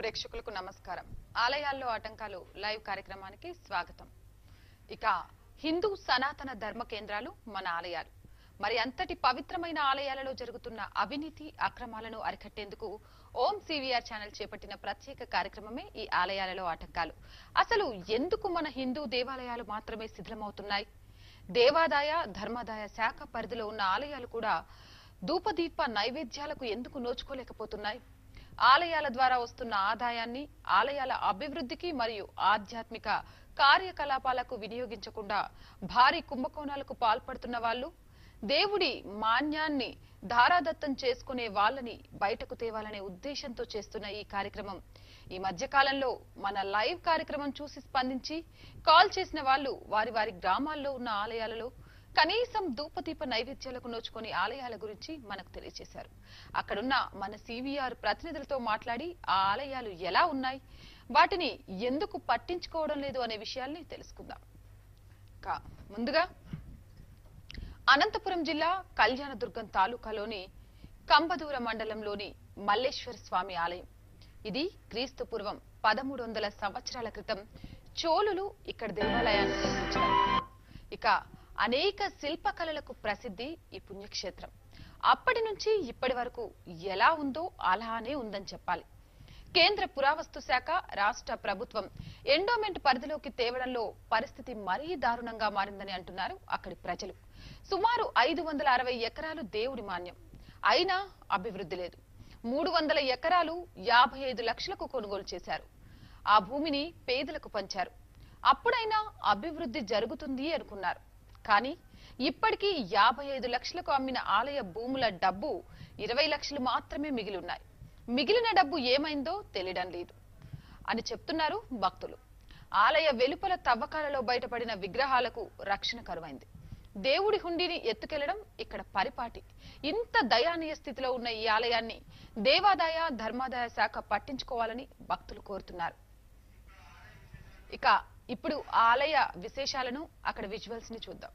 ప్రేక్షకులకు నమస్కారం ఆలయాల్లో ఆటంకాలు లైవ్ కార్యక్రమానికి స్వాగతం ఇక హిందూ సనాతన ధర్మ కేంద్రాలు మన ఆలయాలు మరి అంతటి పవిత్రమైన ఆలయాలలో జరుగుతున్న అవినీతి అక్రమాలను అరికట్టేందుకు ఓం సివిఆర్ ఛానల్ చేపట్టిన ప్రత్యేక కార్యక్రమమే ఈ ఆలయాలలో ఆటంకాలు అసలు ఎందుకు మన హిందూ దేవాలయాలు మాత్రమే శిథిలమవుతున్నాయి దేవాదాయ ధర్మాదాయ శాఖ పరిధిలో ఉన్న ఆలయాలు కూడా ధూపదీప నైవేద్యాలకు ఎందుకు నోచుకోలేకపోతున్నాయి ఆలయాల ద్వారా వస్తున్న ఆదాయాన్ని ఆలయాల అభివృద్ధికి మరియు ఆధ్యాత్మిక కార్యకలాపాలకు వినియోగించకుండా భారీ కుంభకోణాలకు పాల్పడుతున్న వాళ్ళు దేవుడి మాన్యాన్ని ధారాదత్తం చేసుకునే వాళ్ళని బయటకు తేవాలనే ఉద్దేశంతో చేస్తున్న ఈ కార్యక్రమం ఈ మధ్య కాలంలో మన లైవ్ కార్యక్రమం చూసి స్పందించి కాల్ చేసిన వాళ్ళు వారి వారి గ్రామాల్లో ఉన్న ఆలయాలలో కనీసం ధూపదీప నైవేద్యాలకు నోచుకొని ఆలయాల గురించి మనకు తెలియజేశారు అక్కడున్న మన సివిఆర్ ప్రతినిధులతో మాట్లాడి ఆ ఆలయాలు ఎలా ఉన్నాయి వాటిని ఎందుకు పట్టించుకోవడం లేదు అనే విషయాల్ని తెలుసుకుందాం ఇక ముందుగా అనంతపురం జిల్లా కళ్యాణదుర్గం తాలూకాలోని కంబదూర మండలంలోని మల్లేశ్వర స్వామి ఆలయం ఇది క్రీస్తు పూర్వం పదమూడు వందల సంవత్సరాల క్రితం చోళులు ఇక్కడ దేవాలయాన్ని నిర్మించారు ఇక అనేక శిల్పకళలకు ప్రసిద్ధి ఈ పుణ్యక్షేత్రం అప్పటి నుంచి ఇప్పటి వరకు ఎలా ఉందో అలానే ఉందని చెప్పాలి కేంద్ర పురావస్తు శాఖ రాష్ట్ర ప్రభుత్వం ఎండోమెంట్ పరిధిలోకి తేవడంలో పరిస్థితి మరీ దారుణంగా మారిందని అంటున్నారు అక్కడి ప్రజలు సుమారు ఐదు వందల అరవై ఎకరాలు దేవుడి మాన్యం అయినా అభివృద్ధి లేదు మూడు వందల ఎకరాలు యాభై ఐదు లక్షలకు కొనుగోలు చేశారు ఆ భూమిని పేదలకు పంచారు అప్పుడైనా అభివృద్ధి జరుగుతుంది అనుకున్నారు కానీ ఇప్పటికీ యాభై ఐదు లక్షలకు అమ్మిన ఆలయ భూముల డబ్బు ఇరవై లక్షలు మాత్రమే మిగిలి ఉన్నాయి మిగిలిన డబ్బు ఏమైందో తెలియడం లేదు అని చెప్తున్నారు భక్తులు ఆలయ వెలుపల తవ్వకాలలో బయటపడిన విగ్రహాలకు రక్షణ కరువైంది దేవుడి హుండీని ఎత్తుకెళ్లడం ఇక్కడ పరిపాటి ఇంత దయానీయ స్థితిలో ఉన్న ఈ ఆలయాన్ని దేవాదాయ ధర్మాదాయ శాఖ పట్టించుకోవాలని భక్తులు కోరుతున్నారు ఇక ఇప్పుడు ఆ ఆలయ విశేషాలను అక్కడ విజువల్స్ ని చూద్దాం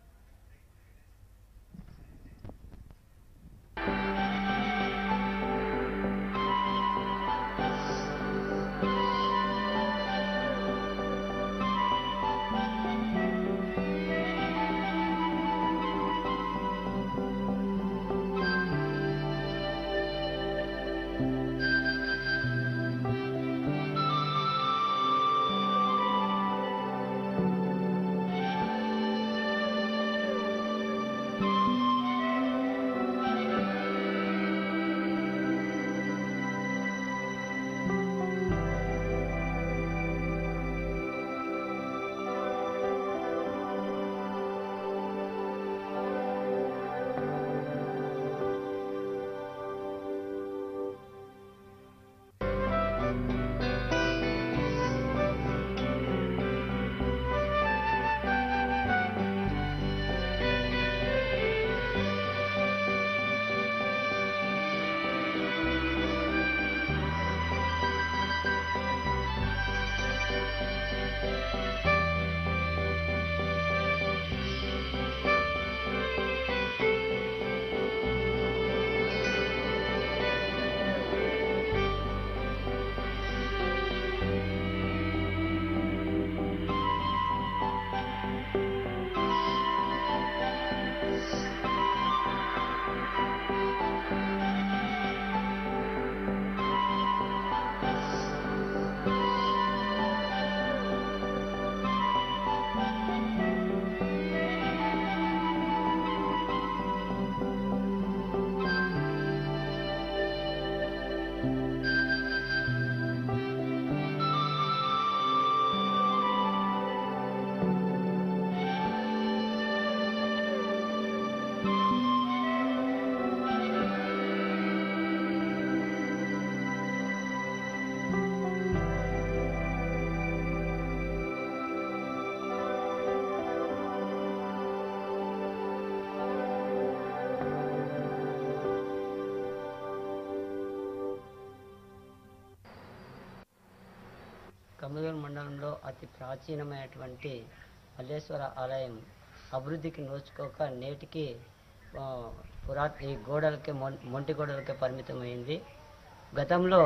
కమ్మదూరు మండలంలో అతి ప్రాచీనమైనటువంటి మల్లేశ్వర ఆలయం అభివృద్ధికి నోచుకోక నేటికి ఆ, పురా ఈ గోడలకి మొం- మొంటి గోడలకే పరిమితమైంది గతంలో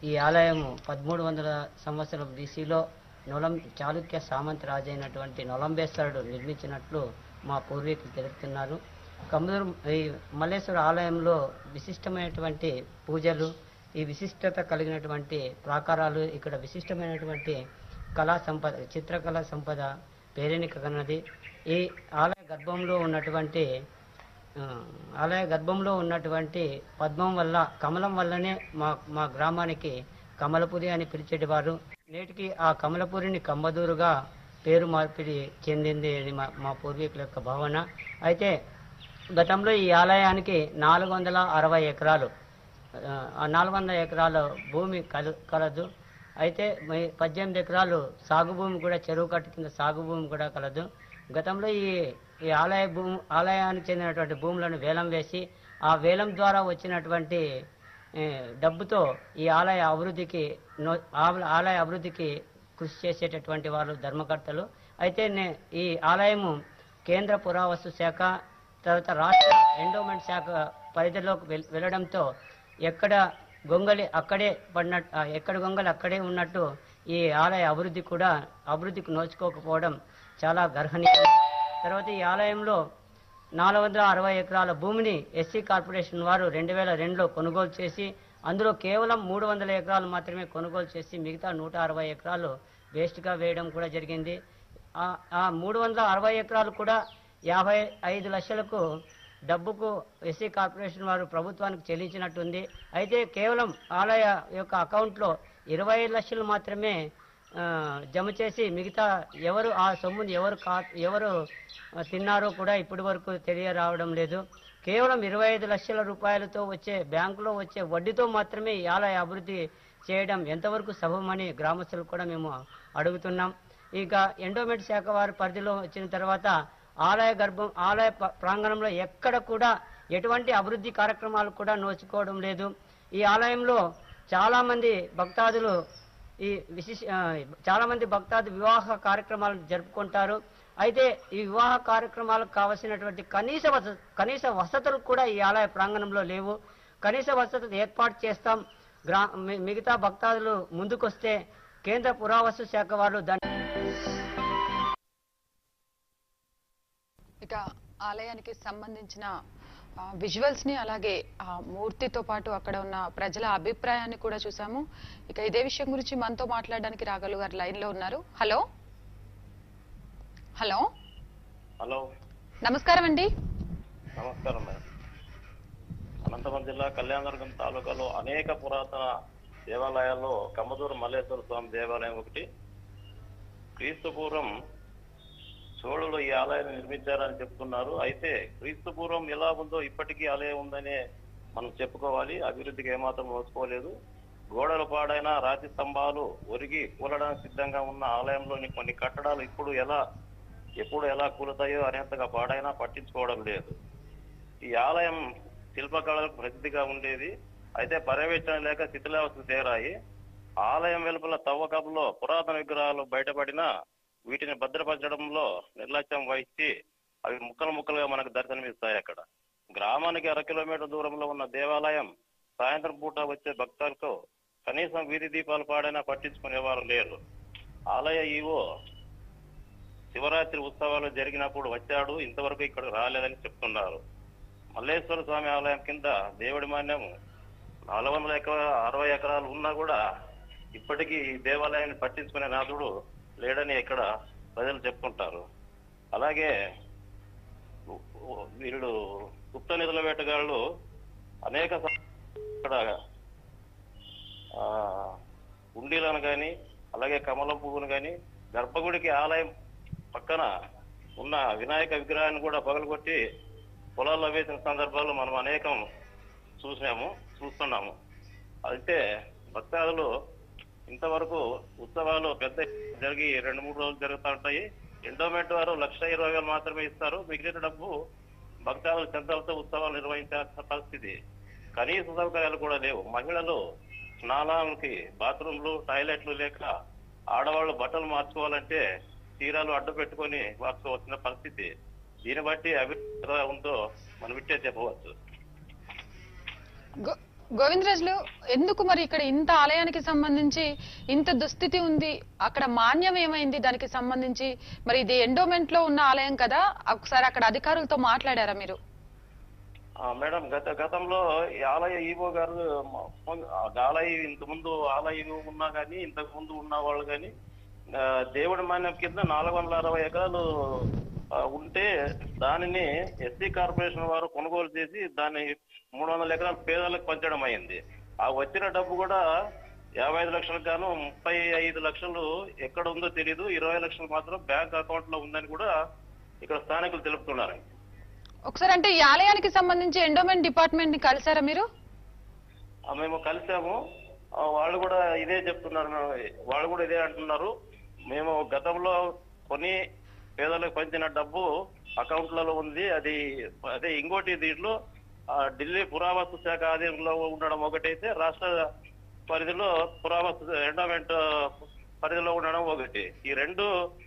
ఈ ఆలయము పదమూడు వందల సంవత్సరం బీసీలో నొలం చాళుక్య సామంత రాజు అయినటువంటి నొలంబేశ్వరుడు నిర్మించినట్లు మా పూర్వీకులు తెలుపుతున్నారు కమ్మదూరు ఈ మల్లేశ్వర ఆలయంలో విశిష్టమైనటువంటి పూజలు ఈ విశిష్టత కలిగినటువంటి ప్రాకారాలు ఇక్కడ విశిష్టమైనటువంటి కళా సంపద చిత్రకళా సంపద పేరెనిక కన్నది ఈ ఆలయ గర్భంలో ఉన్నటువంటి ఆ, ఆలయ గర్భంలో ఉన్నటువంటి పద్మం వల్ల కమలం వల్లనే మా మా గ్రామానికి కమలపురి అని పిలిచేటివారు నేటికి ఆ కమలపురిని కమ్మదూరుగా పేరు మార్పిడి చెందింది అని మా మా పూర్వీకుల యొక్క భావన అయితే గతంలో ఈ ఆలయానికి నాలుగు వందల అరవై ఎకరాలు ఆ నాలుగు వందల ఎకరాల భూమి కల కలదు అయితే మీ- పద్దెనిమిది ఎకరాలు సాగు భూమి కూడా చెరువు కట్టు కింద సాగు భూమి కూడా కలదు గతంలో ఈ ఈ ఆలయ భూమి ఆలయానికి చెందినటువంటి భూములను వేలం వేసి ఆ వేలం ద్వారా వచ్చినటువంటి ఏ, డబ్బుతో ఈ ఆలయ అభివృద్ధికి నో- ఆల- ఆలయ అభివృద్ధికి కృషి చేసేటటువంటి వారు ధర్మకర్తలు అయితే నే- ఈ ఆలయము కేంద్ర పురావస్తు శాఖ తర్వాత రాష్ట్ర ఎండోమెంట్ శాఖ పరిధిలోకి వెల్- వెళ్ళడంతో ఎక్కడ గొంగలి అక్కడే పడినట్టు ఆ, ఎక్కడ గొంగలి అక్కడే ఉన్నట్టు ఈ ఆలయ అభివృద్ధి కూడా అభివృద్ధికి నోచుకోకపోవడం చాలా గర్హనీయం తర్వాత ఈ ఆలయంలో నాలుగు వందల అరవై ఎకరాల భూమిని ఎస్సీ కార్పొరేషన్ వారు రెండు వేల రెండులో కొనుగోలు చేసి అందులో కేవలం మూడు వందల ఎకరాలు మాత్రమే కొనుగోలు చేసి మిగతా నూట అరవై ఎకరాలు వేస్ట్గా వేయడం కూడా జరిగింది ఆ- ఆ మూడు వందల అరవై ఎకరాలు కూడా యాభై ఐదు లక్షలకు డబ్బుకు ఎస్సీ కార్పొరేషన్ వారు ప్రభుత్వానికి చెల్లించినట్టుంది అయితే కేవలం ఆలయ యొక్క అకౌంట్లో ఇరవై ఐదు లక్షలు మాత్రమే ఆ, జమ చేసి మిగతా ఎవరు ఆ సొమ్ముని ఎవరు కా ఎవరు ఆ, తిన్నారో కూడా ఇప్పటి వరకు తెలియరావడం లేదు కేవలం ఇరవై ఐదు లక్షల రూపాయలతో వచ్చే బ్యాంకులో వచ్చే వడ్డీతో మాత్రమే ఈ ఆలయ అభివృద్ధి చేయడం ఎంతవరకు సబమని గ్రామస్తులు కూడా మేము అడుగుతున్నాం ఇక ఎండోమెంట్ శాఖ వారి పరిధిలో వచ్చిన తర్వాత ఆలయ గర్భం ఆలయ ప- ప్రాంగణంలో ఎక్కడ కూడా ఎటువంటి అభివృద్ధి కార్యక్రమాలు కూడా నోచుకోవడం లేదు ఈ ఆలయంలో చాలా మంది భక్తాదులు ఈ విశిష ఆ, చాలా మంది భక్తాది వివాహ కార్యక్రమాలు జరుపుకుంటారు అయితే ఈ వివాహ కార్యక్రమాలకు కావలసినటువంటి కనీస వస కనీస వసతులు కూడా ఈ ఆలయ ప్రాంగణంలో లేవు కనీస వసతులు ఏర్పాటు చేస్తాం గ్రా మి- మిగతా భక్తాదులు ముందుకొస్తే కేంద్ర పురావస్తు శాఖ వాళ్ళు దాన్ని ఇక ఆలయానికి సంబంధించిన విజువల్స్ ని అలాగే ఆ మూర్తితో పాటు అక్కడ ఉన్న ప్రజల అభిప్రాయాన్ని కూడా చూసాము ఇక ఇదే విషయం గురించి మనతో మాట్లాడడానికి రాఘలు గారు లైన్ లో ఉన్నారు హలో హలో హలో నమస్కారం అండి నమస్కారం మేడం అనంతపురం జిల్లా కళ్యాణదుర్గం తాలూకాలో అనేక పురాతన దేవాలయాల్లో కమ్మదూరు మల్లేశ్వర స్వామి దేవాలయం ఒకటి క్రీస్తు పూర్వం చోళులు ఈ ఆలయాన్ని నిర్మించారని చెప్తున్నారు అయితే క్రీస్తు పూర్వం ఎలా ఉందో ఇప్పటికీ ఆలయం ఉందనే మనం చెప్పుకోవాలి అభివృద్ధికి ఏమాత్రం నోచుకోలేదు గోడలు పాడైన రాతి స్తంభాలు ఒరిగి కూలడానికి సిద్ధంగా ఉన్న ఆలయంలోని కొన్ని కట్టడాలు ఇప్పుడు ఎలా ఎప్పుడు ఎలా కూలుతాయో అనేంతగా పాడైనా పట్టించుకోవడం లేదు ఈ ఆలయం శిల్పకళలకు ప్రసిద్ధిగా ఉండేది అయితే పర్యవేక్షణ లేక శిథిలావస్థ చేరాయి ఆలయం వెలుపల తవ్వకంలో పురాతన విగ్రహాలు బయటపడినా వీటిని భద్రపరచడంలో నిర్లక్ష్యం వహించి అవి ముక్కలు ముక్కలుగా మనకు దర్శనమిస్తాయి అక్కడ గ్రామానికి అర కిలోమీటర్ దూరంలో ఉన్న దేవాలయం సాయంత్రం పూట వచ్చే భక్తులకు కనీసం వీధి దీపాలు పాడైనా పట్టించుకునేవారు లేరు ఆలయ ఈవో శివరాత్రి ఉత్సవాలు జరిగినప్పుడు వచ్చాడు ఇంతవరకు ఇక్కడ రాలేదని చెప్తున్నారు మల్లేశ్వర స్వామి ఆలయం కింద దేవుడి మాన్యం నాలుగు వందల ఎకరా అరవై ఎకరాలు ఉన్నా కూడా ఇప్పటికీ ఈ దేవాలయాన్ని పట్టించుకునే నాథుడు లేడని ఇక్కడ ప్రజలు చెప్పుకుంటారు అలాగే ఉ- ఉ- వీళ్ళు గుప్త నిధుల వేటగాళ్ళు అనేక స- ఇక్కడ ఆ, ఉండీలను కానీ అలాగే కమలం పువ్వును కానీ గర్భగుడికి ఆలయం పక్కన ఉన్న వినాయక విగ్రహాన్ని కూడా పగలగొట్టి పొలాల్లో వేసిన సందర్భాలు మనం అనేకం చూసాము చూస్తున్నాము అయితే భక్తాదులు ఇంతవరకు ఉత్సవాలు పెద్ద జరిగి రెండు మూడు రోజులు జరుగుతూ ఉంటాయి ఎండోమెంట్ వారు లక్ష ఇరవై వేలు మాత్రమే ఇస్తారు మిగిలిన డబ్బు భక్తాదులు చెంతలతో ఉత్సవాలు నిర్వహించాల్సిన పరిస్థితి కనీస సౌకర్యాలు కూడా లేవు మహిళలు స్నానాలకి బాత్రూంలు టాయిలెట్లు లేక ఆడవాళ్ళు బట్టలు మార్చుకోవాలంటే తీరాలు అడ్డు పెట్టుకొని మార్చుకోవాల్సిన పరిస్థితి దీన్ని బట్టి అభివృద్ధి ఎలా ఉందో మనం ఇట్టే చెప్పవచ్చు గు- గోవిందరాజులు ఎందుకు మరి ఇక్కడ ఇంత ఆలయానికి సంబంధించి ఇంత దుస్థితి ఉంది అక్కడ మాన్యం ఏమైంది దానికి సంబంధించి మరి ఇది ఎండోమెంట్ లో ఉన్న ఆలయం కదా ఒకసారి అక్కడ అధికారులతో మాట్లాడారా మీరు ఆ, మేడం గత గతంలో ఈ ఆలయ ఈవో గారు మ- ఫోన్- ఆ ఆలయ ఇంత ముందు ఆలయ ఉన్నా కానీ ఇంతకు ముందు ఉన్న వాళ్ళు కానీ దేవుడి మాన్యం కింద నాలుగు వందల అరవై ఎకరాలు ఆ, ఉంటే దానిని ఎస్సీ కార్పొరేషన్ వారు కొనుగోలు చేసి దాన్ని మూడు వందల ఎకరాలు పేదలకు పంచడం అయింది ఆ వచ్చిన డబ్బు కూడా యాభై ఐదు లక్షలకు గాను ముప్పై ఐదు లక్షలు ఎక్కడ ఉందో తెలియదు ఇరవై లక్షలు మాత్రం బ్యాంక్ అకౌంట్ లో ఉందని కూడా ఇక్కడ స్థానికులు తెలుపుతున్నారు ఒకసారి అంటే ఈ ఆలయానికి సంబంధించి ఎండోమెంట్ డిపార్ట్మెంట్ ని కలిసారా మీరు ఆ, మేము కలిసాము ఆ, వాళ్ళు కూడా ఇదే చెప్తున్నారు వాళ్ళు కూడా ఇదే అంటున్నారు మేము గతంలో కొని పేదలకు పంచిన డబ్బు అకౌంట్లలో ఉంది అది అదే ఇంకోటి దీంట్లో ఆ, ఢిల్లీ పురావస్తు శాఖ ఆధీనంలో ఉండడం ఒకటైతే రాష్ట్ర పరిధిలో పురావస్తు ఎండోమెంట్ పరిధిలో ఉండడం ఒకటి ఈ రెండు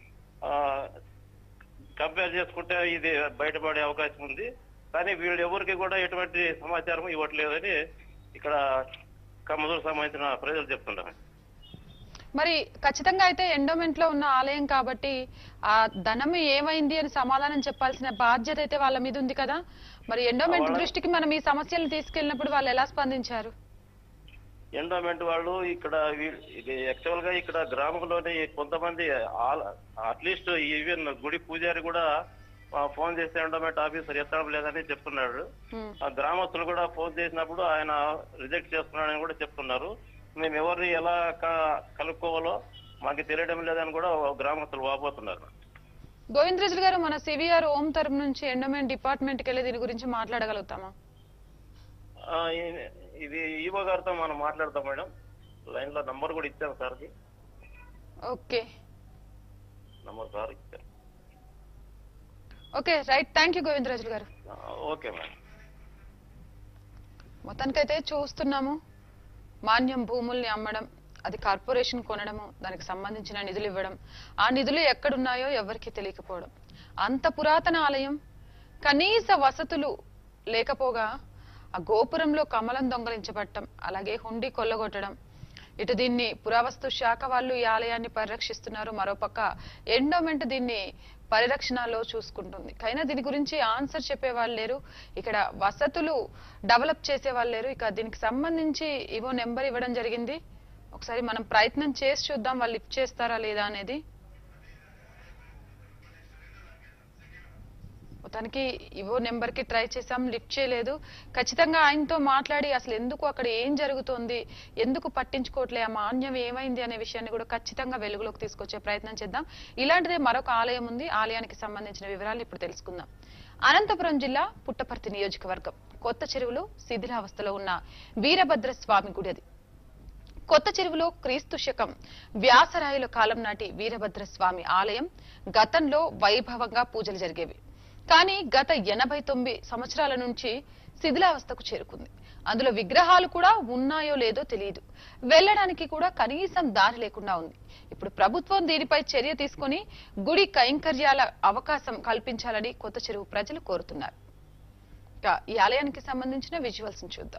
కంపేర్ చేసుకుంటే ఇది బయటపడే అవకాశం ఉంది కానీ వీళ్ళు ఎవరికి కూడా ఎటువంటి సమాచారం ఇవ్వట్లేదని ఇక్కడ కమ్మదూరు సంబంధించిన ప్రజలు చెప్తున్నారు మరి ఖచ్చితంగా అయితే ఎండోమెంట్ లో ఉన్న ఆలయం కాబట్టి ఆ ధనం ఏమైంది అని సమాధానం చెప్పాల్సిన బాధ్యత అయితే వాళ్ళ మీద ఉంది కదా మరి ఎండోమెంట్ వాళ్ళ- దృష్టికి మనం ఈ సమస్యలు తీసుకెళ్ళినప్పుడు వాళ్ళు ఎలా స్పందించారు ఎండోమెంట్ వాళ్ళు ఇక్కడ వీ- ఇది యాక్చువల్ గా ఇక్కడ గ్రామంలోని కొంతమంది అట్లీస్ట్ ఈవెన్ గుడి పూజారి కూడా ఆ, ఫోన్ చేస్తే ఎండోమెంట్ ఆఫీసర్ ఎత్తడం లేదని చెప్తున్నాడు ఉమ్. ఆ గ్రామస్తులు కూడా ఫోన్ చేసినప్పుడు ఆయన రిజెక్ట్ చేస్తున్నాడని కూడా చెప్తున్నారు మేము ఎవరిని ఎలా క- కలుపుకోవాలో మాకు తెలియడం లేదని కూడా గ్రామస్తులు వాపోతున్నారు గోవిందరాజులు గారు మన సివిఆర్ ఓం తరపు నుంచి ఎండోమెంట్ డిపార్ట్మెంట్ కి వెళ్ళి దీని గురించి మాట్లాడగలుగుతామా ఆ, ఈ- ఇది ఈవో గారితో మనం మాట్లాడతాం మేడం లైన్ లో నంబర్ కూడా ఇచ్చాను సార్కి ఓకే నంబర్ సార్ ఇచ్చారు okay right thank you Govindarajulu garu ఆ, ఓకే మేడం మొత్తానికైతే చూస్తున్నాము మాన్యం భూముల్ని అమ్మడం అది కార్పొరేషన్ కొనడము దానికి సంబంధించిన నిధులు ఇవ్వడం ఆ నిధులు ఎక్కడున్నాయో ఎవరికి తెలియకపోవడం అంత పురాతన ఆలయం కనీస వసతులు లేకపోగా ఆ గోపురంలో కమలం దొంగలించబట్టం అలాగే హుండీ కొల్లగొట్టడం ఇటు దీన్ని పురావస్తు శాఖ వాళ్ళు ఈ ఆలయాన్ని పరిరక్షిస్తున్నారు మరోపక్క ఎండోమెంట్ దీన్ని పరిరక్షణలో చూసుకుంటుంది కైనా దీని గురించి ఆన్సర్ చెప్పే వాళ్ళు లేరు ఇక్కడ వసతులు డెవలప్ చేసే వాళ్ళు లేరు ఇక దీనికి సంబంధించి ఇవో నెంబర్ ఇవ్వడం జరిగింది ఒకసారి మనం ప్రయత్నం చేసి చూద్దాం వాళ్ళు లిఫ్ట్ చేస్తారా లేదా అనేది మొత్తానికి ఇవో నెంబర్ కి ట్రై చేసాం లిఫ్ట్ చేయలేదు ఖచ్చితంగా ఆయనతో మాట్లాడి అసలు ఎందుకు అక్కడ ఏం జరుగుతోంది ఎందుకు పట్టించుకోవట్లే ఆ మాన్యం ఏమైంది అనే విషయాన్ని కూడా ఖచ్చితంగా వెలుగులోకి తీసుకొచ్చే ప్రయత్నం చేద్దాం ఇలాంటిదే మరొక ఆలయం ఉంది ఆలయానికి సంబంధించిన వివరాలు ఇప్పుడు తెలుసుకుందాం అనంతపురం జిల్లా పుట్టపర్తి నియోజకవర్గం కొత్త చెరువులో శిథిలావస్థలో ఉన్న వీరభద్ర స్వామి గుడి అది కొత్త చెరువులో క్రీస్తు శకం వ్యాసరాయుల కాలం నాటి వీరభద్ర స్వామి ఆలయం గతంలో వైభవంగా పూజలు జరిగేవి కానీ గత ఎనభై తొమ్మిది సంవత్సరాల నుంచి శిథిలావస్థకు చేరుకుంది అందులో విగ్రహాలు కూడా ఉన్నాయో లేదో తెలియదు వెళ్ళడానికి కూడా కనీసం దారి లేకుండా ఉంది ఇప్పుడు ప్రభుత్వం దీనిపై చర్య తీసుకొని గుడి కైంకర్యాల అవకాశం కల్పించాలని కొత్త చెరువు ప్రజలు కోరుతున్నారు ఇక ఈ ఆలయానికి సంబంధించిన విజువల్స్ చూద్దాం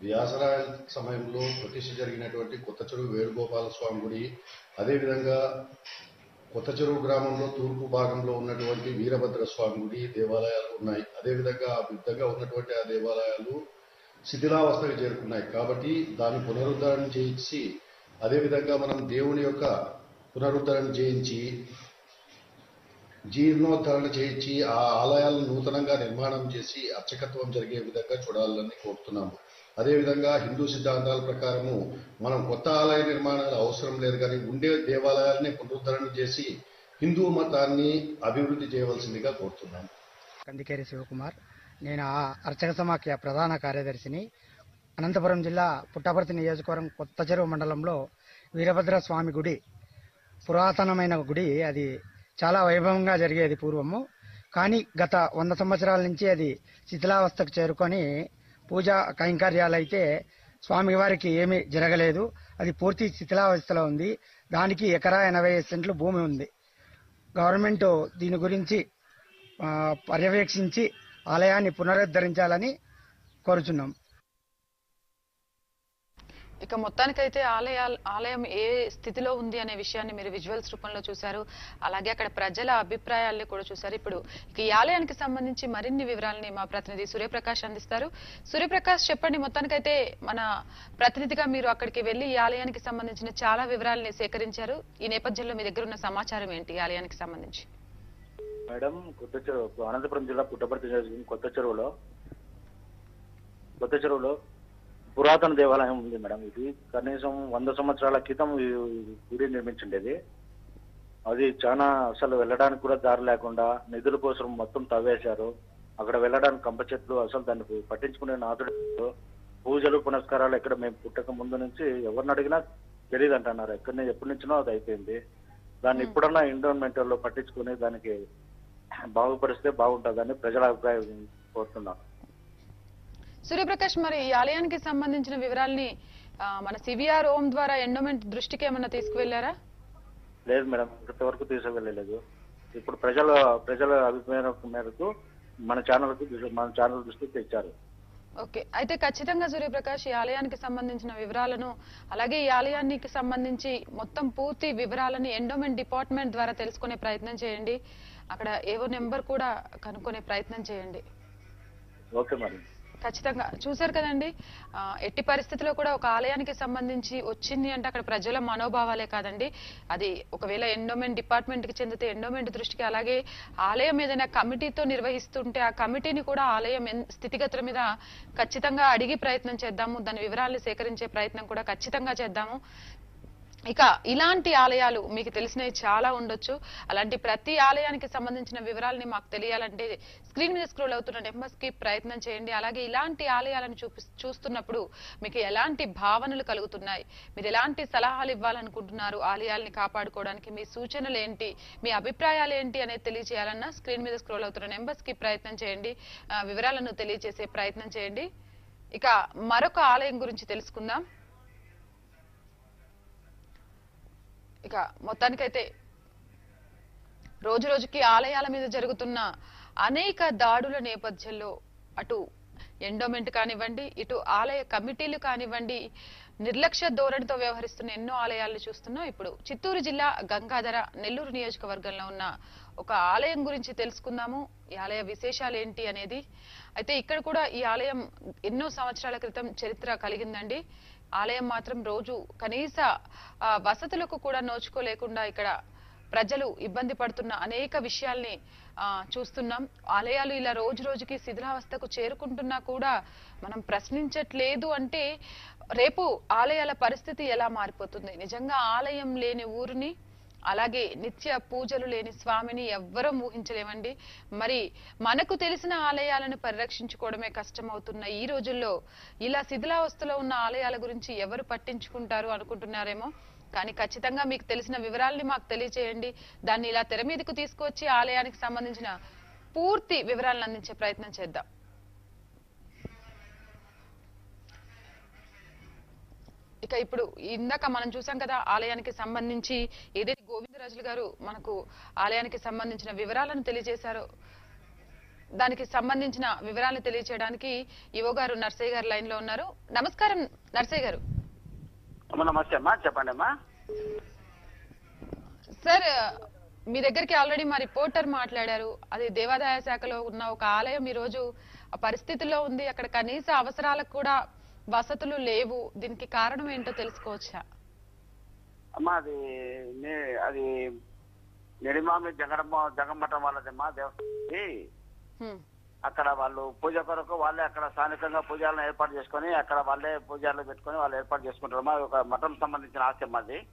వ్యాసరాయ సమయంలో ప్రతిష్ఠ జరిగినటువంటి కొత్త చెరువు వేణుగోపాల స్వామి గుడి అదేవిధంగా కొత్త చెరువు గ్రామంలో తూర్పు భాగంలో ఉన్నటువంటి వీరభద్ర స్వామి గుడి దేవాలయాలు ఉన్నాయి అదేవిధంగా ఆ విధంగా ఉన్నటువంటి ఆ దేవాలయాలు శిథిలావస్థకు చేరుకున్నాయి కాబట్టి దాన్ని పునరుద్ధరణ చేయించి అదేవిధంగా మనం దేవుని యొక్క పునరుద్ధరణ చేయించి జీర్ణోద్ధరణ చేయించి ఆ ఆలయాలను నూతనంగా నిర్మాణం చేసి అర్చకత్వం జరిగే విధంగా చూడాలని కోరుతున్నాము అదేవిధంగా హిందూ సిద్ధాంతాల ప్రకారము మనం కొత్త ఆలయ నిర్మాణాలు అవసరం లేదు కానీ ఉండే దేవాలయాలని పునరుద్ధరణ చేసి హిందూ మతాన్ని అభివృద్ధి చేయవలసిందిగా కోరుతున్నాము కందికేరి శివకుమార్ నేను ఆ అర్చక సమాఖ్య ప్రధాన కార్యదర్శిని అనంతపురం జిల్లా పుట్టపర్తి నియోజకవర్గం కొత్త చెరువు మండలంలో వీరభద్ర స్వామి గుడి పురాతనమైన గుడి అది చాలా వైభవంగా జరిగేది పూర్వము కానీ గత వంద సంవత్సరాల నుంచి అది శిథిలావస్థకు చేరుకొని పూజా కైంకర్యాలు అయితే స్వామివారికి ఏమీ జరగలేదు అది పూర్తి శిథిలావస్థలో ఉంది దానికి ఎకరా ఎనభై సెంట్లు భూమి ఉంది గవర్నమెంట్ దీని గురించి ఆ, పర్యవేక్షించి ఆలయాన్ని పునరుద్ధరించాలని కోరుచున్నాం ఇక మొత్తానికైతే ఆలయ ఆలయం ఏ స్థితిలో ఉంది అనే విషయాన్ని మీరు విజువల్స్ రూపంలో చూశారు అలాగే అక్కడ ప్రజల అభిప్రాయాల్ని కూడా చూశారు ఇప్పుడు ఇక ఈ ఆలయానికి సంబంధించి మరిన్ని వివరాలని మా ప్రతినిధి సూర్యప్రకాష్ అందిస్తారు సూర్యప్రకాష్ చెప్పండి మొత్తానికైతే మన ప్రతినిధిగా మీరు అక్కడికి వెళ్లి ఈ ఆలయానికి సంబంధించిన చాలా వివరాలని సేకరించారు ఈ నేపథ్యంలో మీ దగ్గర ఉన్న సమాచారం ఏంటి ఈ ఆలయానికి సంబంధించి మేడం కొత్త చెరువు అనంతపురం జిల్లా పుట్టపర్తి నియోజకవర్గం కొత్త చెరువులో కొత్త చెరువులో పురాతన దేవాలయం ఉంది మేడం ఇది కనీసం వంద సంవత్సరాల క్రితం ఈ గుడి నిర్మించిండేది అది చాలా అసలు వెళ్ళడానికి కూడా దారి లేకుండా నిధుల కోసం మొత్తం తవ్వేశారు అక్కడ వెళ్ళడానికి కంప చెట్లు అసలు దాన్ని పట్టించుకునే నాథుడు లేడు. పూజలు పునస్కారాలు ఎక్కడ మేము పుట్టక ముందు నుంచి ఎవరిని అడిగినా తెలియదు అంటున్నారు ఎక్కడి నుంచి ఎప్పటి నుంచినో అది అయిపోయింది దాన్ని ఇప్పుడన్నా ఎండోన్మెంటల్ లో పట్టించుకుని దానికి బాగుపరిస్తే బాగుంటుందని ప్రజల అభిప్రాయం కోరుతున్నాను సూర్యప్రకాష్ మరి ఈ ఆలయానికి సంబంధించిన వివరాల్ని ఆ, మన సివిఆర్ ఓం ద్వారా ఎండోమెంట్ దృష్టికి ఏమన్నా తీసుకువెళ్లారా లేదు మేడం ఇంతవరకు తీసుకెళ్ళలేదు ఇప్పుడు ప్రజల ప్రజల అభిప్రాయం మేరకు మన ఛానల్ కు మన ఛానల్ దృష్టికి తెచ్చారు ఓకే అయితే ఖచ్చితంగా సూర్యప్రకాష్ ఈ ఆలయానికి సంబంధించిన వివరాలను అలాగే ఈ ఆలయానికి సంబంధించి మొత్తం పూర్తి వివరాలని ఎండోమెంట్ డిపార్ట్మెంట్ ద్వారా తెలుసుకునే ప్రయత్నం చేయండి అక్కడ ఏవో నెంబర్ కూడా కనుక్కునే ప్రయత్నం చేయండి ఓకే మరి ఖచ్చితంగా చూశారు కదండి ఆ, ఎట్టి పరిస్థితిలో కూడా ఒక ఆలయానికి సంబంధించి వచ్చింది అంటే అక్కడ ప్రజల మనోభావాలే కాదండి అది ఒకవేళ ఎండోమెంట్ డిపార్ట్మెంట్ కి చెందితే ఎండోమెంట్ దృష్టికి అలాగే ఆలయం ఏదైనా కమిటీతో నిర్వహిస్తుంటే ఆ కమిటీని కూడా ఆలయం ఎన్- స్థితిగతుల మీద ఖచ్చితంగా అడిగి ప్రయత్నం చేద్దాము దాని వివరాలను సేకరించే ప్రయత్నం కూడా ఖచ్చితంగా చేద్దాము ఇక ఇలాంటి ఆలయాలు మీకు తెలిసినవి చాలా ఉండొచ్చు అలాంటి ప్రతి ఆలయానికి సంబంధించిన వివరాలని మాకు తెలియాలంటే స్క్రీన్ మీద స్క్రోల్ అవుతున్న నెంబర్స్ కి ప్రయత్నం చేయండి అలాగే ఇలాంటి ఆలయాలను చూపి చూస్తున్నప్పుడు మీకు ఎలాంటి భావనలు కలుగుతున్నాయి మీరు ఎలాంటి సలహాలు ఇవ్వాలనుకుంటున్నారు ఆలయాల్ని కాపాడుకోవడానికి మీ సూచనలు ఏంటి మీ అభిప్రాయాలు ఏంటి అనేది తెలియజేయాలన్నా స్క్రీన్ మీద స్క్రోల్ అవుతున్న నెంబర్స్ కి ప్రయత్నం చేయండి ఆ, వివరాలను తెలియజేసే ప్రయత్నం చేయండి ఇక మరొక ఆలయం గురించి తెలుసుకుందాం ఇక మొత్తానికైతే రోజు రోజుకి ఆలయాల మీద జరుగుతున్న అనేక దాడుల నేపథ్యంలో అటు ఎండోమెంట్ కానివ్వండి ఇటు ఆలయ కమిటీలు కానివ్వండి నిర్లక్ష్య ధోరణితో వ్యవహరిస్తున్న ఎన్నో ఆలయాలను చూస్తున్నాం ఇప్పుడు చిత్తూరు జిల్లా గంగాధర నెల్లూరు నియోజకవర్గంలో ఉన్న ఒక ఆలయం గురించి తెలుసుకుందాము ఈ ఆలయ విశేషాలు ఏంటి అనేది అయితే ఇక్కడ కూడా ఈ ఆలయం ఎన్నో సంవత్సరాల క్రితం చరిత్ర కలిగిందండి ఆలయం మాత్రం రోజు కనీస ఆ, వసతులకు కూడా నోచుకోలేకుండా ఇక్కడ ప్రజలు ఇబ్బంది పడుతున్న అనేక విషయాల్ని ఆ, చూస్తున్నాం ఆలయాలు ఇలా రోజు రోజుకి శిథిలావస్థకు చేరుకుంటున్నా కూడా మనం ప్రశ్నించట్లేదు అంటే రేపు ఆలయాల పరిస్థితి ఎలా మారిపోతుంది నిజంగా ఆలయం లేని ఊరిని అలాగే నిత్య పూజలు లేని స్వామిని ఎవ్వరం ఊహించలేమండి మరి మనకు తెలిసిన ఆలయాలను పరిరక్షించుకోవడమే కష్టమవుతున్న ఈ రోజుల్లో ఇలా శిథిలావస్థలో ఉన్న ఆలయాల గురించి ఎవరు పట్టించుకుంటారు అనుకుంటున్నారేమో కానీ ఖచ్చితంగా మీకు తెలిసిన వివరాల్ని మాకు తెలియజేయండి దాన్ని ఇలా తెర మీదకు తీసుకొచ్చి ఆలయానికి సంబంధించిన పూర్తి వివరాలను అందించే ప్రయత్నం చేద్దాం ఇక ఇప్పుడు ఇందాక మనం చూసాం కదా ఆలయానికి సంబంధించి ఏదైతే గోవిందరాజులు గారు మనకు ఆలయానికి సంబంధించిన వివరాలను తెలియజేశారో దానికి సంబంధించిన వివరాలు తెలియచేయడానికి యువ గారు నర్సయ్య గారు లైన్ లో ఉన్నారు నమస్కారం నర్సయ్య గారు అమ్మ నమస్తే అమ్మా చెప్పండి అమ్మా సార్ మీ దగ్గరికి ఆల్రెడీ మా రిపోర్టర్ మాట్లాడారు అది దేవాదాయ శాఖలో ఉన్న ఒక ఆలయం ఈ రోజు ఆ పరిస్థితిలో ఉంది అక్కడ కనీస అవసరాలకు కూడా వసతులు లేవు దీనికి కారణం ఏంటో తెలుసుకోవచ్చా అమ్మా అది నే- అది నెడిమామి జగడమ్మ జగమ్మటం వాళ్ళదమ్మా దేవస్థానం హ్మ్. అక్కడ వాళ్ళు పూజ కొరకు వాళ్ళే అక్కడ స్థానికంగా పూజలను ఏర్పాటు చేసుకొని అక్కడ వాళ్ళే పూజలు పెట్టుకొని వాళ్ళు ఏర్పాటు చేసుకుంటారమ్మా అది ఒక మఠం సంబంధించిన ఆస్తి అమ్మా అది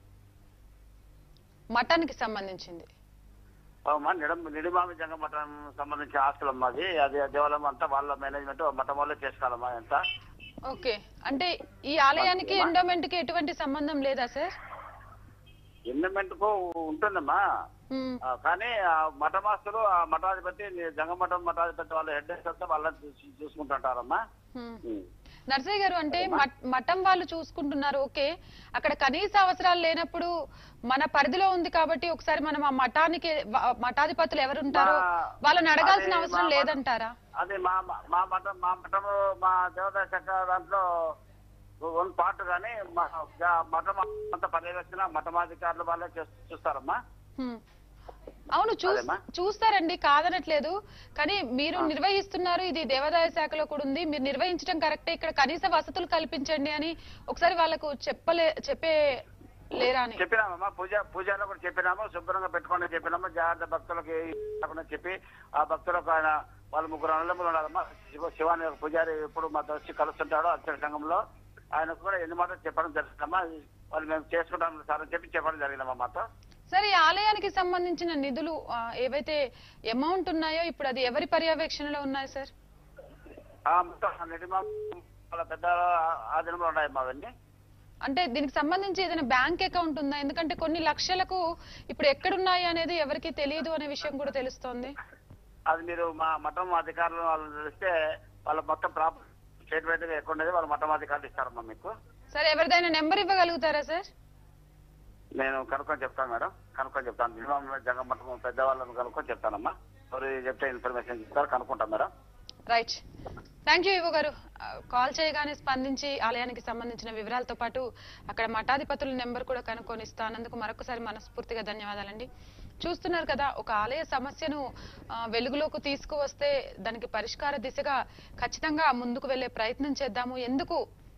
మఠానికి సంబంధించింది అమ్మా నిడం నిడిమామి జంగమఠం సంబంధించిన ఆస్తులు అమ్మా అది అది ఆ దేవాలయం అంతా వాళ్ళ మేనేజ్మెంట్ మఠం వాళ్ళే చేసుకోవాలమ్మా ఎంత ఓకే అంటే ఈ ఆలయానికి ఎండోమెంట్ కి ఎటువంటి సంబంధం లేదా సార్ ఎన్విరాన్మెంట్ కు ఉంటుందమ్మా హ్మ్. ఆ, కానీ ఆ మఠమాస్తులు ఆ మఠాధిపతి జంగమఠం మఠాధిపతి వాళ్ళ హెడ్ అంతా వాళ్ళని చూసి- చూసుకుంటుంటారమ్మా హ్మ్. ఉం. నర్సయ్య గారు అంటే మఠ్- మఠం వాళ్ళు చూసుకుంటున్నారు ఓకే అక్కడ కనీస అవసరాలు లేనప్పుడు మన పరిధిలో ఉంది కాబట్టి ఒకసారి మనం ఆ మఠానికి వ- మఠాధిపతులు ఎవరు ఉంటారో మా- వాళ్ళని అడగాల్సిన అదే అవసరం మా- లేదంటారా అది మా మా- మా మఠం మా మఠము మా దేవతా శాఖ దాంట్లో వన్ పార్ట్ కానీ మా గా- మఠం అంత పర్యవేక్షణ మఠమాధికారులు వాళ్ళే చేస్- చూస్తారమ్మా హ్మ్. అవును చూ అదేమ్మా. చూస్తారండి కాదనట్లేదు కానీ మీరు నిర్వహిస్తున్నారు ఇది దేవాదాయ శాఖలో కూడా ఉంది మీరు నిర్వహించడం కరెక్టే ఇక్కడ కనీస వసతులు కల్పించండి అని ఒకసారి వాళ్ళకు చెప్పలే చెప్పే లేరా అని చెప్పినామమ్మా పూజ పూజలో కూడా చెప్పినాము శుభ్రంగా పెట్టుకోండి చెప్పినాము జాగ్రత్త భక్తులకి కాకుండా చెప్పి ఆ భక్తులకు ఆయన వాళ్ళ ముగ్గురు అన్నదమ్ములు ఉన్నారమ్మా శివ శివాని యొక్క పూజారి ఎప్పుడు మాతో వచ్చి కలుస్తుంటాడో అర్చక సంఘంలో ఆయనకు కూడా ఎన్ని మాటలు చెప్పడం జరిగిందమ్మా వాళ్ళు మేము చేసుకుంటాం సార్ అని చెప్పి చెప్పడం జరిగిందమ్మా మాతో సరే ఈ ఆలయానికి సంబంధించిన నిధులు ఆ, ఏవైతే అమౌంట్ ఉన్నాయో ఇప్పుడు అది ఎవరి పర్యవేక్షణలో ఉన్నాయి సార్ ఆ మొత్తం నిడిమా వాళ్ళ పెద్ద ఆధీనంలో ఉన్నాయమ్మా అవన్నీ అంటే దీనికి సంబంధించి ఏదైనా బ్యాంక్ అకౌంట్ ఉందా ఎందుకంటే కొన్ని లక్షలకు ఇప్పుడు ఎక్కడున్నాయి అనేది ఎవరికి తెలియదు అనే విషయం కూడా తెలుస్తోంది అది మీరు మా మఠం అధికారులు వాళ్ళని తెలిస్తే వాళ్ళ మొత్తం ప్రాపర్ స్టేట్మెంట్ గా ఎక్కువ ఉండేది వాళ్ళ మఠం అధికారులు ఇస్తారమ్మా మీకు సరే ఎవరిదైనా నెంబర్ ఇవ్వగలుగుతారా సార్ నేను కనుక్కొని చెప్తాను మేడం కనుక్కొని చెప్తాను మినిమం జగమ్మటం పెద్దవాళ్ళని కనుక్కొని చెప్తానమ్మా ఎవరు చెప్తే ఇన్ఫర్మేషన్ ఇస్తారు కనుక్కుంటాం మేడం రైట్ థ్యాంక్ యూ ఇవ్వ గారు ఆ, కాల్ చేయగానే స్పందించి ఆలయానికి సంబంధించిన వివరాలతో పాటు అక్కడ మఠాధిపతుల నెంబర్ కూడా కనుక్కొని ఇస్తానందుకు మరొకసారి మనస్ఫూర్తిగా ధన్యవాదాలండి చూస్తున్నారు కదా ఒక ఆలయ సమస్యను ఆ, వెలుగులోకి తీసుకువస్తే దానికి పరిష్కార దిశగా ఖచ్చితంగా ముందుకు వెళ్లే ప్రయత్నం చేద్దాము ఎందుకు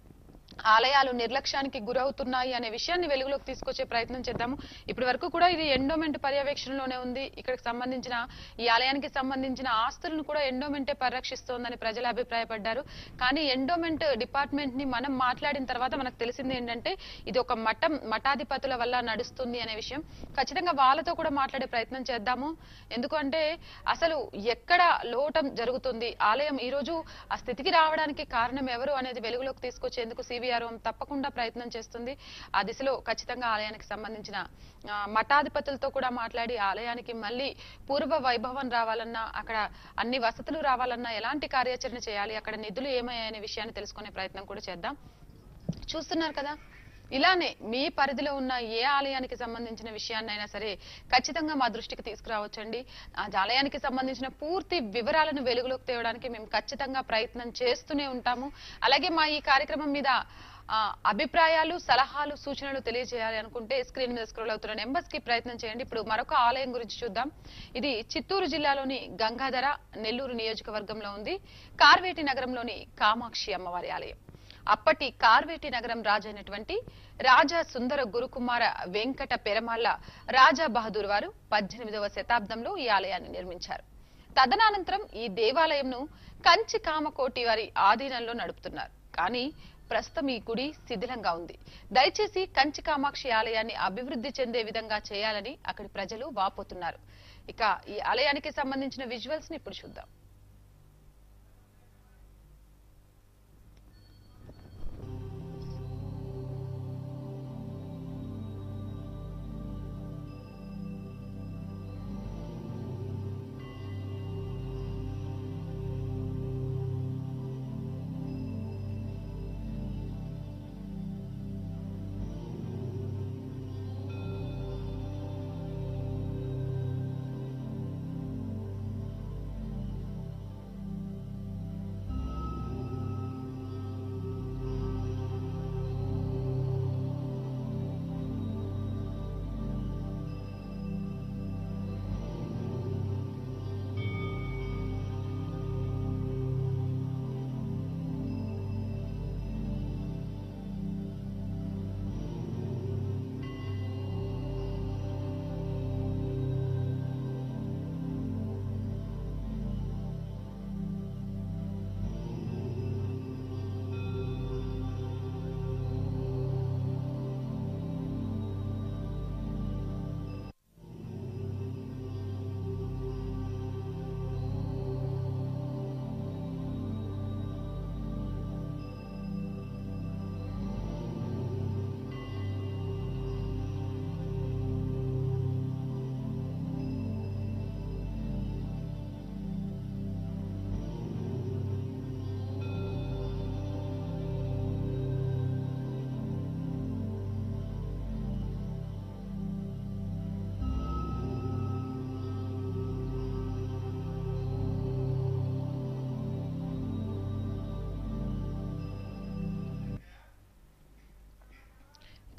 ఆలయాలు నిర్లక్ష్యానికి గురవుతున్నాయి అనే విషయాన్ని వెలుగులోకి తీసుకొచ్చే ప్రయత్నం చేద్దాము ఇప్పటి వరకు కూడా ఇది ఎండోమెంట్ పర్యవేక్షణలోనే ఉంది ఇక్కడికి సంబంధించిన ఈ ఆలయానికి సంబంధించిన ఆస్తులను కూడా ఎండోమెంటే పరిరక్షిస్తోందని ప్రజలు అభిప్రాయపడ్డారు కానీ ఎండోమెంట్ డిపార్ట్మెంట్ ని మనం మాట్లాడిన తర్వాత మనకు తెలిసింది ఏంటంటే ఇది ఒక మఠం మఠాధిపతుల వల్ల నడుస్తుంది అనే విషయం ఖచ్చితంగా వాళ్ళతో కూడా మాట్లాడే ప్రయత్నం చేద్దాము ఎందుకంటే అసలు ఎక్కడ లోటం జరుగుతుంది ఆలయం ఈ రోజు ఆ స్థితికి రావడానికి కారణం ఎవరు అనేది వెలుగులోకి తీసుకొచ్చేందుకు సివిఆర్ఓ తప్పకుండా ప్రయత్నం చేస్తుంది ఆ దిశలో ఖచ్చితంగా ఆలయానికి సంబంధించిన ఆ, మఠాధిపతులతో కూడా మాట్లాడి ఆలయానికి మళ్ళీ పూర్వ వైభవం రావాలన్నా అక్కడ అన్ని వసతులు రావాలన్నా ఎలాంటి కార్యాచరణ చేయాలి అక్కడ నిధులు ఏమయ్యాయనే విషయాన్ని తెలుసుకునే ప్రయత్నం కూడా చేద్దాం చూస్తున్నారు కదా ఇలానే మీ పరిధిలో ఉన్న ఏ ఆలయానికి సంబంధించిన విషయాన్నైనా సరే ఖచ్చితంగా మా దృష్టికి తీసుకురావచ్చండి ఆ ఆలయానికి సంబంధించిన పూర్తి వివరాలను వెలుగులోకి తేవడానికి మేము ఖచ్చితంగా ప్రయత్నం చేస్తూనే ఉంటాము అలాగే మా ఈ కార్యక్రమం మీద ఆ, అభిప్రాయాలు సలహాలు సూచనలు తెలియజేయాలి అనుకుంటే స్క్రీన్ మీద స్క్రోల్ అవుతున్న నెంబర్స్ కి ప్రయత్నం చేయండి ఇప్పుడు మరొక ఆలయం గురించి చూద్దాం ఇది చిత్తూరు జిల్లాలోని గంగాధర నెల్లూరు నియోజకవర్గంలో ఉంది కార్వేటి నగరంలోని కామాక్షి అమ్మవారి ఆలయం అప్పటి కార్వేటి నగరం రాజైనటువంటి రాజా సుందర గురుకుమార వెంకట పెరమాళ్ళ రాజా బహదూర్ వారు పద్దెనిమిదవ శతాబ్దంలో ఈ ఆలయాన్ని నిర్మించారు తదనంతరం ఈ దేవాలయంను కంచి కామకోటి వారి ఆధీనంలో నడుపుతున్నారు కానీ ప్రస్తుతం ఈ గుడి శిథిలంగా ఉంది దయచేసి కంచి కామాక్షి ఆలయాన్ని అభివృద్ధి చెందే విధంగా చేయాలని అక్కడి ప్రజలు వాపోతున్నారు ఇక ఈ ఆలయానికి సంబంధించిన విజువల్స్ ని ఇప్పుడు చూద్దాం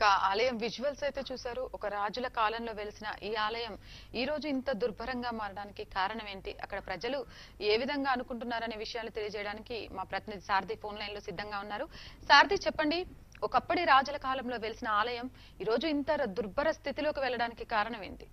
ఇక ఆలయం విజువల్స్ అయితే చూశారు ఒక రాజుల కాలంలో వెలిసిన ఈ ఆలయం ఈ రోజు ఇంత దుర్భరంగా మారడానికి కారణం ఏంటి అక్కడ ప్రజలు ఏ విధంగా అనుకుంటున్నారనే విషయాలు తెలియజేయడానికి మా ప్రతినిధి సారథి ఫోన్ లైన్ లో సిద్ధంగా ఉన్నారు సారథి చెప్పండి ఒకప్పటి రాజుల కాలంలో వెలిసిన ఆలయం ఈ రోజు ఇంత దుర్భర స్థితిలోకి వెళ్ళడానికి కారణం ఏంటి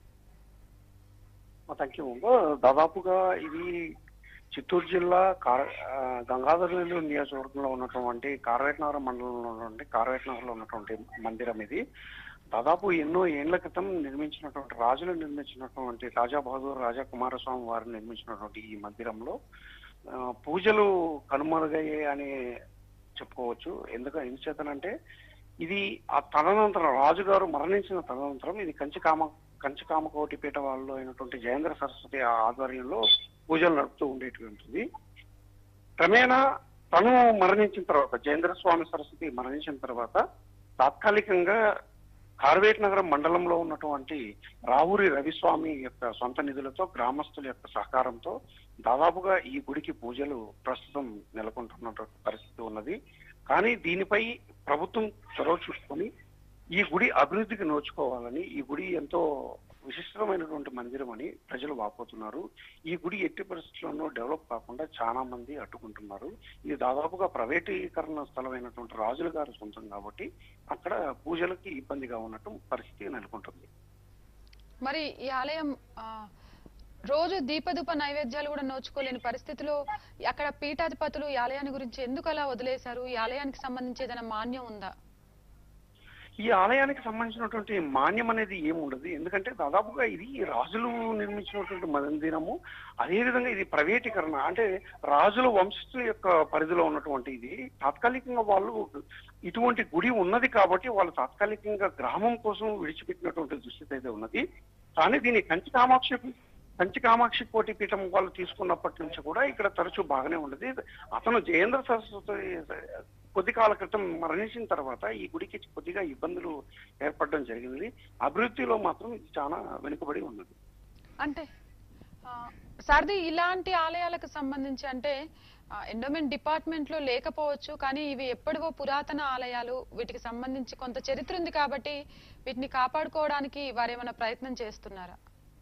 థ్యాంక్ యూ దాదాపుగా ఇది చిత్తూరు జిల్లా కార ఆ, గంగాధర నెల్లూరు నియోజకవర్గంలో ఉన్నటువంటి కార్వేటనగరం మండలంలో ఉన్నటువంటి కార్వేటనగర్లో ఉన్నటువంటి మందిరం ఇది దాదాపు ఎన్నో ఏళ్ల క్రితం నిర్మించినటువంటి రాజులు నిర్మించినటువంటి రాజా బహదూర్ రాజా కుమారస్వామి వారు నిర్మించినటువంటి ఈ మందిరంలో ఆ, పూజలు కనుమరుగయ్యాయి అని చెప్పుకోవచ్చు ఎందుకు ఎందుచేతనంటే ఇది ఆ తదనంతరం రాజుగారు మరణించిన తదనంతరం ఇది కంచి కామ కంచి కామకోటి పీఠ వాళ్ళు అయినటువంటి జయేంద్ర సరస్వతి ఆధ్వర్యంలో పూజలు నడుపుతూ ఉండేటువంటిది క్రమేణా తను మరణించిన తర్వాత జయేంద్ర స్వామి సరస్వతి మరణించిన తర్వాత తాత్కాలికంగా కార్వేట్ నగరం మండలంలో ఉన్నటువంటి రావూరి రవిస్వామి యొక్క సొంత నిధులతో గ్రామస్తుల యొక్క సహకారంతో దాదాపుగా ఈ గుడికి పూజలు ప్రస్తుతం నెలకొంటున్నటువంటి పరిస్థితి ఉన్నది కానీ దీనిపై ప్రభుత్వం చొరవ చూసుకొని ఈ గుడి అభివృద్ధికి నోచుకోవాలని ఈ గుడి ఎంతో విశిష్టమైనటువంటి మందిరం అని ప్రజలు వాపోతున్నారు ఈ గుడి ఎట్టి పరిస్థితుల్లోనూ డెవలప్ కాకుండా చాలా మంది అడ్డుకుంటున్నారు ఇది దాదాపుగా ప్రైవేటీకరణ స్థలమైనటువంటి రాజుల గారి సొంతం కాబట్టి అక్కడ పూజలకి ఇబ్బందిగా ఉన్నట్టు పరిస్థితి నెలకొంటుంది మరి ఈ ఆలయం ఆ, రోజు దీపధూప నైవేద్యాలు కూడా నోచుకోలేని పరిస్థితిలో అక్కడ పీఠాధిపతులు ఈ ఆలయాన్ని గురించి ఎందుకు అలా వదిలేశారు ఈ ఆలయానికి సంబంధించి ఏదైనా మాన్యం ఉందా ఈ ఆలయానికి సంబంధించినటువంటి మాన్యం అనేది ఏముండదు ఎందుకంటే దాదాపుగా ఇది రాజులు నిర్మించినటువంటి మందిరము అదేవిధంగా ఇది ప్రైవేటీకరణ అంటే రాజుల వంశస్థుల యొక్క పరిధిలో ఉన్నటువంటి ఇది తాత్కాలికంగా వాళ్ళు ఇటువంటి గుడి ఉన్నది కాబట్టి వాళ్ళు తాత్కాలికంగా గ్రామం కోసం విడిచిపెట్టినటువంటి దుస్థితి అయితే ఉన్నది కానీ దీని కంచి కామాక్షి కంచి కామాక్షి కోటి పీఠం వాళ్ళు తీసుకున్నప్పటి నుంచి కూడా ఇక్కడ తరచూ బాగానే ఉండదు అతను జయేంద్ర సరస్వతి కొద్ది కాల క్రితం మరణించిన తర్వాత ఈ గుడికి కొద్దిగా ఇబ్బందులు ఏర్పడడం జరిగింది అభివృద్ధిలో మాత్రం ఇది చాలా వెనుకబడి ఉన్నది అంటే ఆ, సారథి ఇలాంటి ఆలయాలకు సంబంధించి అంటే ఎండోమెంట్ డిపార్ట్మెంట్ లో లేకపోవచ్చు కానీ ఇవి ఎప్పటివో పురాతన ఆలయాలు వీటికి సంబంధించి కొంత చరిత్ర ఉంది కాబట్టి వీటిని కాపాడుకోవడానికి వారు ఏమైనా ప్రయత్నం చేస్తున్నారా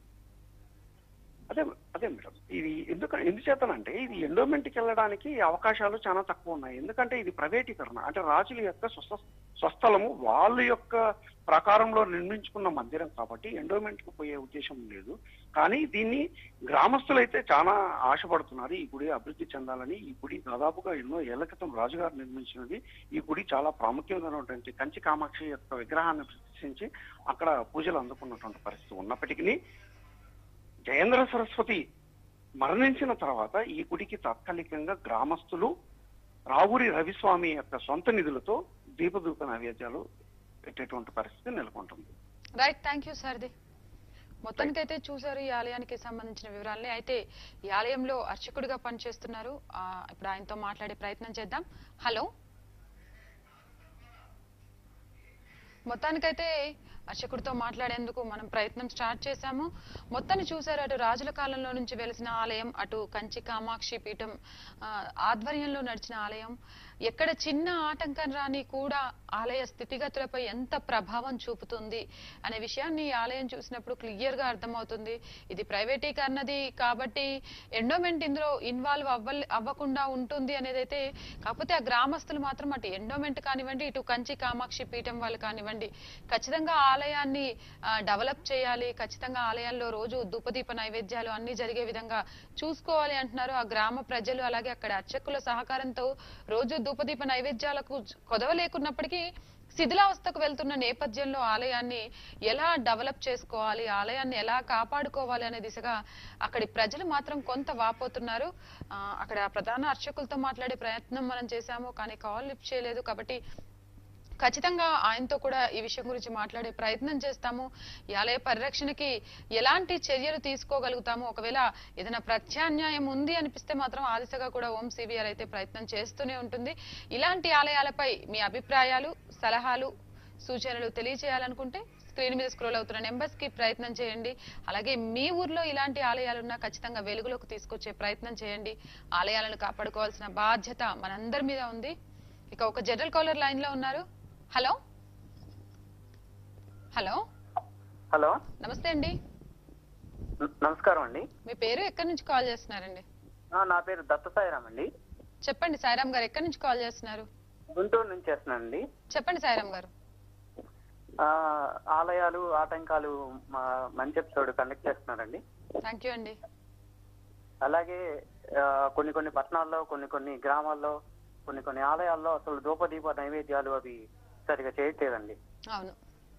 అదే అదే మేడం ఇది ఎందుకు ఎందుచేతనంటే ఇది ఎండోమెంట్కి వెళ్ళడానికి అవకాశాలు చాలా తక్కువ ఉన్నాయి ఎందుకంటే ఇది ప్రైవేటీకరణ అంటే రాజుల యొక్క స్వస్థ స్వస్థలము వాళ్ళ యొక్క ప్రకారంలో నిర్మించుకున్న మందిరం కాబట్టి ఎండోమెంట్ కు పోయే ఉద్దేశం లేదు కానీ దీన్ని గ్రామస్తులైతే చాలా ఆశపడుతున్నారు ఈ గుడి అభివృద్ధి చెందాలని ఈ గుడి దాదాపుగా ఎన్నో ఏళ్ల క్రితం రాజుగారు నిర్మించినది ఈ గుడి చాలా ప్రాముఖ్యమైనటువంటి కంచి కామాక్షి యొక్క విగ్రహాన్ని ప్రతిష్ఠించి అక్కడ పూజలు అందుకున్నటువంటి పరిస్థితి ఉన్నప్పటికీ జయేంద్ర సరస్వతి మరణించిన తర్వాత ఈ గుడికి తాత్కాలికంగా గ్రామస్తులు రావూరి రవిస్వామి యొక్క సొంత నిధులతో దీపదూప నైవేద్యాలు పెట్టేటువంటి పరిస్థితి నెలకొంటుంది రైట్ థ్యాంక్ యూ సారథి మొత్తానికైతే చూసారు ఈ ఆలయానికి సంబంధించిన వివరాలని అయితే ఈ ఆలయంలో అర్చకుడిగా పనిచేస్తున్నారు ఆ, ఇప్పుడు ఆయనతో మాట్లాడే ప్రయత్నం చేద్దాం హలో మొత్తానికైతే అర్చకుడితో మాట్లాడేందుకు మనం ప్రయత్నం స్టార్ట్ చేశాము మొత్తాన్ని చూసారు అటు రాజుల కాలంలో నుంచి వెలిసిన ఆలయం అటు కంచి కామాక్షి పీఠం ఆ, ఆధ్వర్యంలో నడిచిన ఆలయం ఎక్కడ చిన్న ఆటంకం రాని కూడా ఆలయ స్థితిగతులపై ఎంత ప్రభావం చూపుతుంది అనే విషయాన్ని ఈ ఆలయం చూసినప్పుడు క్లియర్ గా అర్థమవుతుంది ఇది ప్రైవేటీకరణది కాబట్టి ఎండోమెంట్ ఇందులో ఇన్వాల్వ్ అవ్వ అవ్వకుండా ఉంటుంది అనేది అయితే కాకపోతే ఆ గ్రామస్తులు మాత్రం అటు ఎండోమెంట్ కానివ్వండి ఇటు కంచి కామాక్షి పీఠం వాళ్ళు కానివ్వండి ఖచ్చితంగా ఆలయాన్ని డెవలప్ చేయాలి ఖచ్చితంగా ఆలయాల్లో రోజు ధూపదీప నైవేద్యాలు అన్ని జరిగే విధంగా చూసుకోవాలి అంటున్నారు ఆ గ్రామ ప్రజలు అలాగే అక్కడ అర్చకుల సహకారంతో రోజు ధూపదీప నైవేద్యాలకు కొదవ లేకున్నప్పటికీ శిథిలావస్థకు వెళ్తున్న నేపథ్యంలో ఆలయాన్ని ఎలా డెవలప్ చేసుకోవాలి ఆలయాన్ని ఎలా కాపాడుకోవాలి అనే దిశగా అక్కడి ప్రజలు మాత్రం కొంత వాపోతున్నారు ఆ, అక్కడ ప్రధాన అర్చకులతో మాట్లాడే ప్రయత్నం మనం చేశాము కానీ కాల్ లిఫ్ట్ చేయలేదు కాబట్టి ఖచ్చితంగా ఆయనతో కూడా ఈ విషయం గురించి మాట్లాడే ప్రయత్నం చేస్తాము ఈ ఆలయ పరిరక్షణకి ఎలాంటి చర్యలు తీసుకోగలుగుతాము ఒకవేళ ఏదైనా ప్రత్యామ్నాయం ఉంది అనిపిస్తే మాత్రం ఆ దిశగా కూడా ఓం సివిఆర్ అయితే ప్రయత్నం చేస్తూనే ఉంటుంది ఇలాంటి ఆలయాలపై మీ అభిప్రాయాలు సలహాలు సూచనలు తెలియజేయాలనుకుంటే స్క్రీన్ మీద స్క్రోల్ అవుతున్న నెంబర్స్ కి ప్రయత్నం చేయండి అలాగే మీ ఊర్లో ఇలాంటి ఆలయాలున్నా ఖచ్చితంగా వెలుగులోకి తీసుకొచ్చే ప్రయత్నం చేయండి ఆలయాలను కాపాడుకోవాల్సిన బాధ్యత మనందరి మీద ఉంది ఇక ఒక జనరల్ కాలర్ లైన్ లో ఉన్నారు హలో హలో హలో నమస్తే అండి న- నమస్కారం అండి మీ పేరు ఎక్కడి నుంచి కాల్ చేస్తున్నారండి ఆ, నా పేరు దత్త సాయిరామ్ అండి చెప్పండి సాయిరామ్ గారు ఎక్కడి నుంచి కాల్ చేస్తున్నారు గుంటూరు నుంచి చేస్తున్నానండి చెప్పండి సాయిరామ్ గారు ఆ, ఆలయాలు ఆటంకాలు మా మంచి ఎపిసోడ్ కండక్ట్ చేస్తున్నారండి థ్యాంక్ యూ అండి అలాగే ఆ, కొన్ని కొన్ని పట్టణాల్లో కొన్ని కొన్ని గ్రామాల్లో కొన్ని కొన్ని ఆలయాల్లో అసలు ధూపదీప నైవేద్యాలు అవి సరిగా చేయట్లేదండి అవును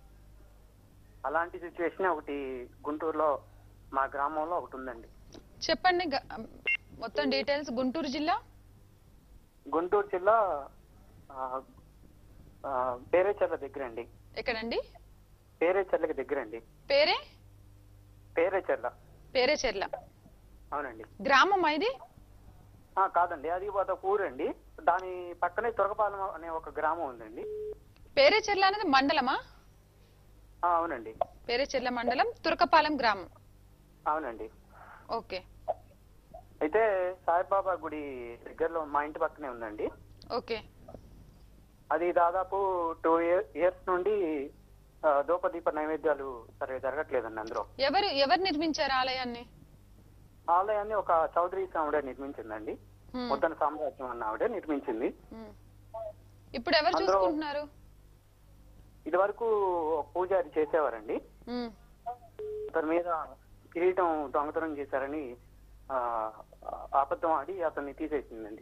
అలాంటి సిచ్యువేషన్ ఒకటి గుంటూరులో మా గ్రామంలో ఒకటి ఉందండి చెప్పండి గ- మొత్తం డీటెయిల్స్ గుంటూరు జిల్లా గుంటూరు జిల్లా ఆ, ఆ, పేరేచర్ల దగ్గర అండి ఎక్కడండి పేరేచర్లకి దగ్గర అండి పేరే పేరేచర్ల పేరే చెర్ల అవునండి గ్రామం ఇది ఆ, కాదండి అది ఒక ఊరండి దాని పక్కనే తురకపాలెం అనే ఒక గ్రామం ఉందండి పేరే చెర్ల అనేది మండలమా ఆ, అవునండి పేరే చెర్ల మండలం తురకపాలెం గ్రామం అవునండి ఓకే అయితే సాయిబాబా గుడి దగ్గరలో మా ఇంటి పక్కనే ఉందండి ఓకే అది దాదాపు టూ ఇయర్స్ నుండి ఆ, ధూపదీప నైవేద్యాలు సరిగా జరగట్లేదండి అందులో ఎవరు ఎవరు నిర్మించారు ఆలయాన్ని ఆలయాన్ని ఒక చౌదరి ఆవిడ నిర్మించిందండి హ్మ్. ముద్దన సామ్రాజ్యం అన్న ఆవిడ నిర్మించింది హ్మ్. ఇప్పుడు ఎవరు అందులో- చూసుకుంటున్నారు ఇది వరకు పూజారి చేసేవారండి హ్మ్. అతని మీద కిరీటం దొంగతనం చేశారని ఆ, అబద్ధం ఆడి అతన్ని తీసేసిందండి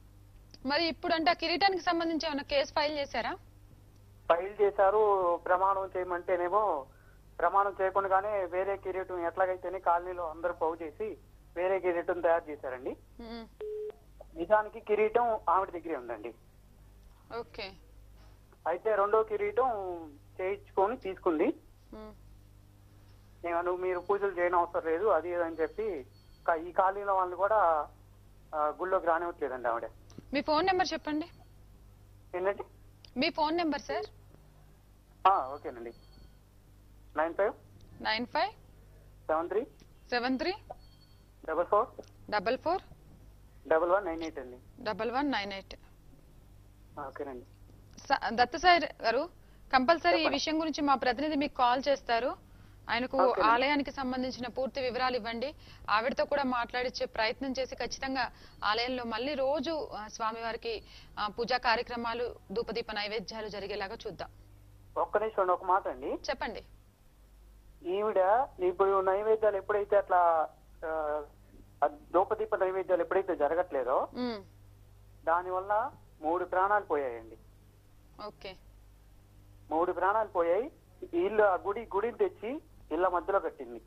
మరి ఇప్పుడు అంటే ఆ కిరీటానికి సంబంధించి ఏమైనా కేసు ఫైల్ చేశారా ఫైల్ చేశారు ప్రమాణం చేయమంటేనేమో ప్రమాణం చేయకుండానే వేరే కిరీటం ఎట్లాగైతేనే కాలనీలో అందరూ పోగు చేసి వేరే కిరీటం తయారు చేశారండి హ్మ్. నిజానికి కిరీటం ఆవిడ దగ్గరే ఉందండి ఓకే అయితే రెండో కిరీటం చేయించుకొని తీసుకుంది హ్మ్. నేను నువ్వు మీరు పూజలు చేయని అవసరం లేదు అది ఇది అని చెప్పి కా- ఈ కాలనీలో వాళ్ళు కూడా ఆ, గుళ్ళోకి రానివ్వట్లేదండి ఆవిడ మీ ఫోన్ నెంబర్ చెప్పండి ఏంటంటే మీ ఫోన్ నెంబర్ సార్ ఆ, ఓకేనండి nine five nine five seven three seven three double four double four double one nine eight అండి డబల్ వన్ నైన్ ఎయిట్ ఆ, ఓకేనండి దత్తసాయి గారు కంపల్సరీ ఈ విషయం గురించి మా ప్రతినిధి మీకు కాల్ చేస్తారు ఆయనకు Okay. ఆలయానికి సంబంధించిన పూర్తి వివరాలు ఇవ్వండి ఆవిడతో కూడా మాట్లాడించే ప్రయత్నం చేసి ఖచ్చితంగా ఆలయంలో మళ్ళీ రోజు ఆ, స్వామివారికి ఆ, పూజా కార్యక్రమాలు ధూపదీప నైవేద్యాలు జరిగేలాగా చూద్దాం ఒక్క నిమిషం ఒక మాట అండి చెప్పండి ఈవిడ ఇప్పుడు నైవేద్యాలు ఎప్పుడైతే అట్లా ఆ, ఆ ధూపదీప నైవేద్యాలు ఎప్పుడైతే జరగట్లేదో ఉమ్, దానివల్ల మూడు ప్రాణాలు పోయాయండి ఓకే మూడు ప్రాణాలు పోయాయి ఇల్లు ఆ గుడి గుడిని తెచ్చి ఇళ్ళ మధ్యలో కట్టింది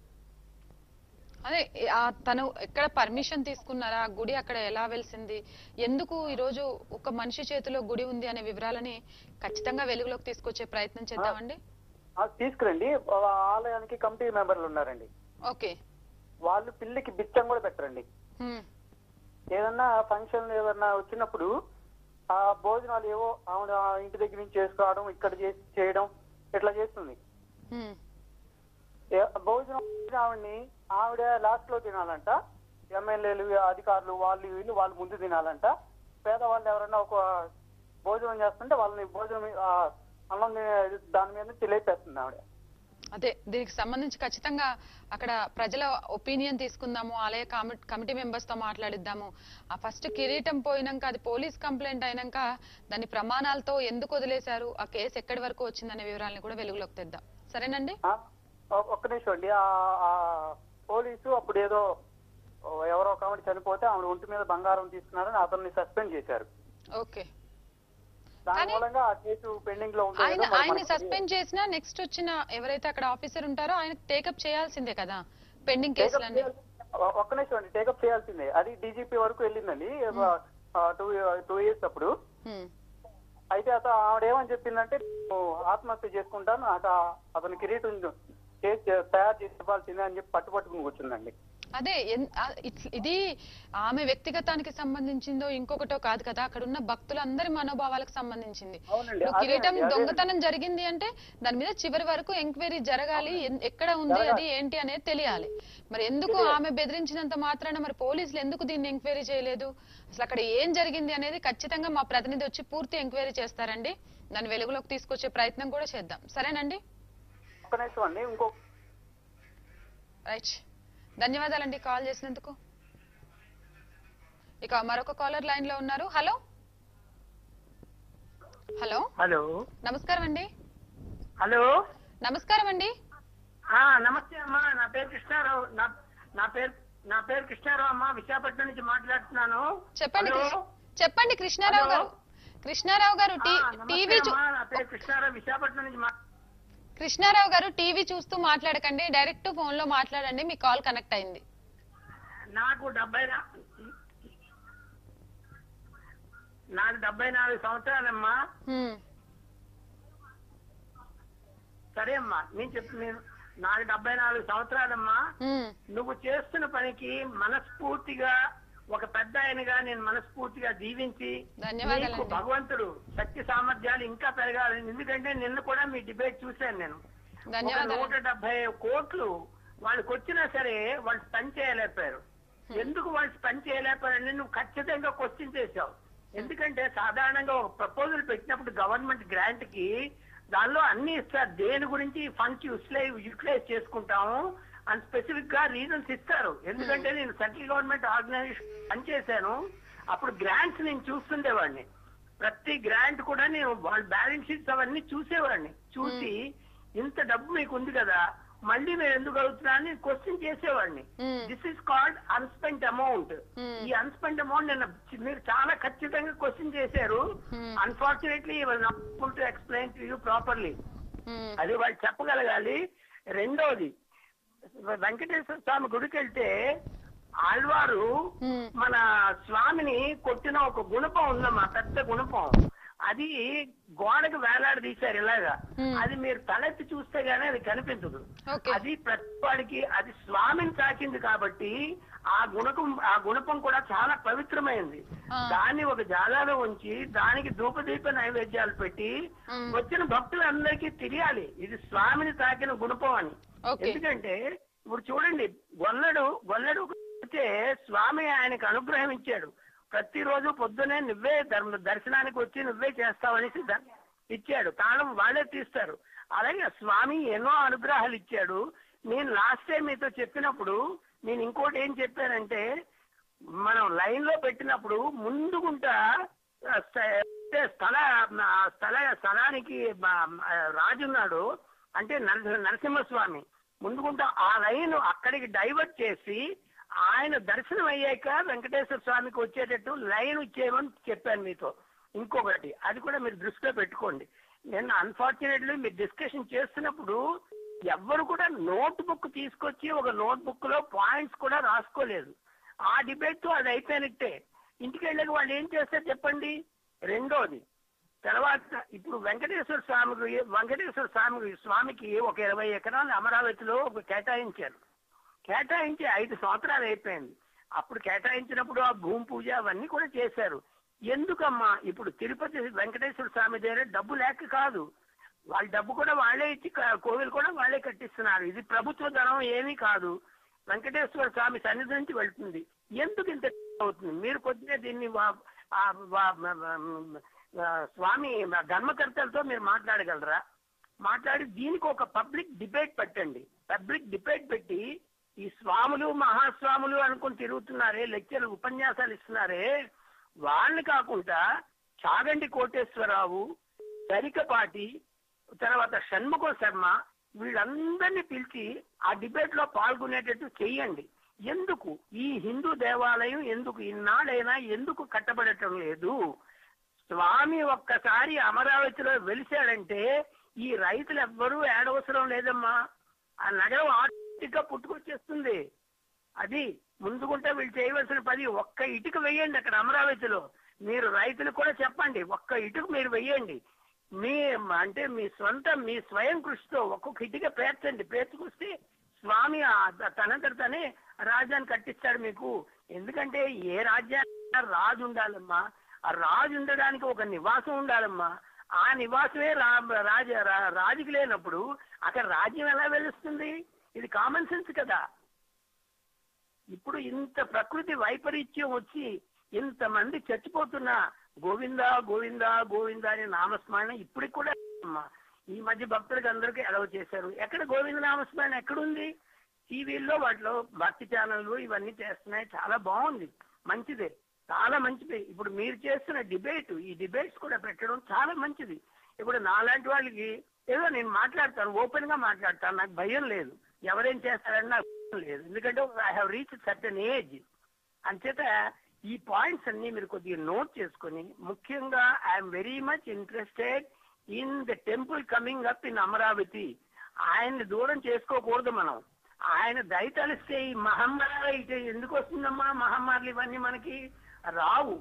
అదే ఆ తను ఎక్కడ పర్మిషన్ తీసుకున్నారా ఆ గుడి అక్కడ ఎలా వెలిసింది ఎందుకు ఈ రోజు ఒక మనిషి చేతిలో గుడి ఉంది అనే వివరాలని ఖచ్చితంగా వెలుగులోకి తీసుకొచ్చే ప్రయత్నం చేద్దామండి ఆ, తీసుకురండి ఆ ఆలయానికి కమిటీ మెంబర్లు ఉన్నారండి ఓకే వాళ్ళు పిల్లికి బిచ్చం కూడా పెట్టరండి హ్మ్. ఏదన్నా ఫంక్షన్ ఏదన్నా వచ్చినప్పుడు ఆ భోజనాలు ఏవో ఆవిడ ఇంటి దగ్గర నుంచి చేసుకోవడం ఇక్కడ చేసి చేయడం ఇట్లా చేస్తుంది హ్మ్. ఏ- భోజనం వచ్చిన ఆవిడ్ని ఆవిడ లాస్ట్ లో తినాలంట ఎమ్మెల్యేలు అధికారులు వాళ్ళు వీళ్ళు వాళ్ళు ముందు తినాలంట పేదవాళ్ళు ఎవరైనా ఒక భోజనం చేస్తుంటే వాళ్ళని భోజనం మీ- ఆ అన్నం తినే దాని మీద నుంచి లేపేస్తుంది ఆవిడ అదే దీనికి సంబంధించి ఖచ్చితంగా అక్కడ ప్రజల ఒపీనియన్ తీసుకుందాము ఆలయ కమి- కమిటీ మెంబర్స్ తో మాట్లాడిద్దాము ఆ ఫస్ట్ కిరీటం పోయినాక అది పోలీస్ కంప్లైంట్ అయినాక దాని ప్రమాణాలతో ఎందుకు వదిలేశారు ఆ కేసు ఎక్కడి వరకు వచ్చిందనే వివరాలను కూడా వెలుగులోకి తెద్దాం సరేనండి ఆ, ఒ- ఒక్క నిమిషం అండి ఆ ఆ పోలీసు అప్పుడు ఏదో ఓ ఎవరో ఒక ఆవిడ చనిపోతే ఆవిడ ఒంటి మీద బంగారం తీసుకున్నారని అతన్ని సస్పెండ్ చేశారు ఓకే దాని కానీ- మూలంగా ఆ కేసు పెండింగ్ లో ఉందో ఆయన లేదో మరి ఆయన్ని మనకు తెలియదు. సస్పెండ్ చేసినా నెక్స్ట్ వచ్చిన ఎవరైతే అక్కడ ఆఫీసర్ ఉంటారో ఆయన టేకప్ చేయాల్సిందే కదా పెండింగ్ Take up కేసులన్నీ చేయాల్సి- ఒ- ఒక్క నిమిషం అండి టేకప్ చేయాల్సిందే అది డీజీపీ వరకు వెళ్ళిందండి టూ టూ ఇయర్స్ అప్పుడు హ్మ్. అయితే అత ఆవిడ ఏమని చెప్పిందంటే "నేను ఆత్మహత్య చేసుకుంటాను నాకు ఆ- అతని కిరీటం చేసి తయారు చేసి ఇవ్వాల్సిందే అని చెప్పి పట్టు పట్టుకుని కూర్చుందండి అదే ఎన్- ఆ ఇట్ల- ఇది ఆమె వ్యక్తిగతానికి సంబంధించిందో ఇంకొకటో కాదు కదా అక్కడ ఉన్న భక్తులందరి మనోభావాలకు సంబంధించింది అవునండి, ఇప్పుడు అదే కిరీటం అండి, అదే దొంగతనం జరిగింది అంటే దాని మీద చివరి వరకు ఎంక్వైరీ జరగాలి ఎన్- ఎక్కడ ఉంది జరగాలి. అది ఏంటి అనేది తెలియాలి మరి ఎందుకు ఆమె బెదిరించినంత మాత్రాన మరి పోలీసులు ఎందుకు దీన్ని ఎంక్వైరీ చేయలేదు అసలు అక్కడ ఏం జరిగింది అనేది ఖచ్చితంగా మా ప్రతినిధి వచ్చి పూర్తి ఎంక్వైరీ చేస్తారండి దాన్ని వెలుగులోకి తీసుకొచ్చే ప్రయత్నం కూడా చేద్దాం సరేనండి ఒక్క నిమిషం అండి ఇంకో రైట్ ధన్యవాదాలండి కాల్ చేసినందుకు ఇక మరొక కాలర్ లైన్ లో ఉన్నారు హలో హలో హలో నమస్కారం అండి హలో నమస్కారం అండి ఆ, నమస్తే అమ్మా నా పేరు కృష్ణారావు నా నా పేరు నా పేరు కృష్ణారావు అమ్మా విశాఖపట్నం నుంచి మాట్లాడుతున్నాను చెప్పండి హలో? కృష్ణ- చెప్పండి కృష్ణారావు హలో? గారు కృష్ణారావు గారు ఆ, టీ- నమస్తే టీవీ చూ- అమ్మా, నా పేరు కృష్ణారావు విశాఖపట్నం నుంచి మా- కృష్ణారావు గారు టీవీ చూస్తూ మాట్లాడకండి డైరెక్ట్ ఫోన్ లో మాట్లాడండి మీ కాల్ కనెక్ట్ అయింది నాకు డెబ్బై నా- నాకు డెబ్బై నాలుగు సంవత్సరాలమ్మా హ్మ్. సరే అమ్మా నేను చెప్పి నేను నాకు డెబ్బై నాలుగు సంవత్సరాలమ్మా హ్మ్. నువ్వు చేస్తున్న పనికి మనస్ఫూర్తిగా ఒక పెద్ద ఆయనగా నేను మనస్ఫూర్తిగా దీవించి ధన్యవాదాలండి. నీకు భగవంతుడు శక్తి సామర్థ్యాలు ఇంకా పెరగాలి ఎందుకంటే నిన్న కూడా మీ డిబేట్ చూశాను నేను ఒక ధన్యవాదాలు నూట డెబ్బై కోట్లు వాళ్ళకి వచ్చినా సరే వాళ్ళు స్పెండ్ చేయలేకపోయారు ఎందుకు వాళ్ళు స్పెండ్ చేయలేకపోయారని నువ్వు ఖచ్చితంగా క్వశ్చన్ చేశావు ఎందుకంటే సాధారణంగా ఒక ప్రపోజల్ పెట్టినప్పుడు గవర్నమెంట్ గ్రాంట్ కి దానిలో అన్ని ఇస్తారు దేని గురించి ఫండ్స్ యూటిలైజ్ యూటిలైజ్ చేసుకుంటాము అని స్పెసిఫిక్ గా రీజన్స్ ఇస్తారు ఎందుకంటే నేను సెంట్రల్ గవర్నమెంట్ ఆర్గనైజేషన్ పనిచేశాను అప్పుడు గ్రాంట్స్ నేను చూస్తుండేవాడిని ప్రతి గ్రాంట్ కూడా నేను వాళ్ళ బ్యాలెన్స్ షీట్స్ అవన్నీ చూసేవాడిని చూసి ఇంత డబ్బు మీకు ఉంది కదా మళ్ళీ మీరు ఎందుకు అవుతున్నా అని క్వశ్చన్ చేసేవాడిని Hmm. This is called unspent amount Hmm. ఈ అన్స్పెంట్ అమౌంట్ నిన్న మీరు చాలా ఖచ్చితంగా క్వశ్చన్ చేశారు Hmm. Unfortunately not to explain to you properly hmm. అది వాళ్ళు చెప్పగలగాలి రెండోది వెంకటేశ్వర స్వామి గుడికి వెళ్తే ఆళ్వారు హ్మ్. మన స్వామిని కొట్టిన ఒక గుణపం ఉందమ్మా పెద్ద గుణపం అది గోడకు వేలాడదీశారు ఇలాగా Hmm. అది మీరు తలెత్తి చూస్తే గానీ అది కనిపించదు Okay. అది ప్రతి వాడికి అది స్వామిని తాకింది కాబట్టి ఆ గుణకం ఆ గుణపం కూడా చాలా పవిత్రమైంది Ah. దాన్ని ఒక జాగాలో ఉంచి దానికి ధూపదీప నైవేద్యాలు పెట్టి Hmm. వచ్చిన భక్తులందరికీ తెలియాలి ఇది స్వామిని తాకిన గుణపం అని Okay. ఎందుకంటే ఇప్పుడు చూడండి గొల్లడు గొల్లడు అయితే స్వామి ఆయనకు అనుగ్రహం ఇచ్చాడు ప్రతిరోజు పొద్దునే నువ్వే ధర్మ దర్శనానికి వచ్చి నువ్వే చేస్తావనేసి ద- ఇచ్చాడు తాళం వాళ్ళే తీస్తారు అలాగే స్వామి ఎన్నో అనుగ్రహాలు ఇచ్చాడు నేను లాస్ట్ టైం మీతో చెప్పినప్పుడు నేను ఇంకోటి ఏం చెప్పానంటే మనం లైన్ లో పెట్టినప్పుడు ముందుగుంటా ఆ, స్త- అంటే స్థల ఆ స్థల స్థలానికి మా- ఆ, రాజున్నాడు అంటే నరసింహ నరసింహస్వామి ముందుకుంటా ఆ లైన్ అక్కడికి డైవర్ట్ చేసి ఆయన దర్శనం అయ్యాక వెంకటేశ్వర స్వామికి వచ్చేటట్టు లైన్ ఇచ్చేయమని చెప్పాను మీతో ఇంకొకటి అది కూడా మీరు దృష్టిలో పెట్టుకోండి నేను అన్ఫార్చునేట్లీ మీరు డిస్కషన్ చేస్తున్నప్పుడు ఎవ్వరు కూడా నోట్ బుక్ తీసుకొచ్చి ఒక నోట్ బుక్ లో పాయింట్స్ కూడా రాసుకోలేదు ఆ డిబేట్ తో అది అయిపోయినట్టే ఇంటికి వెళ్ళాక వాళ్ళు ఏం చేస్తారు చెప్పండి రెండోది తర్వాత ఇప్పుడు వెంకటేశ్వర స్వామికి వెంకటేశ్వర స్వామి స్వామికి ఒక ఇరవై ఎకరాలు అమరావతిలో ఒక కేటాయించారు కేటాయించి ఐదు సంవత్సరాలు అయిపోయింది అప్పుడు కేటాయించినప్పుడు ఆ భూమి పూజ అవన్నీ కూడా చేశారు ఎందుకమ్మా ఇప్పుడు తిరుపతి వెంకటేశ్వర స్వామి దగ్గర డబ్బు లేక కాదు వాళ్ళ డబ్బు కూడా వాళ్ళే ఇచ్చి క- కోవిలు కూడా వాళ్ళే కట్టిస్తున్నారు ఇది ప్రభుత్వ ధనం ఏమీ కాదు వెంకటేశ్వర స్వామి సన్నిధి నుంచి వెళ్తుంది ఎందుకు ఇంత అవుతుంది మీరు కొద్దిగా దీన్ని వా- ఆ వా- మ- మ- ఆ, స్వామి ధర్మకర్తలతో మీరు మాట్లాడగలరా మాట్లాడి దీనికి ఒక పబ్లిక్ డిబేట్ పెట్టండి పబ్లిక్ డిబేట్ పెట్టి ఈ స్వాములు మహాస్వాములు అనుకుని తిరుగుతున్నారే లెక్చర్లు ఉపన్యాసాలు ఇస్తున్నారే వాళ్ళని కాకుండా చాగంటి కోటేశ్వరరావు సరికపాటి తర్వాత షణ్ముఖ శర్మ వీళ్ళందరినీ పిలిచి ఆ డిబేట్ లో పాల్గొనేటట్టు చెయ్యండి ఎందుకు ఈ హిందూ దేవాలయం ఎందుకు ఇన్నాళ్ళైనా ఎందుకు కట్టబడటం లేదు స్వామి ఒక్కసారి అమరావతిలో వెలిశాడంటే ఈ రైతులు ఎవ్వరూ ఏడవసరం లేదమ్మా ఆ నగరం ఆటోమేటిక్ గా పుట్టుకొచ్చేస్తుంది అది ముందుకుంటే వీళ్ళు చేయవలసిన పని ఒక్క ఇటుక వెయ్యండి అక్కడ అమరావతిలో మీరు రైతులు కూడా చెప్పండి ఒక్క ఇటుక మీరు వెయ్యండి మీ అంటే మీ సొంత మీ స్వయం కృషితో ఒక్కొక్క ఇటుక పేర్చండి పేర్చుకొస్తే స్వామి ఆ- తనంతట తనే రాజ్యాన్ని కట్టిస్తాడు మీకు ఎందుకంటే ఏ రాజ్యాన్ని రాజు ఉండాలమ్మా ఆ రాజు ఉండడానికి ఒక నివాసం ఉండాలమ్మా ఆ నివాసమే రా రాజ రా- రాజుకి లేనప్పుడు అక్కడ రాజ్యం ఎలా వెలుస్తుంది ఇది కామన్ సెన్స్ కదా ఇప్పుడు ఇంత ప్రకృతి వైపరీత్యం వచ్చి ఇంతమంది చచ్చిపోతున్నా గోవిందా గోవిందా గోవిందా అనే నామస్మరణ ఇప్పటికి కూడా అమ్మా. ఈ మధ్య భక్తులకి అందరికీ అలవ్ చేశారు ఎక్కడ గోవింద నామస్మరణ ఎక్కడుంది టీవీల్లో వాటిలో భక్తి ఛానళ్ళు ఇవన్నీ చేస్తున్నాయి చాలా బాగుంది మంచిదే చాలా మంచిది ఇప్పుడు మీరు చేస్తున్న డిబేట్ ఈ డిబేట్స్ కూడా పెట్టడం చాలా మంచిది ఇప్పుడు నాలాంటి వాళ్ళకి ఏదో నేను మాట్లాడతాను ఓపెన్ గా మాట్లాడతాను నాకు భయం లేదు ఎవరేం చేస్తారని నాకు భయం లేదు ఎందుకంటే I have reach certain age అంచేత ఈ పాయింట్స్ అన్ని మీరు కొద్దిగా నోట్ చేసుకొని ముఖ్యంగా I'm very much interested in the temple coming up in Amaravati ఆయన్ని దూరం చేసుకోకూడదు మనం ఆయన దయతలిస్తే ఈ మహమ్మారి ఇటు ఎందుకు వస్తుందమ్మా మహమ్మారులు ఇవన్నీ మనకి రావు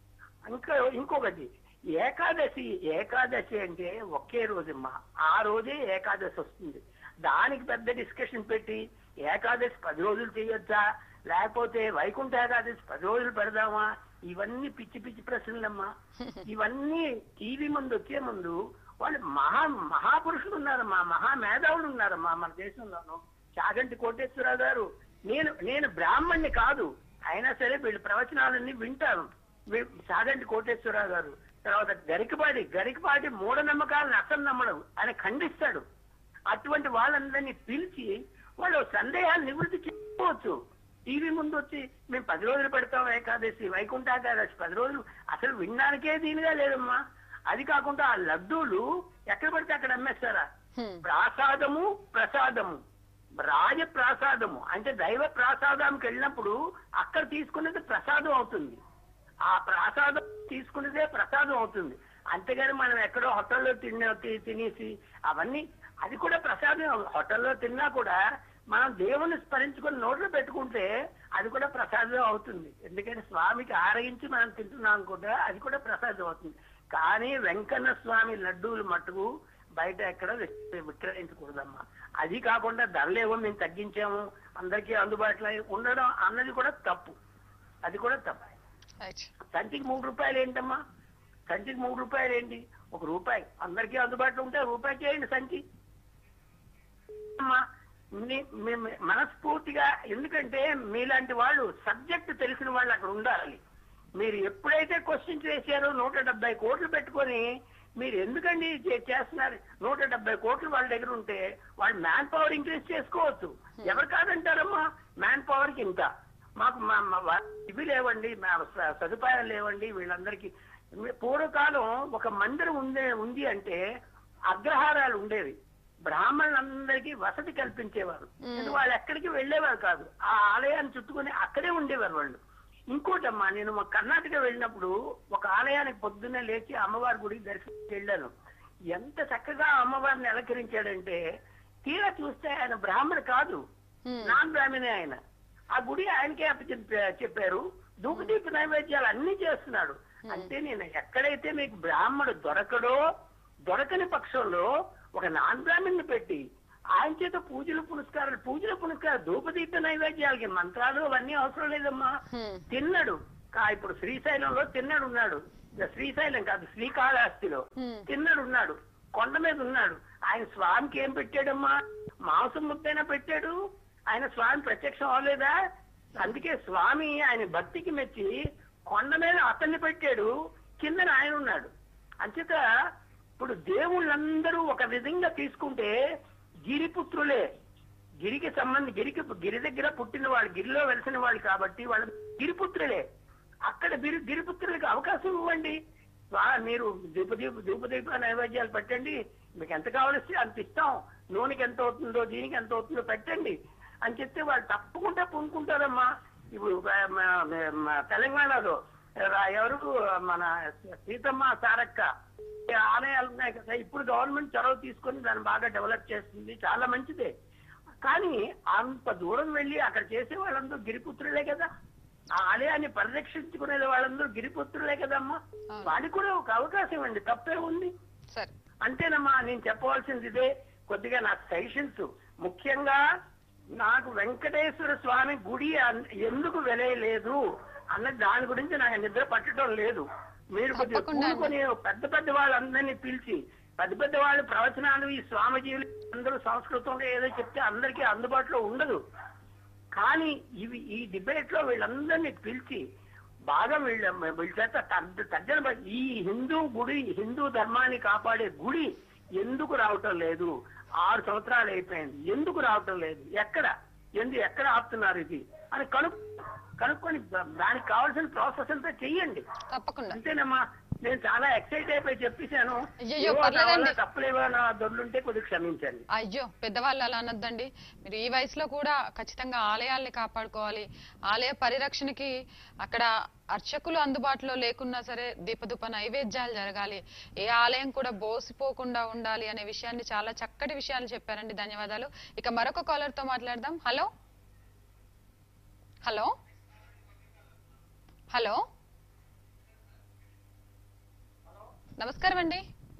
ఇంకా ఇంకొకటి ఏకాదశి ఏకాదశి అంటే ఒకే రోజమ్మా ఆ రోజే ఏకాదశి వస్తుంది దానికి పెద్ద డిస్కషన్ పెట్టి ఏకాదశి పది రోజులు చేయొచ్చా లేకపోతే వైకుంఠ ఏకాదశి పది రోజులు పెడదామా ఇవన్నీ పిచ్చి పిచ్చి ప్రశ్నలమ్మా ఇవన్నీ టీవీ ముందు వచ్చే ముందు వాళ్ళు మహా మహాపురుషులు ఉన్నారమ్మా మహా మేధావులు ఉన్నారమ్మా మన దేశంలోను చాగంటి కోటేశ్వరరావు గారు నేను నేను బ్రాహ్మణ్ణి కాదు అయినా సరే వీళ్ళ ప్రవచనాలన్నీ వింటాను వీ- చాగంటి కోటేశ్వరరావు గారు తర్వాత గరికపాటి గరికపాటి మూఢనమ్మకాలను అసలు నమ్మడం ఆయన ఖండిస్తాడు అటువంటి వాళ్ళందరినీ పిలిచి వాళ్ళు సందేహాలు నివృత్తి చేసుకోవచ్చు టీవీ ముందు వచ్చి మేము పది రోజులు పెడతాం ఏకాదశి వైకుంఠ ఏకాదశి పది రోజులు అసలు వినడానికే దీనిగా లేదమ్మా అది కాకుండా ఆ లడ్డూలు ఎక్కడ పడితే అక్కడ అమ్మేస్తారా ప్రాసాదము ప్రసాదము రాజ ప్రసాదము అంటే దైవ ప్రసాదంకి వెళ్ళినప్పుడు అక్కడ తీసుకున్నది ప్రసాదం అవుతుంది ఆ ప్రసాదం తీసుకున్నదే ప్రసాదం అవుతుంది అంతేగాని మనం ఎక్కడో హోటల్లో తిన్న తి- తినేసి అవన్నీ అది కూడా ప్రసాదం హోటల్లో తిన్నా కూడా మనం దేవుని స్మరించుకొని నోట్లో పెట్టుకుంటే అది కూడా ప్రసాదం అవుతుంది ఎందుకంటే స్వామికి ఆరగించి మనం తింటున్నాం కూడా అది కూడా ప్రసాదం అవుతుంది కానీ వెంకన్న స్వామి లడ్డూలు మట్టుకు బయట ఎక్కడ విక్ర- విక్రయించకూడదమ్మా అది కాకుండా ధరలేవో మేము తగ్గించాము అందరికీ అందుబాటులో ఉండడం అన్నది కూడా తప్పు అది కూడా తప్పు రైట్ సంచికి మూడు రూపాయలు ఏంటమ్మా సంచికి మూడు రూపాయలు ఏంటి ఒక రూపాయి అందరికీ అందుబాటులో ఉంటే రూపాయి చేయండి సంచి అమ్మా మీ- మీ- మీ- మనస్ఫూర్తిగా ఎందుకంటే మీలాంటి వాళ్ళు సబ్జెక్ట్ తెలిసిన వాళ్ళు అక్కడ ఉండాలి మీరు ఎప్పుడైతే క్వశ్చన్ చేశారో నూట డెబ్బై కోట్లు పెట్టుకొని మీరు ఎందుకండి చే- చేస్తున్నారు నూట డెబ్బై కోట్లు వాళ్ళ దగ్గర ఉంటే వాళ్ళు మ్యాన్ పవర్ ఇంక్రీజ్ చేసుకోవచ్చు ఎవరు కాదంటారమ్మా మ్యాన్ పవర్ కి ఇంత మాకు మా- మా వా- ఇవి లేవండి మా స- సదుపాయాలు లేవండి వీళ్ళందరికీ పూర్వకాలం ఒక మందిరం ఉందే ఉంది అంటే అగ్రహారాలు ఉండేవి బ్రాహ్మణులందరికీ వసతి కల్పించేవారు ఎందుకు వాళ్ళు ఎక్కడికి వెళ్ళేవారు కాదు ఆ ఆలయాన్ని చుట్టుకొని అక్కడే ఉండేవారు వాళ్ళు ఇంకోటమ్మా నేను మా కర్ణాటక వెళ్ళినప్పుడు ఒక ఆలయానికి పొద్దున్నే లేచి అమ్మవారి గుడికి దర్శనం వెళ్ళాను ఎంత చక్కగా అమ్మవారిని అలంకరించాడంటే తీరా చూస్తే ఆయన బ్రాహ్మణ కాదు నాన్ బ్రాహ్మణే ఆయన ఆ గుడి ఆయనకే అప్పచెప్ప- చెప్పారు ధూపదీప నైవేద్యాలు అన్ని చేస్తున్నాడు అంటే నేను ఎక్కడైతే మీకు బ్రాహ్మడు దొరకడో దొరకని పక్షంలో ఒక నాన్ బ్రాహ్మణ్ని పెట్టి ఆయన చేత పూజలు పునస్కారాలు పూజలు పునస్కారాలు ధూపదీప నైవేద్యాలకి మంత్రాలు అవన్నీ అవసరం లేదమ్మా తిన్నాడు కా ఇప్పుడు శ్రీశైలంలో తిన్నాడు ఉన్నాడు ఇక శ్రీశైలం కాదు శ్రీకాళహస్తిలో తిన్నాడు ఉన్నాడు కొండ మీద ఉన్నాడు ఆయన స్వామికి ఏం పెట్టాడమ్మా మాంసం ముద్దైనా పెట్టాడు ఆయన స్వామి ప్రత్యక్షం అవ్వలేదా అందుకే స్వామి ఆయన భక్తికి మెచ్చి కొండ మీద అతన్ని పెట్టాడు కిందన ఆయన ఉన్నాడు అంచేత ఇప్పుడు దేవుళ్ళందరూ ఒక విధంగా తీసుకుంటే గిరిపుత్రులే గిరికి సంబంధి గిరికి గిరి దగ్గర పుట్టిన వాళ్ళు గిరిలో వెలిసిన వాళ్ళు కాబట్టి వాళ్ళు గిరిపుత్రులే అక్కడ గిరి గిరిపుత్రులకి అవకాశం ఇవ్వండి వా- మీరు దీపదీప దీపదీప నైవేద్యాలు పెట్టండి మీకు ఎంత కావాల్సి అంత ఇస్తాం నూనెకి ఎంత అవుతుందో దీనికి ఎంత అవుతుందో పెట్టండి అని చెప్తే వాళ్ళు తప్పకుండా పూనుకుంటారమ్మా ఇప్పుడు ఆ, మ- మ- మ- తెలంగాణలో రా- ఎవరు మన సీతమ్మ సారక్క ఈ ఆలయాలు ఉన్నాయి కదా ఇప్పుడు గవర్నమెంట్ చొరవ తీసుకొని దాన్ని బాగా డెవలప్ చేస్తుంది చాలా మంచిదే కానీ అంత దూరం వెళ్ళి అక్కడ చేసే వాళ్ళందరూ గిరిపుత్రులే కదా ఆ ఆలయాన్ని పరిరక్షించుకునే వాళ్ళందరూ గిరిపుత్రులే కదమ్మా వాడికి కూడా ఒక అవకాశం ఇవ్వండి తప్పే ఉంది సరే అంతేనమ్మా నేను చెప్పవలసింది ఇదే కొద్దిగా నాకు సజెషన్స్ ముఖ్యంగా నాకు వెంకటేశ్వర స్వామి గుడి అన్- ఎందుకు వెలయలేదు అన్న దాని గురించి నాకు నిద్ర పట్టడం లేదు మీరు కొద్దిగా తప్పకుండా అండి. కూడుకొని పెద్ద పెద్ద వాళ్ళందరినీ పిలిచి పెద్ద పెద్ద వాళ్ళు ప్రవచనాలు ఈ స్వామిజీలు అందరూ సంస్కృతంలో ఏదో చెప్తే అందరికీ అందుబాటులో ఉండదు కానీ ఇవి ఈ డిబేట్ లో వీళ్ళందరినీ పిలిచి బాగా వీళ్ళ వీళ్ళ చేత తర్జ- తర్జన పడి- ఈ హిందూ గుడి హిందూ ధర్మాన్ని కాపాడే గుడి ఎందుకు రావటం లేదు ఆరు సంవత్సరాలు అయిపోయింది ఎందుకు రావటం లేదు ఎక్కడ ఎందు ఎక్కడ ఆపుతున్నారు ఇది అని కను కనుక్కొని దా- దానికి కావాల్సిన ప్రాసెస్ అంతా చెయ్యండి తప్పకుండా అంతేనమ్మా నేను చాలా ఎక్సైట్ అయిపోయి చెప్పేశాను అయ్యయ్యో, ఏవో నా వల్ల పర్లేదండి. తప్పులు ఏమైనా దొడ్లుంటే కొద్దిగా క్షమించండి అయ్యో పెద్దవాళ్ళు అలా అనొద్దండి మీరు ఈ వయసులో కూడా ఖచ్చితంగా ఆలయాల్ని కాపాడుకోవాలి ఆలయ పరిరక్షణకి అక్కడ అర్చకులు అందుబాటులో లేకున్నా సరే దీపదూప నైవేద్యాలు జరగాలి ఏ ఆలయం కూడా బోసిపోకుండా ఉండాలి అనే విషయాన్ని చాలా చక్కటి విషయాలు చెప్పారండి ధన్యవాదాలు ఇక మరొక కాలర్ తో మాట్లాడదాం హలో హలో హలో నమస్కారం అండి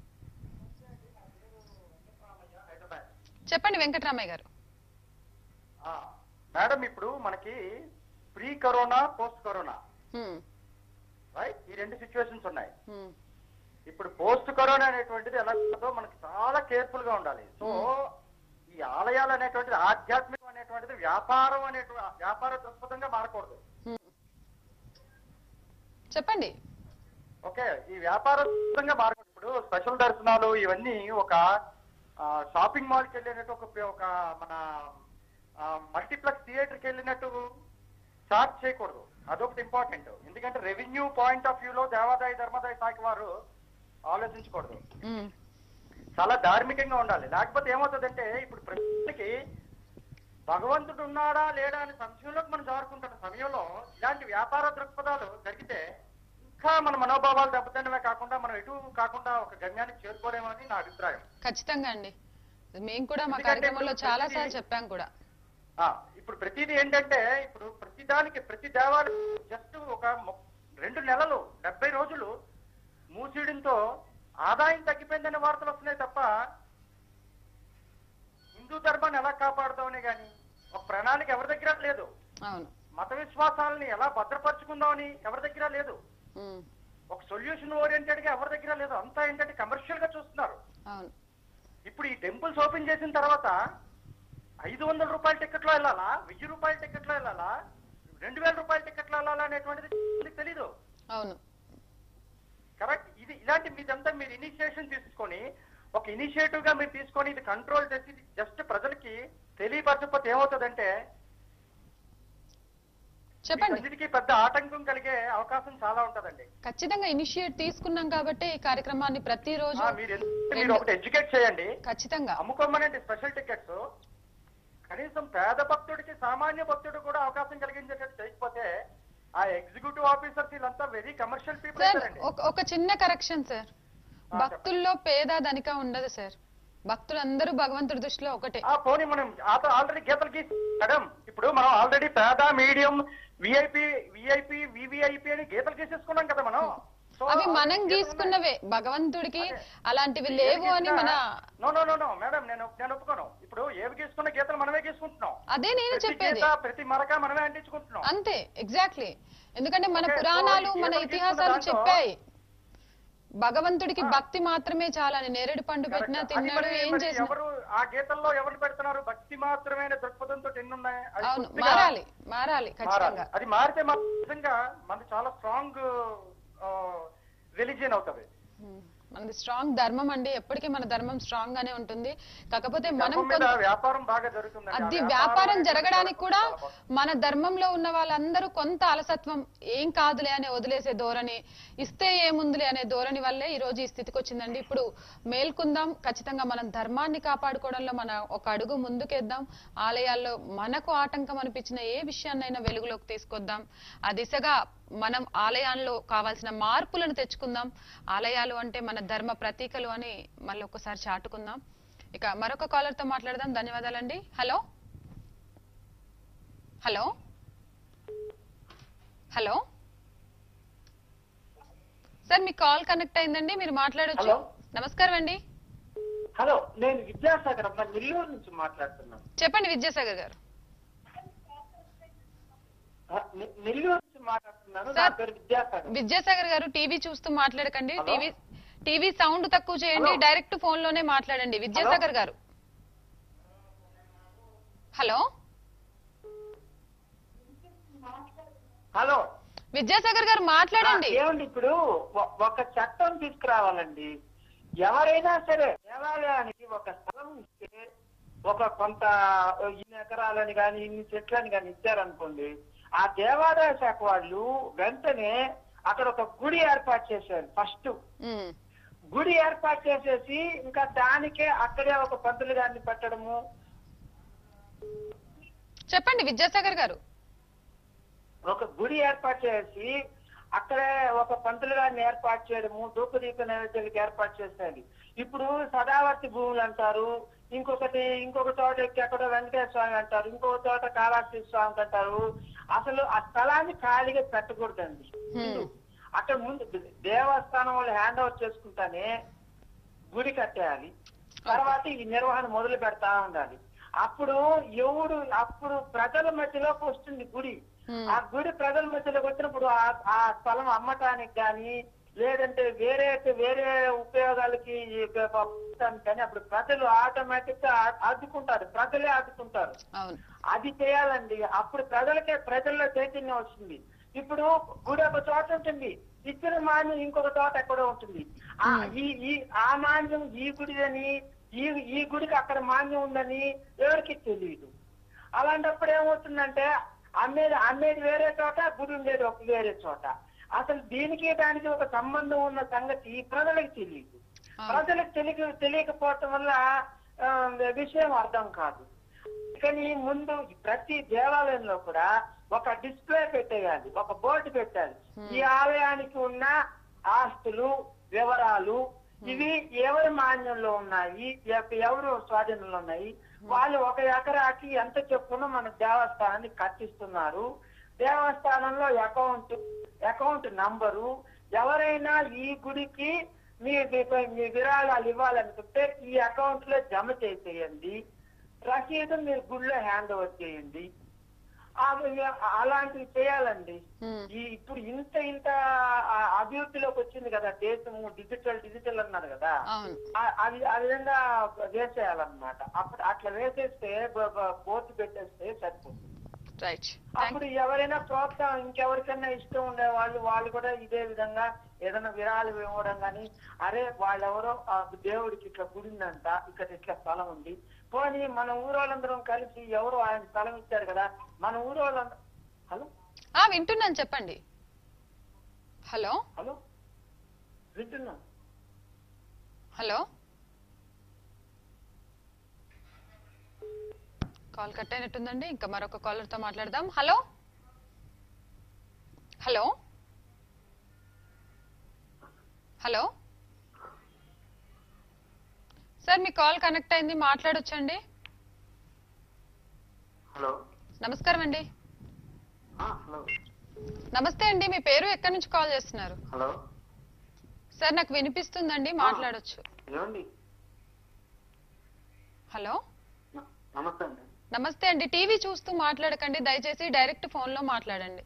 చెప్పండి వెంకటరామయ్య గారు ఆ, మేడం ఇప్పుడు మనకి pre corona post corona hmm, right ఈ రెండు సిచ్యువేషన్స్ ఉన్నాయి హ్మ్, ఇప్పుడు పోస్ట్ కరోనా అనేటువంటిది ఎలా ఉంటుందో మనకి చాలా కేర్ఫుల్ గా ఉండాలి సో ఈ ఆలయాలు అనేటువంటిది ఆధ్యాత్మికం అనేటువంటిది వ్యాపారం అనేటువంటి వ్యాపార దృక్పథంగా మారకూడదు హ్మ్. చెప్పండి ఓకే ఈ వ్యాపార దృక్పథంగా మారకూడదు ఇప్పుడు స్పెషల్ దర్శనాలు ఇవన్నీ ఒక షాపింగ్ మాల్కి వెళ్ళినట్టు ఒక ఒక మన మల్టీప్లెక్స్ థియేటర్కి వెళ్ళినట్టు చార్జ్ చేయకూడదు అదొకటి ఇంపార్టెంట్ ఎందుకంటే రెవెన్యూ పాయింట్ ఆఫ్ వ్యూలో దేవాదాయ ధర్మాదాయ శాఖ వారు ఆలోచించకూడదు హ్మ్, చాలా ధార్మికంగా ఉండాలి లేకపోతే ఏమవుతుందంటే ఇప్పుడు ప్రజలకి భగవంతుడు ఉన్నాడా లేడా అనే సంశయంలోకి మనం జారుకుంటున్న సమయంలో ఇలాంటి వ్యాపార దృక్పథాలు జరిగితే ఇంకా మన మనోభావాలు దెబ్బతిన్నవే కాకుండా మనం ఎటు కాకుండా ఒక గమ్యానికి చేరుకోలేమని నా అభిప్రాయం ఖచ్చితంగా అండి మేము కూడా మా ఎందుకంటే కార్యక్రమంలో ఇప్పుడు చాలా ప్రతిదీ- సార్లు చెప్పాం కూడా ఆ, ఇప్పుడు ప్రతిదీ ఏంటంటే ఇప్పుడు ప్రతి దానికి ప్రతి దేవాలయం జస్ట్ ఒక మొ- రెండు నెలలు డెబ్బై రోజులు మూసేయడంతో ఆదాయం తగ్గిపోయిందనే వార్తలు వస్తున్నాయి తప్ప హిందూ ధర్మాన్ని ఎలా కాపాడుతామనే గాని ఒక ప్రణాళిక ఎవరి దగ్గర లేదు అవును మత విశ్వాసాలని ఎలా భద్రపరుచుకుందామని ఎవరి దగ్గర లేదు హ్మ్, ఒక సొల్యూషన్ ఓరియంటెడ్ గా ఎవరి దగ్గర లేదు అంతా ఏంటంటే కమర్షియల్ గా చూస్తున్నారు అవును ఇప్పుడు ఈ టెంపుల్స్ ఓపెన్ చేసిన తర్వాత ఐదు వందల రూపాయల టికెట్లో వెళ్ళాలా వెయ్యి రూపాయల టికెట్లో వెళ్ళాలా రెండు వేల రూపాయల టికెట్లో వెళ్ళాలా అనేటువంటిది మీకు తెలీదు అవును కరెక్ట్ ఇది ఇలాంటి మీదంతా మీరు ఇనిషియేషన్ తీసుకొని ఒక ఇనిషియేటివ్ గా మీరు తీసుకొని ఇది కంట్రోల్ చేసి జస్ట్ ప్రజలకి తెలియపరచకపోతే ఏమవుతుందంటే చెప్పండి అన్నిటికీ పెద్ద ఆటంకం కలిగే అవకాశం చాలా ఉంటదండి ఖచ్చితంగా ఇనిషియేట్ తీసుకున్నాం కాబట్టి ఈ కార్యక్రమాన్ని ప్రతిరోజు ఆ, మీరు ఎందుకంటే మీరు ఒకటి ఎడ్యుకేట్ చేయండి ఖచ్చితంగా అమ్ముకోమనండి స్పెషల్ టికెట్స్ కనీసం పేద భక్తుడికి సామాన్య భక్తుడు కూడా అవకాశం కలిగించేటట్టు చేయకపోతే ఆ ఎగ్జిక్యూటివ్ ఆఫీసర్స్ వీళ్ళంతా వెరీ కమర్షియల్ పీపుల్ సార్ అవుతారండి ఒక- ఒక చిన్న కరెక్షన్ సార్ భక్తుల్లో పేద ధనిక ఉండదు సార్ భక్తులందరూ భగవంతుడి దృష్టిలో ఒకటే ఆ పోనీ మనం ఆల్రెడీ గీతలు గీసి మేడం ఇప్పుడు మనం ఆల్రెడీ పేద మీడియం విఐపి విఐపి వివిఐపి అని గీతలు గీసేసుకున్నాం కదా మనం సో అవి మనం గీసుకున్నవే భగవంతుడికి అలాంటివి లేవు అని మన no no no no madam నేను నేను ఒప్పుకోను ఇప్పుడు ఏవి గీసుకున్న గీతలు మనమే గీసుకుంటున్నాం అదే నేను ప్రతి చెప్పేది గీత, ప్రతి మరక మనమే అంటించుకుంటున్నాం అంతే ఎగ్జాక్ట్లీ ఎందుకంటే మన Okay, so పురాణాలు ఈ మన గీతలు ఇతిహాసాలు గీసుకున్న చెప్పాయి భగవంతుడికి భక్తి మాత్రమే చాలని నేరేడు పండు పెట్టినా Correct. అది తిన్నాడు మరి- ఏం మరి చేసినా ఎవరు ఆ గీతల్లో ఎవరు పెడుతున్నారు భక్తి మాత్రమే దృక్పథంతో ఎన్ని ఉన్నాయి అది అవును పూర్తిగా మారాలి మారాలి మారాలి. ఖచ్చితంగా అది మారితే మన నిజంగా మనది చాలా స్ట్రాంగ్ రిలీజియన్ అవుతుంది ఉమ్. మనది స్ట్రాంగ్ ధర్మం అండి ఎప్పటికీ మన ధర్మం స్ట్రాంగ్ గానే ఉంటుంది కాకపోతే మనం ధర్మం మీద కొంత- వ్యాపారం బాగా జరుగుతుంది అది వ్యాపారం జరగడానికి కూడా మన ధర్మంలో ఉన్న వాళ్ళందరూ కొంత అలసత్వం ఏం కాదులే అని వదిలేసే ధోరణి ఇస్తే ఏముందిలే అనే ధోరణి వల్లే ఈ రోజు ఈ స్థితికి వచ్చిందండి ఇప్పుడు మేల్కుందాం ఖచ్చితంగా మనం ధర్మాన్ని కాపాడుకోవడంలో మన ఒక అడుగు ముందుకేద్దాం ఆలయాల్లో మనకు ఆటంకం అనిపించిన ఏ విషయాన్నైనా వెలుగులోకి తీసుకొద్దాం ఆ దిశగా మనం ఆలయాల్లో కావాల్సిన మార్పులను తెచ్చుకుందాం ఆలయాలు అంటే మన ధర్మ ప్రతీకలు అని మళ్ళీ ఒకసారి చాటుకుందాం ఇక మరొక కాలర్ తో మాట్లాడదాం ధన్యవాదాలండి హలో హలో హలో సార్ మీ కాల్ కనెక్ట్ అయిందండి మీరు మాట్లాడొచ్చు హలో. నమస్కారం అండి హలో నేను విద్యాసాగర్ అమ్మ నెల్లూరు నుంచి మాట్లాడుతున్నాను చెప్పండి విద్యాసాగర్ గారు ఆ, నె- నెల్లూరు నుంచి మాట్లాడుతున్నాను నా సార్. పేరు విద్యాసాగర్ విద్యాసాగర్ గారు టీవీ చూస్తూ మాట్లాడకండి హలో. టీవీ టీవీ సౌండ్ తక్కువ చేయండి హలో. డైరెక్ట్ ఫోన్ లోనే మాట్లాడండి విద్యాసాగర్ గారు హలో హలో విద్యాసాగర్ గారు మాట్లాడండి ఆ, ఏమండి ఇప్పుడు ఒ- ఒక చట్టం తీసుకురావాలండి ఎవరైనా సరే దేవాలయానికి ఒక స్థలం ఇస్తే ఒక కొంత ఇన్ని ఎకరాలని కానీ ఇన్ని చెట్లని కానీ ఇచ్చారనుకోండి ఆ దేవాదాయ శాఖ వాళ్ళు వెంటనే అక్కడ ఒక గుడి ఏర్పాటు చేశారు ఫస్ట్ ఉమ్, గుడి ఏర్పాటు చేసేసి ఇంకా దానికే అక్కడే ఒక పంతులు గారిని పెట్టడము చెప్పండి విద్యాసాగర్ గారు ఒక గుడి ఏర్పాటు చేసి అక్కడే ఒక పంతులు గారిని ఏర్పాటు చేయడము ధూపదీప నైవేద్యాలకు ఏర్పాటు చేసేది ఇప్పుడు సదావర్తి భూములు అంటారు ఇంకొకటి ఇంకొక చోట ఎక్కడో వెంకటేశ్వర స్వామి అంటారు ఇంకొక చోట కాళాస్తి స్వామి అంటారు అసలు ఆ స్థలాన్ని ఖాళీగా పెట్టకూడదండి ముందు అక్కడ ముందు దేవస్థానం వాళ్ళు హ్యాండ్ ఓవర్ చేసుకుంటానే గుడి కట్టేయాలి తర్వాత ఈ నిర్వహణ మొదలు పెడతా ఉండాలి అప్పుడు ఎవడు అప్పుడు ప్రజల మధ్యలోకి వస్తుంది గుడి ఆ గుడి ప్రజల మధ్యలోకి వచ్చినప్పుడు ఆ- ఆ స్థలం అమ్మటానికి కానీ లేదంటే వేరే వేరే ఉపయోగాలకి ఈ ప- ప- కానీ అప్పుడు ప్రజలు ఆటోమేటిక్ గా ఆ- అడ్డుకుంటారు ప్రజలే అడ్డుకుంటారు అవును అది చేయాలండి అప్పుడు ప్రజలకే ప్రజల్లో చైతన్యం వస్తుంది ఇప్పుడు గుడి ఒక చోట ఉంటుంది ఇచ్చిన మాన్యం ఇంకొక చోట ఎక్కడో ఉంటుంది ఆ ఈ ఈ ఆ మాన్యం ఈ గుడిదని ఈ ఈ గుడికి అక్కడ మాన్యం ఉందని ఎవరికి తెలియదు అలాంటప్పుడు ఏమవుతుందంటే అమ్మేది అమ్మేది వేరే చోట గుడి ఉండేది ఒక వేరే చోట అసలు దీనికి దానికి ఒక సంబంధం ఉన్న సంగతి ప్రజలకు తెలియదు ప్రజలకు తెలియ తెలియకపోవటం వల్ల ఆ, విషయం అర్థం కాదు కానీ ముందు ప్రతి దేవాలయంలో కూడా ఒక డిస్ప్లే పెట్టేయాలి ఒక బోర్డు పెట్టాలి ఈ ఆలయానికి ఉన్న ఆస్తులు వివరాలు ఇవి ఎవరి మాన్యంలో ఉన్నాయి ఎవ- ఎవరు స్వాధీనంలో ఉన్నాయి వాళ్ళు ఒక ఎకరాకి ఎంత చెప్పున మన దేవస్థానాన్ని కట్టిస్తున్నారు దేవస్థానంలో అకౌంట్ అకౌంట్ నంబరు ఎవరైనా ఈ గుడికి మీ మీ- మీ విరాళాలు ఇవ్వాలనుకుంటే ఈ అకౌంట్ లో జమ చేసేయండి రసీదు మీరు గుడిలో హ్యాండ్ ఓవర్ చేయండి ఆ- అలాంటివి చేయాలండి ఈ ఇప్పుడు ఇంత ఇంత ఆ- అభివృద్ధిలోకి వచ్చింది కదా దేశము డిజిటల్ డిజిటల్ అన్నారు కదా అవును ఆ- అది ఆ విధంగా వేసేయాలన్నమాట అప్పుడు అట్లా వేసేస్తే బ- బ- బోర్డు పెట్టేస్తే సరిపోతుంది రైట్ అప్పుడు ఎవరైనా ప్రోత్సాహం ఇంకెవరికైనా ఇష్టం ఉండే వాళ్ళు వాళ్ళు కూడా ఇదే విధంగా ఏదైనా విరాళం ఇవ్వడం కానీ అరే వాళ్ళెవరో ఆ దేవుడికి ఇట్లా గుడిందంట ఇక్కడ ఇట్లా స్థలం ఉంది పోనీ మన ఊరోళ్ళందరం కలిసి ఎవరో ఆయన స్థలం ఇచ్చారు కదా మన ఊరోళ్ళందరూ హలో ఆ వింటున్నాను చెప్పండి హలో హలో వింటున్నా హలో కాల్ కట్ అయినట్టుందండి ఇంకా మరొక caller తో మాట్లాడదాం హలో హలో హలో సార్ మీ కాల్ కనెక్ట్ అయింది మాట్లాడొచ్చండి హలో నమస్కారం అండి హలో నమస్తే అండి మీ పేరు ఎక్కడి నుంచి కాల్ చేస్తున్నారు హలో సార్ నాకు వినిపిస్తుందండి మాట్లాడొచ్చు ఏమండి హలో నమస్తే అండి నమస్తే అండి టీవీ చూస్తూ మాట్లాడకండి దయచేసి డైరెక్ట్ ఫోన్ లో మాట్లాడండి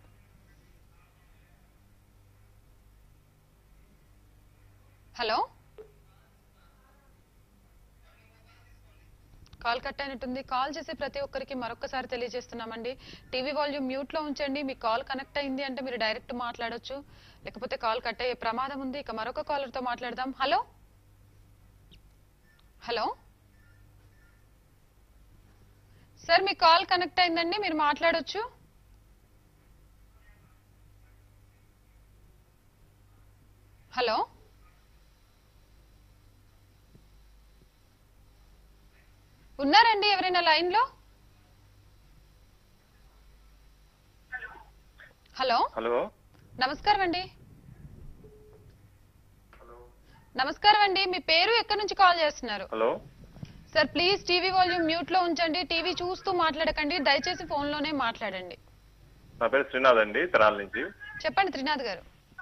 హలో కాల్ కట్ అయినట్టుంది కాల్ చేసే ప్రతి ఒక్కరికి మరొకసారి తెలియజేస్తున్నామండి టీవీ వాల్యూమ్ మ్యూట్ లో ఉంచండి మీ కాల్ కనెక్ట్ అయింది అంటే మీరు డైరెక్ట్ మాట్లాడొచ్చు లేకపోతే కాల్ కట్ అయ్యే ప్రమాదం ఉంది ఇక మరొక కాలర్ తో మాట్లాడదాం హలో హలో సార్ మీ కాల్ కనెక్ట్ అయిందండి మీరు మాట్లాడొచ్చు హలో ఉన్నారండి ఎవరైనా లైన్ లో హలో హలో నమస్కారం అండి నమస్కారం అండి మీ పేరు ఎక్కడి నుంచి కాల్ చేస్తున్నారు hello sir please TV volume mute లో ఉంచండి టీవీ చూస్తూ మాట్లాడకండి దయచేసి ఫోన్ లోనే మాట్లాడండి నా పేరు శ్రీనాథ్ అండి తెరాల నుంచి చెప్పండి Trinath garu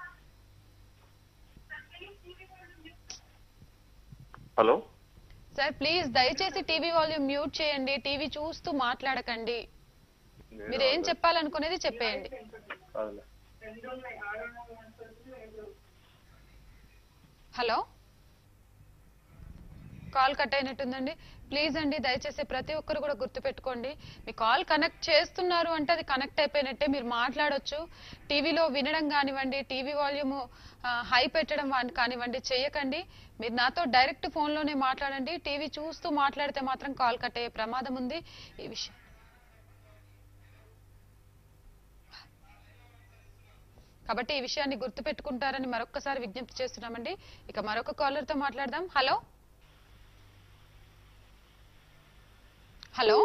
hello sir please దయచేసి టీవీ వాల్యూమ్ మ్యూట్ చేయండి టీవీ చూస్తూ మాట్లాడకండి మీరు ఏం చెప్పాలనుకునేది చెప్పేయండి కాదులే. హలో కాల్ కట్ అయినట్టుందండి ప్లీజ్ అండి దయచేసి ప్రతి ఒక్కరు కూడా గుర్తుపెట్టుకోండి మీ కాల్ కనెక్ట్ చేస్తున్నారు అంటే అది కనెక్ట్ అయిపోయినట్టే మీరు మాట్లాడొచ్చు టీవీలో వినడం కానివ్వండి టీవీ వాల్యూమ్ హై పెట్టడం వా- కానివ్వండి చేయకండి మీరు నాతో డైరెక్ట్ ఫోన్లోనే మాట్లాడండి టీవీ చూస్తూ మాట్లాడితే మాత్రం కాల్ కట్ అయ్యే ప్రమాదం ఉంది ఈ విషయం కాబట్టి ఈ విషయాన్ని గుర్తుపెట్టుకుంటారని మరొక్కసారి విజ్ఞప్తి చేస్తున్నామండి ఇక మరొక కాలర్ తో మాట్లాడదాం హలో హలో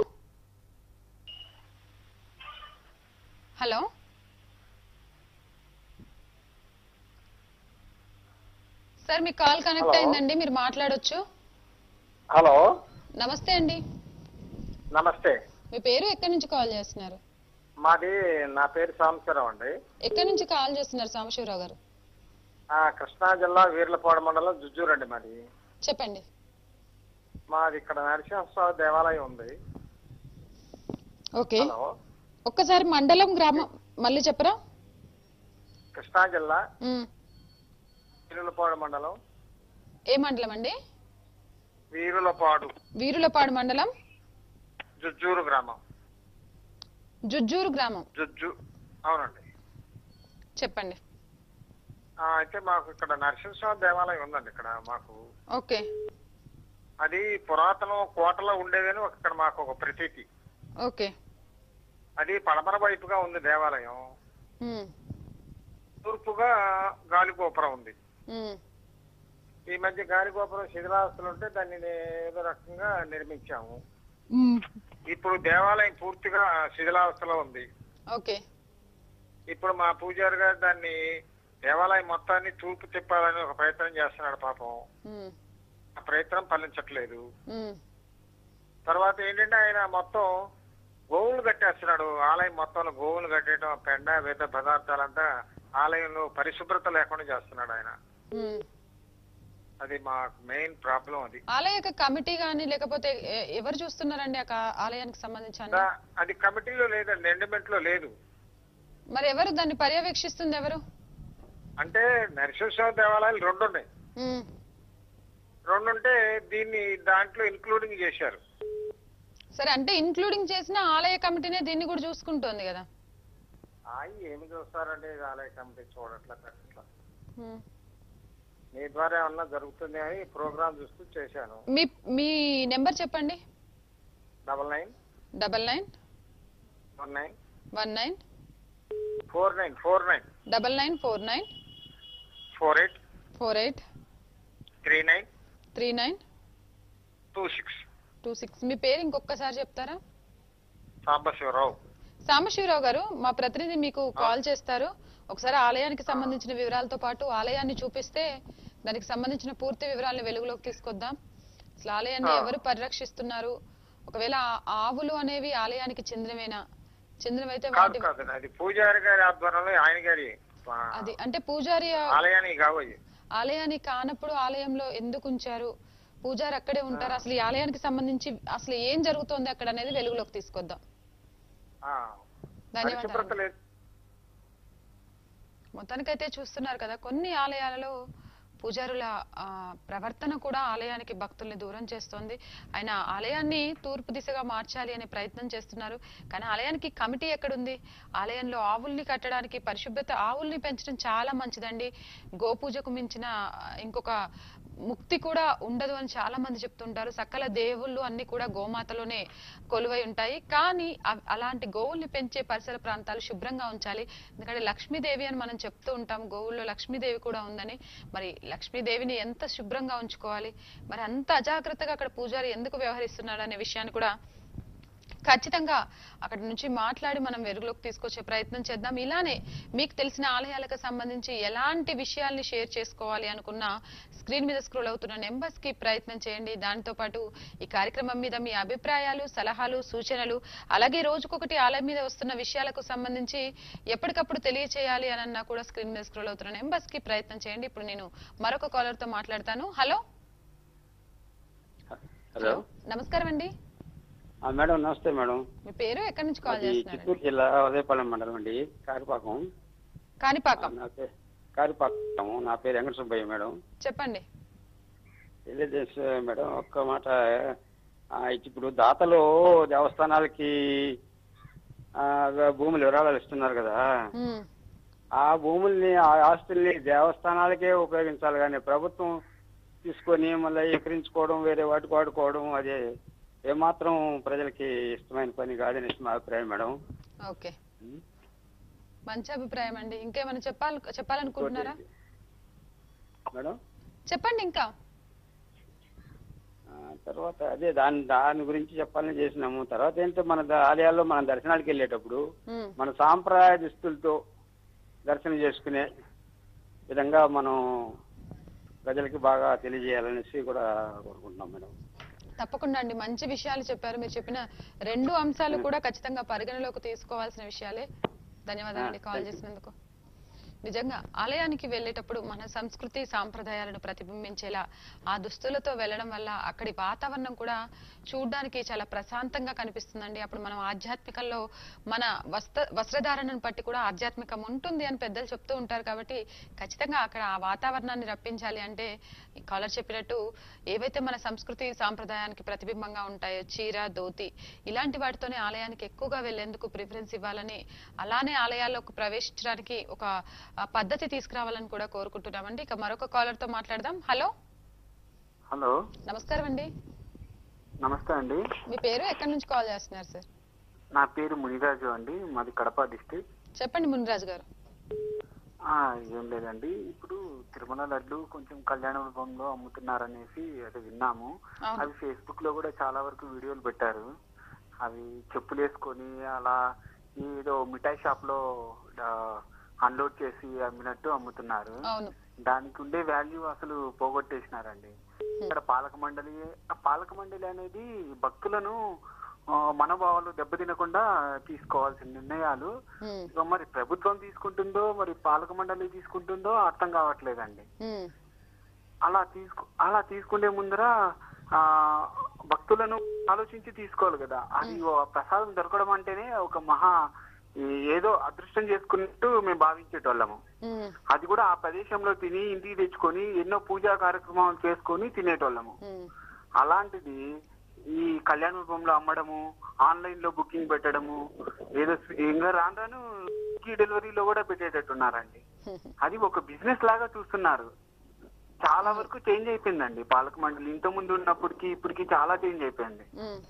హలో సార్ మీ కాల్ కనెక్ట్ Hello. అయిందండి మీరు మాట్లాడొచ్చు హలో నమస్తే అండి నమస్తే మీ పేరు ఎక్కడి నుంచి కాల్ చేస్తున్నారు మాది నా పేరు సాంబశివరావు అండి ఎక్కడి నుంచి కాల్ చేస్తున్నారు సాంబశివరావు గారు ఆ, కృష్ణా జిల్లా వీర్లపాడు మండలం జుజ్జూరు అండి మాది చెప్పండి మాది ఇక్కడ నరసింహస్వామి దేవాలయం ఉంది ఓకే హలో ఒక్కసారి మండలం గ్రామం మళ్ళీ చెప్పరా కృష్ణా జిల్లా ఉమ్. వీరులపాడు మండలం ఏ మండలం అండి వీరులపాడు వీరులపాడు మండలం జుజ్జూరు గ్రామం జుజ్జూరు గ్రామం జుజ్జు అవునండి చెప్పండి ఆ, అయితే మాకు ఇక్కడ నరసింహస్వామి దేవాలయం ఉందండి ఇక్కడ మాకు ఓకే అది పురాతనం కోటలో ఉండేదని ఒక- ఇక్కడ మాకు ఒక ప్రతీతి ఓకే అది పడమర వైపుగా ఉంది దేవాలయం ఉమ్, తూర్పుగా గాలిగోపురం ఉంది ఉమ్, ఈ మధ్య గాలిగోపురం శిథిలాస్తులు ఉంటే దాన్ని ఏదో రకంగా నిర్మించాము ఉమ్, ఇప్పుడు దేవాలయం పూర్తిగా శిథిలావస్థలో ఉంది ఓకే ఇప్పుడు మా పూజారి గారు దాన్ని దేవాలయం మొత్తాన్ని తూర్పు తిప్పాలని ఒక ప్రయత్నం చేస్తున్నాడు పాపం ఉమ్, ఆ ప్రయత్నం ఫలించట్లేదు ఉమ్, తర్వాత ఏంటంటే ఆయన మొత్తం గోవులు కట్టేస్తున్నాడు ఆలయం మొత్తంలో గోవులు కట్టేయడం పెండ వివిధ పదార్థాలంతా ఆలయంలో పరిశుభ్రత లేకుండా చేస్తున్నాడు ఆయన ఉమ్. అది మా మెయిన్ ప్రాబ్లం అది ఆలయ యొక్క కమిటీ కానీ లేకపోతే ఎ- ఎవరు చూస్తున్నారండి ఆ కా- ఆలయానికి సంబంధించి అన్ని? దా- అది కమిటీలో లేదండి ఎండమెంట్ లో లేదు మరి ఎవరు దాన్ని పర్యవేక్షిస్తుంది ఎవరు అంటే నరసింహస్వామి దేవాలయాలు రెండు ఉన్నాయి ఉమ్, రెండు ఉంటే దీన్ని దాంట్లో ఇంక్లూడింగ్ చేశారు సరే అంటే ఇంక్లూడింగ్ చేసిన ఆలయ కమిటీనే దీన్ని కూడా చూసుకుంటోంది కదా అవి ఏమి చూస్తారండి ఇది ఆలయ కమిటీ చూడట్లా పెట్టట్లా ఉమ్. మీ ద్వారా ఏమన్నా జరుగుతుంది అని ప్రోగ్రామ్ చూస్తూ చేశాను మీ మీ నెంబర్ చెప్పండి double nine double nine one nine one nine four nine four nine double nine four nine four eight four eight three nine three nine two six two six మీ పేరు ఇంకొకసారి చెప్తారా సాంబశివరావు సాంబశివరావు గారు మా ప్రతినిధి మీకు కాల్ చేస్తారు ఒకసారి ఆలయానికి సంబంధించిన వివరాలతో పాటు ఆలయాన్ని చూపిస్తే దానికి సంబంధించిన పూర్తి వివరాలను వెలుగులోకి తీసుకొద్దాం అసలు ఆలయాన్ని ఆ. ఎవరు పరిరక్షిస్తున్నారు ఒకవేళ ఆ ఆవులు అనేవి ఆలయానికి చెందినవేనా చెందినవైతే కాదు వాటి కాదు అది పూజారి గారి ఆధ్వర్యంలో ఆయన గారి ఆ, అది అంటే పూజారి ఆ- ఆలయానికి కావయ్యి ఆలయాన్ని కానప్పుడు ఆలయంలో ఎందుకు ఉంచారు పూజారి అక్కడే ఉంటారు అసలు ఈ ఆలయానికి సంబంధించి అసలు ఏం జరుగుతోంది అక్కడ అనేది వెలుగులోకి తీసుకొద్దాం ఆ, ధన్యవాదాలు పరిశుభ్రత లేదు మొత్తానికైతే చూస్తున్నారు కదా కొన్ని ఆలయాలలో పూజారుల ఆ, ప్రవర్తన కూడా ఆలయానికి భక్తుల్ని దూరం చేస్తోంది ఆయన ఆలయాన్ని తూర్పు దిశగా మార్చాలి అనే ప్రయత్నం చేస్తున్నారు కానీ ఆలయానికి కమిటీ ఎక్కడుంది ఆలయంలో ఆవుల్ని కట్టడానికి పరిశుభ్రత ఆవుల్ని పెంచడం చాలా మంచిదండి గోపూజకు మించిన ఆ, ఇంకొక ముక్తి కూడా ఉండదు అని చాలా మంది చెప్తుంటారు సకల దేవుళ్ళు అన్ని కూడా గోమాతలోనే కొలువై ఉంటాయి కానీ అవ్- అలాంటి గోవుల్ని పెంచే పరిసర ప్రాంతాలు శుభ్రంగా ఉంచాలి ఎందుకంటే లక్ష్మీదేవి అని మనం చెప్తూ ఉంటాం గోవుల్లో లక్ష్మీదేవి కూడా ఉందని మరి లక్ష్మీదేవిని ఎంత శుభ్రంగా ఉంచుకోవాలి మరి అంత అజాగ్రత్తగా అక్కడ పూజారి ఎందుకు వ్యవహరిస్తున్నాడు అనే విషయాన్ని కూడా ఖచ్చితంగా అక్కడ నుంచి మాట్లాడి మనం వెలుగులోకి తీసుకొచ్చే ప్రయత్నం చేద్దాం ఇలానే మీకు తెలిసిన ఆలయాలకు సంబంధించి ఎలాంటి విషయాల్ని షేర్ చేసుకోవాలి అనుకున్న స్క్రీన్ మీద స్క్రోల్ అవుతున్న నెంబర్స్ కి ప్రయత్నం చేయండి దాంతో పాటు ఈ కార్యక్రమం మీద మీ అభిప్రాయాలు సలహాలు సూచనలు అలాగే రోజుకొకటి ఆలయం మీద వస్తున్న విషయాలకు సంబంధించి ఎప్పటికప్పుడు తెలియచేయాలి అని అన్నా కూడా స్క్రీన్ మీద స్క్రోల్ అవుతున్న నెంబర్స్ కి ప్రయత్నం చేయండి ఇప్పుడు నేను మరొక కాలర్ తో మాట్లాడతాను హలో హలో నమస్కారం అండి ఆ, మేడం నమస్తే మేడం మీ పేరు ఎక్కడి నుంచి కాల్ అది చేస్తున్నారు చిత్తూరు జిల్లా ఉదయపాలెం మండలం అండి కారిపాకం కాణిపాకం నా పేరు కారిపాకం నా పేరు వెంకట సుబ్బయ్య మేడం చెప్పండి తెలియజేసి మేడం ఒక్క మాట ఆ, ఇప్పుడు దాతలు దేవస్థానాలకి ఆ, భూములు విరాళాలు ఇస్తున్నారు కదా ఉమ్, ఆ భూముల్ని ఆ ఆస్తుల్ని దేవస్థానాలకే ఉపయోగించాలి కానీ ప్రభుత్వం తీసుకొని మళ్ళీ ఎకరించుకోవడం వేరే వాటికి వాడుకోవడం అది ఏమాత్రం ప్రజలకి ఇష్టమైన పని కాదని మా అభిప్రాయం మేడం ఓకే మంచి అభిప్రాయం అండి ఇంకేమైనా చెప్పాలి చెప్పాలనుకుంటున్నారా మేడం చెప్పండి ఇంకా ఆ, తర్వాత అదే దాని దాని గురించి చెప్పాలని చేసినాము తర్వాత ఏంటంటే మన ద- ఆలయాల్లో మనం దర్శనాలకు వెళ్ళేటప్పుడు ఉమ్, మన సాంప్రదాయ దుస్తులతో దర్శనం చేసుకునే విధంగా మనం ప్రజలకి బాగా తెలియజేయాలనేసి కూడా కోరుకుంటున్నాం మేడం తప్పకుండా అండి మంచి విషయాలు చెప్పారు మీరు చెప్పిన రెండు అంశాలు కూడా ఖచ్చితంగా పరిగణలోకి తీసుకోవాల్సిన విషయాలే ధన్యవాదాలండి కాల్ చేసినందుకు నిజంగా ఆలయానికి వెళ్ళేటప్పుడు మన సంస్కృతి సాంప్రదాయాలను ప్రతిబింబించేలా ఆ దుస్తులతో వెళ్ళడం వల్ల అక్కడి వాతావరణం కూడా చూడడానికి చాలా ప్రశాంతంగా కనిపిస్తుందండి అప్పుడు మనం ఆధ్యాత్మికంలో మన వస్త్ర వస్త్రధారణను బట్టి కూడా ఆధ్యాత్మికం ఉంటుంది అని పెద్దలు చెప్తూ ఉంటారు కాబట్టి ఖచ్చితంగా అక్కడ ఆ వాతావరణాన్ని రప్పించాలి అంటే ఈ కాలర్ చెప్పినట్టు ఏవైతే మన సంస్కృతి సాంప్రదాయానికి ప్రతిబింబంగా ఉంటాయో చీర ధోతి ఇలాంటి వాటితోనే ఆలయానికి ఎక్కువగా వెళ్లేందుకు ప్రిఫరెన్స్ ఇవ్వాలని అలానే ఆలయాల్లోకి ప్రవేశించడానికి ఒక ఆ, పద్ధతి తీసుకురావాలని కూడా కోరుకుంటున్నామండి ఇక మరొక కాలర్ తో మాట్లాడదాం హలో హలో నమస్కారం అండి నమస్తే అండి మీ పేరు ఎక్కడి నుంచి కాల్ చేస్తున్నారు సార్ నా పేరు మునిరాజు అండి మాది కడప డిస్టిక్ చెప్పండి మునిరాజు గారు ఏం లేదండి ఇప్పుడు తిరుమల లడ్డు కొంచెం కళ్యాణ రూపంలో అమ్ముతున్నారనేసి అది విన్నాము అవును. అవి ఫేస్బుక్ లో కూడా చాలా వరకు వీడియోలు పెట్టారు అవి చెప్పులు వేసుకొని అలా ఏదో మిఠాయి షాప్ లో అన్లోడ్ చేసి అమ్మినట్టు అమ్ముతున్నారు అవును దానికి ఉండే వాల్యూ అసలు పోగొట్టేసినారండి ఇక్కడ పాలక మండలి ఆ పాలక మండలి అనేది భక్తులను ఆ, మనోభావాలు దెబ్బతినకుండా తీసుకోవాల్సిన నిర్ణయాలు ఉమ్, ఇక మరి ప్రభుత్వం తీసుకుంటుందో మరి పాలక మండలి తీసుకుంటుందో అర్థం కావట్లేదండి ఉమ్, అలా తీసుకు అలా తీసుకునే ముందర ఆ భక్తులను ఆలోచించి తీసుకోవాలి కదా అది ఓ ప్రసాదం దొరకడం అంటేనే ఒక మహా ఈ- ఏదో అదృష్టం చేసుకున్నట్టు మేము భావించేటోళ్ళము ఉమ్, అది కూడా ఆ ప్రదేశంలో తిని ఇంటికి తెచ్చుకొని ఎన్నో పూజా కార్యక్రమాలు చేసుకొని తినేటోళ్ళము ఉమ్, అలాంటిది ఈ కళ్యాణ రూపంలో అమ్మడము ఆన్లైన్ లో బుకింగ్ పెట్టడము ఏదో స్వి- ఇంకా రాను రాను స్విగ్గీ డెలివరీలో కూడా పెట్టేటట్టున్నారండి అది ఒక బిజినెస్ లాగా చూస్తున్నారు చాలా వరకు చేంజ్ అయిపోయిందండి పాలక మండలి ఇంత ముందు ఉన్నప్పటికి ఇప్పటికి చాలా చేంజ్ అయిపోయింది ఉమ్,